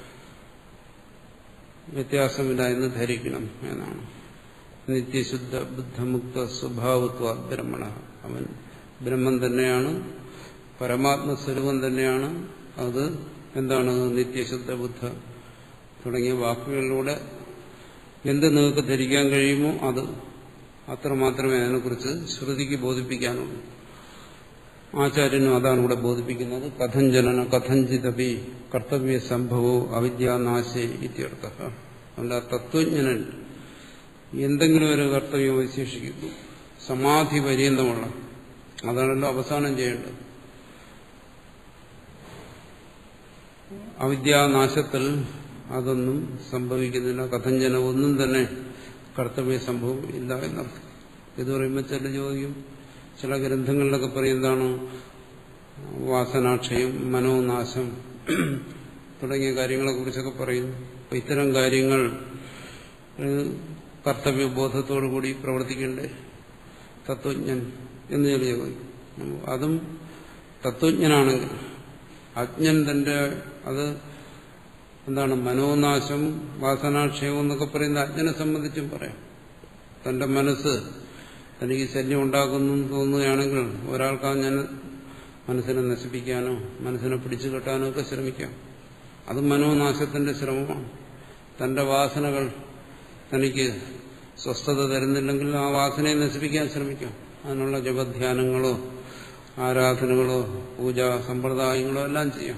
വ്യത്യാസമില്ല എന്ന് ധരിക്കണം എന്നാണ് നിത്യശുദ്ധ ബുദ്ധമുക്ത സ്വഭാവത്വ ബ്രഹ്മണ അവൻ ബ്രഹ്മം തന്നെയാണ് പരമാത്മസ്വരൂപം തന്നെയാണ് അത് എന്താണ് നിത്യശുദ്ധ ബുദ്ധ തുടങ്ങിയ വാക്കുകളിലൂടെ എന്ത് നിങ്ങൾക്ക് ധരിക്കാൻ കഴിയുമോ അത് അത്രമാത്രമേ അതിനെക്കുറിച്ച് ശ്രുതിക്ക് ബോധിപ്പിക്കാനുള്ളൂ ആചാര്യനും അതാണ് ഇവിടെ ബോധിപ്പിക്കുന്നത് കഥഞ്ജനന കഥഞ്ചിതപി കർത്തവ്യ സംഭവോ അവിദ്യാനാശേ ഇത്യർത്ഥ അതുകൊണ്ട് ആ തത്വജ്ഞനൻ എന്തെങ്കിലും ഒരു കർത്തവ്യം വിശേഷിക്കുന്നു സമാധി പര്യന്തമുള്ള അതാണല്ലോ അവസാനം ചെയ്യേണ്ടത് അവിദ്യാനാശത്തിൽ അതൊന്നും സംഭവിക്കുന്നില്ല കഥഞ്ജന ഒന്നും തന്നെ കർത്തവ്യ സംഭവം ഇല്ല എന്നർത്ഥം ഇത് പറയുമ്പോൾ ചില ചോദിക്കും ചില ഗ്രന്ഥങ്ങളിലൊക്കെ പറയും എന്താണ് വാസനാക്ഷയം മനോനാശം തുടങ്ങിയ കാര്യങ്ങളെ കുറിച്ചൊക്കെ പറയുന്നു അപ്പൊ ഇത്തരം കാര്യങ്ങൾ കർത്തവ്യബോധത്തോടുകൂടി പ്രവർത്തിക്കണ്ടേ തത്വജ്ഞൻ എന്ന് ചില ചോദിക്കും അതും തത്വജ്ഞനാണെങ്കിൽ അജ്ഞൻ തന്റെ അത് എന്താണ് മനോനാശം വാസനാക്ഷയം എന്നൊക്കെ പറയുന്ന അജ്ഞനെ സംബന്ധിച്ചും പറയാം തന്റെ മനസ്സ് തനിക്ക് ശല്യം ഉണ്ടാക്കുന്നു എന്ന് തോന്നുകയാണെങ്കിൽ ഒരാൾക്ക് ആ ഞാൻ മനസ്സിനെ നശിപ്പിക്കാനോ മനസ്സിനെ പിടിച്ചു കെട്ടാനോ ഒക്കെ ശ്രമിക്കാം അത് മനോനാശത്തിന്റെ ശ്രമമാണ് തന്റെ വാസനകൾ തനിക്ക് സ്വസ്ഥത തരുന്നില്ലെങ്കിൽ ആ വാസനയെ നശിപ്പിക്കാൻ ശ്രമിക്കാം അതിനുള്ള ജപധ്യാനങ്ങളോ ആരാധനകളോ പൂജാ സമ്പ്രദായങ്ങളോ എല്ലാം ചെയ്യാം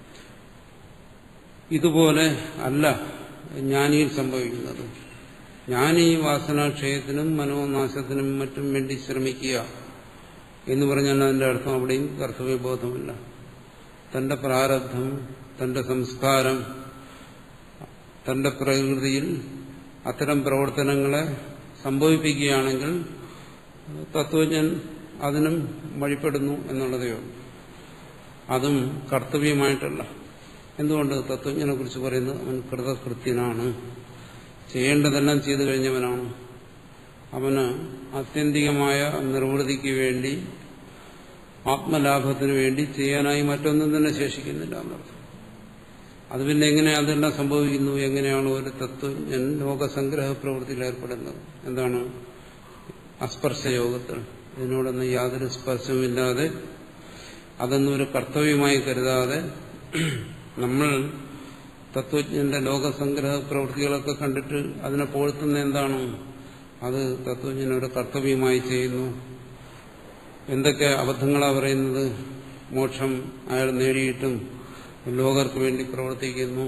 ഇതുപോലെ അല്ല ജ്ഞാനിയിൽ സംഭവിക്കുന്നത് ജ്ഞാനി വാസനാക്ഷയത്തിനും മനോനാശത്തിനും മറ്റും വേണ്ടി ശ്രമിക്കുക എന്ന് പറഞ്ഞാൽ അതിന്റെ അർത്ഥം അവിടെയും കർത്തവ്യബോധമില്ല തന്റെ പ്രാരബ്ധം തന്റെ സംസ്കാരം തന്റെ പ്രകൃതിയിൽ അത്തരം പ്രവർത്തനങ്ങളെ സംഭവിപ്പിക്കുകയാണെങ്കിൽ തത്വജ്ഞൻ അതിനും വഴിപ്പെടുന്നു എന്നുള്ളതേ ഉള്ളൂ അതും കർത്തവ്യമായിട്ടല്ല എന്തുകൊണ്ട് തത്വജ്ഞനെ കുറിച്ച് പറയുന്നത് അവൻ കൃതകൃത്യനാണ് ചെയ്യേണ്ടതെല്ലാം ചെയ്തു കഴിഞ്ഞവനാണ് അവന് ആത്യന്തികമായ നിർവൃതിക്ക് വേണ്ടി ആത്മലാഭത്തിന് വേണ്ടി ചെയ്യാനായി മറ്റൊന്നും തന്നെ ശേഷിക്കുന്നില്ല എന്നർത്ഥം അത് പിന്നെ എങ്ങനെ അതെല്ലാം സംഭവിക്കുന്നു എങ്ങനെയാണ് ഒരു തത്വജ്ഞൻ ലോകസംഗ്രഹ പ്രവൃത്തിയിൽ ഏർപ്പെടുന്നത് എന്താണ് അസ്പർശയോഗത്തിൽ ഇതിനോടൊന്നും യാതൊരു സ്പർശവുമില്ലാതെ അതൊന്നും ഒരു കർത്തവ്യമായി കരുതാതെ നമ്മൾ തത്വജ്ഞന്റെ ലോകസംഗ്രഹ പ്രവൃത്തികളൊക്കെ കണ്ടിട്ട് അതിനെ പുകഴ്ത്തുന്ന എന്താണ് അത് തത്വജ്ഞൻ ഒരു കർത്തവ്യമായി ചെയ്യുന്നു എന്തൊക്കെ അബദ്ധങ്ങളാണ് പറയുന്നത് മോക്ഷം അയാൾ നേടിയിട്ടും ലോകർക്ക് വേണ്ടി പ്രവർത്തിക്കുന്നു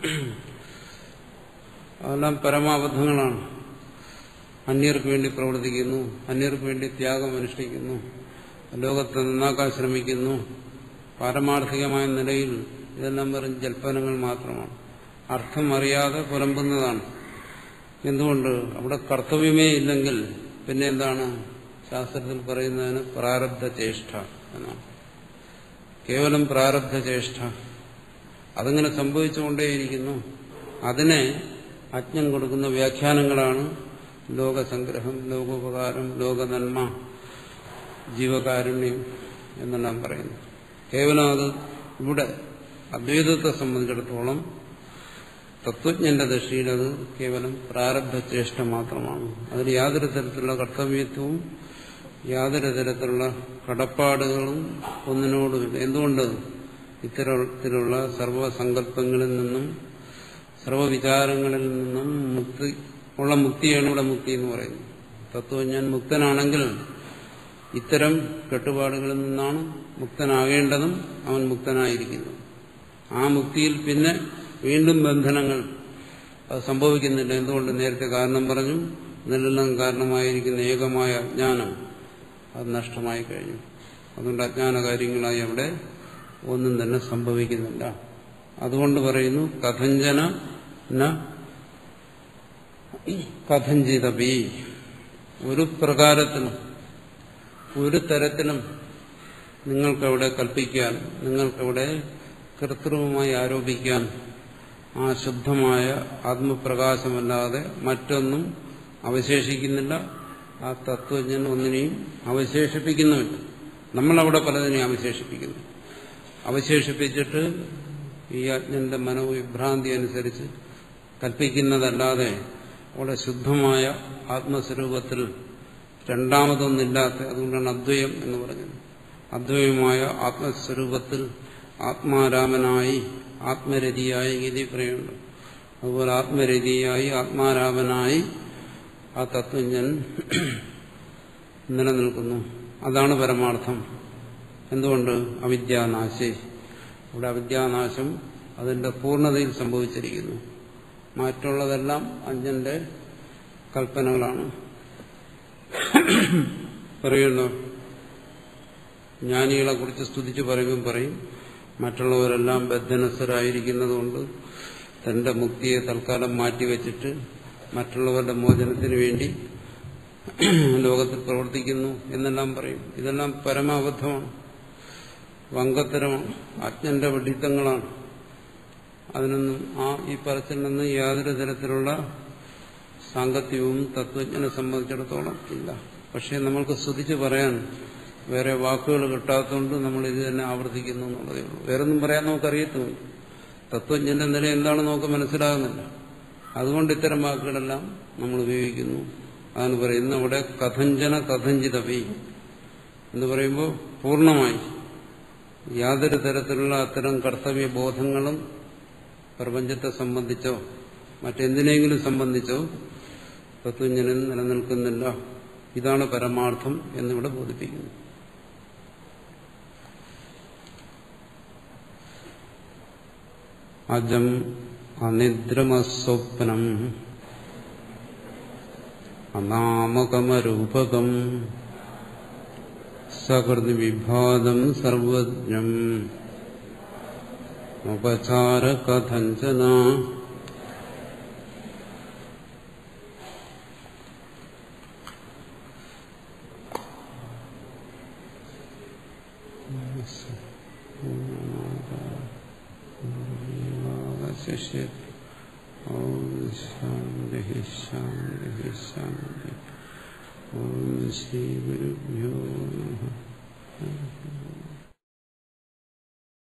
അതെല്ലാം പരമാബദ്ധങ്ങളാണ് അന്യർക്ക് വേണ്ടി പ്രവർത്തിക്കുന്നു അന്യർക്ക് വേണ്ടി ത്യാഗം അനുഷ്ഠിക്കുന്നു ലോകത്തെ നന്നാക്കാൻ ശ്രമിക്കുന്നു പാരമാർത്ഥികമായ നിലയിൽ ഇതെല്ലാം വെറും ജൽപ്പനങ്ങൾ മാത്രമാണ് അർത്ഥം അറിയാതെ പുലമ്പുന്നതാണ് എന്തുകൊണ്ട് അവിടെ കർത്തവ്യമേ ഇല്ലെങ്കിൽ പിന്നെ എന്താണ് ശാസ്ത്രത്തിൽ പറയുന്നതിന് പ്രാരബ്ധ ചേഷ്ട എന്നാണ് കേവലം പ്രാരബ്ധ ചേഷ്ട അതിങ്ങനെ സംഭവിച്ചുകൊണ്ടേയിരിക്കുന്നു അതിനെ അജ്ഞൻ കൊടുക്കുന്ന വ്യാഖ്യാനങ്ങളാണ് ലോകസംഗ്രഹം ലോകോപകാരം ലോകനന്മ ജീവകാരുണ്യം എന്നെല്ലാം പറയുന്നു കേവലം അത് ഇവിടെ അദ്വൈതത്തെ സംബന്ധിച്ചിടത്തോളം തത്വജ്ഞന്റെ ദൃഷ്ടിയിൽ അത് കേവലം പ്രാരബ്ധ ചേഷ്ട മാത്രമാണ് അതിൽ യാതൊരു തരത്തിലുള്ള കർത്തവ്യത്വവും യാതൊരു തരത്തിലുള്ള കടപ്പാടുകളും ഒന്നിനോടുമില്ല എന്തുകൊണ്ട് ഇത്തരത്തിലുള്ള സർവസങ്കല്പങ്ങളിൽ നിന്നും സർവവിചാരങ്ങളിൽ നിന്നും മുക്തി ഉള്ള മുക്തിയാണ് ഇവിടെ മുക്തി എന്ന് പറയുന്നത് തത്വജ്ഞാൻ മുക്തനാണെങ്കിൽ ഇത്തരം കെട്ടുപാടുകളിൽ നിന്നാണ് മുക്തനാകേണ്ടതും അവൻ മുക്തനായിരിക്കുന്നു ആ മുക്തിയിൽ പിന്നെ വീണ്ടും ബന്ധനങ്ങൾ അത് സംഭവിക്കുന്നില്ല എന്തുകൊണ്ട് നേരത്തെ കാരണം പറഞ്ഞു ഇതിനെല്ലാം കാരണമായിരിക്കുന്ന ഏകമായ അജ്ഞാനം അത് നഷ്ടമായി കഴിഞ്ഞു അതുകൊണ്ട് അജ്ഞാന കാര്യങ്ങളായി അവിടെ ഒന്നും തന്നെ സംഭവിക്കുന്നില്ല അതുകൊണ്ട് പറയുന്നു കഥഞ്ചന ന കഥഞ്ചിതപി ഒരു പ്രകാരത്തിനും ഒരു തരത്തിലും നിങ്ങൾക്കവിടെ കൽപ്പിക്കാൻ നിങ്ങൾക്കവിടെ കൃത്രിമമായി ആരോപിക്കാൻ ആ ശുദ്ധമായ ആത്മപ്രകാശമല്ലാതെ മറ്റൊന്നും അവശേഷിക്കുന്നില്ല ആ തത്വജ്ഞൻ ഒന്നിനെയും അവശേഷിപ്പിക്കുന്നുമില്ല നമ്മളവിടെ പലതിനെയും അവശേഷിപ്പിക്കുന്നു അവശേഷിപ്പിച്ചിട്ട് ഈ അജ്ഞന്റെ മനോവിഭ്രാന്തി അനുസരിച്ച് കൽപ്പിക്കുന്നതല്ലാതെ അവിടെ ശുദ്ധമായ ആത്മസ്വരൂപത്തിൽ രണ്ടാമതൊന്നില്ലാത്ത അതുകൊണ്ടാണ് അദ്വയം എന്ന് പറഞ്ഞത് അദ്വയമായ ആത്മസ്വരൂപത്തിൽ ആത്മാരാമനായി ആത്മരതിയായി ഗീതി പറയുന്നുണ്ട് അതുപോലെ ആത്മരതിയായി ആത്മാരാമനായി ആ തത്വജ്ഞൻ നിലനിൽക്കുന്നു അതാണ് പരമാർത്ഥം എന്തുകൊണ്ട് അവിദ്യാനാശേ ഇവിടെ അവിദ്യാനാശം അതിന്റെ പൂർണ്ണതയിൽ സംഭവിച്ചിരിക്കുന്നു മറ്റുള്ളതെല്ലാം അഞ്ചന്റെ കൽപ്പനകളാണ് പറയുന്നു ജ്ഞാനികളെ കുറിച്ച് സ്തുതിച്ച് പറയുമ്പോൾ പറയും മറ്റുള്ളവരെല്ലാം ബദ്ധനസ്ഥരായിരിക്കുന്നതുകൊണ്ട് തന്റെ മുക്തിയെ തൽക്കാലം മാറ്റിവെച്ചിട്ട് മറ്റുള്ളവരുടെ മോചനത്തിന് വേണ്ടി ലോകത്തിൽ പ്രവർത്തിക്കുന്നു എന്നെല്ലാം പറയും ഇതെല്ലാം പരമാബദ്ധമാണ് വങ്കത്തരമാണ് അജ്ഞന്റെ വെഡിത്തങ്ങളാണ് അതിനൊന്നും ആ ഈ പറച്ചിൽ നിന്ന് യാതൊരു തരത്തിലുള്ള സാങ്കത്യവും തത്വജ്ഞനെ സംബന്ധിച്ചിടത്തോളം ഇല്ല പക്ഷെ നമ്മൾക്ക് സ്തുതിച്ച് പറയാൻ വേറെ വാക്കുകൾ കിട്ടാത്തതുകൊണ്ട് നമ്മൾ ഇത് തന്നെ ആവർത്തിക്കുന്നു എന്നുള്ളതേ ഉള്ളൂ വേറൊന്നും പറയാൻ നമുക്കറിയത്തുമില്ല തത്വജ്ഞന്റെ നില എന്താണെന്ന് നമുക്ക് മനസ്സിലാകുന്നില്ല അതുകൊണ്ട് ഇത്തരം വാക്കുകളെല്ലാം നമ്മൾ ഉപയോഗിക്കുന്നു അതാണ് പറയുന്നത് അവിടെ കഥഞ്ചന കഥഞ്ചിതപി എന്ന് പറയുമ്പോൾ പൂർണ്ണമായി യാതൊരു തരത്തിലുള്ള അത്തരം കർത്തവ്യ ബോധങ്ങളും പ്രപഞ്ചത്തെ സംബന്ധിച്ചോ മറ്റെന്തിനെങ്കിലും സംബന്ധിച്ചോ തത്വജ്ഞനിൽ നിലനിൽക്കുന്നില്ല ഇതാണ് പരമാർത്ഥം എന്നിവിടെ ബോധിപ്പിക്കുന്നു അജം അനിദ്രമസ്വപ്നം അനാമകമരൂപകം സകൃതി വിഭാതം സർവജ്ഞം ഉപചാര കഥഞ്ചന ശിഷ്യത് ഓം ശാന്തി ശാന്തി ശാന്തി ഓം ശ്രീ ഗുരുഭ്യോ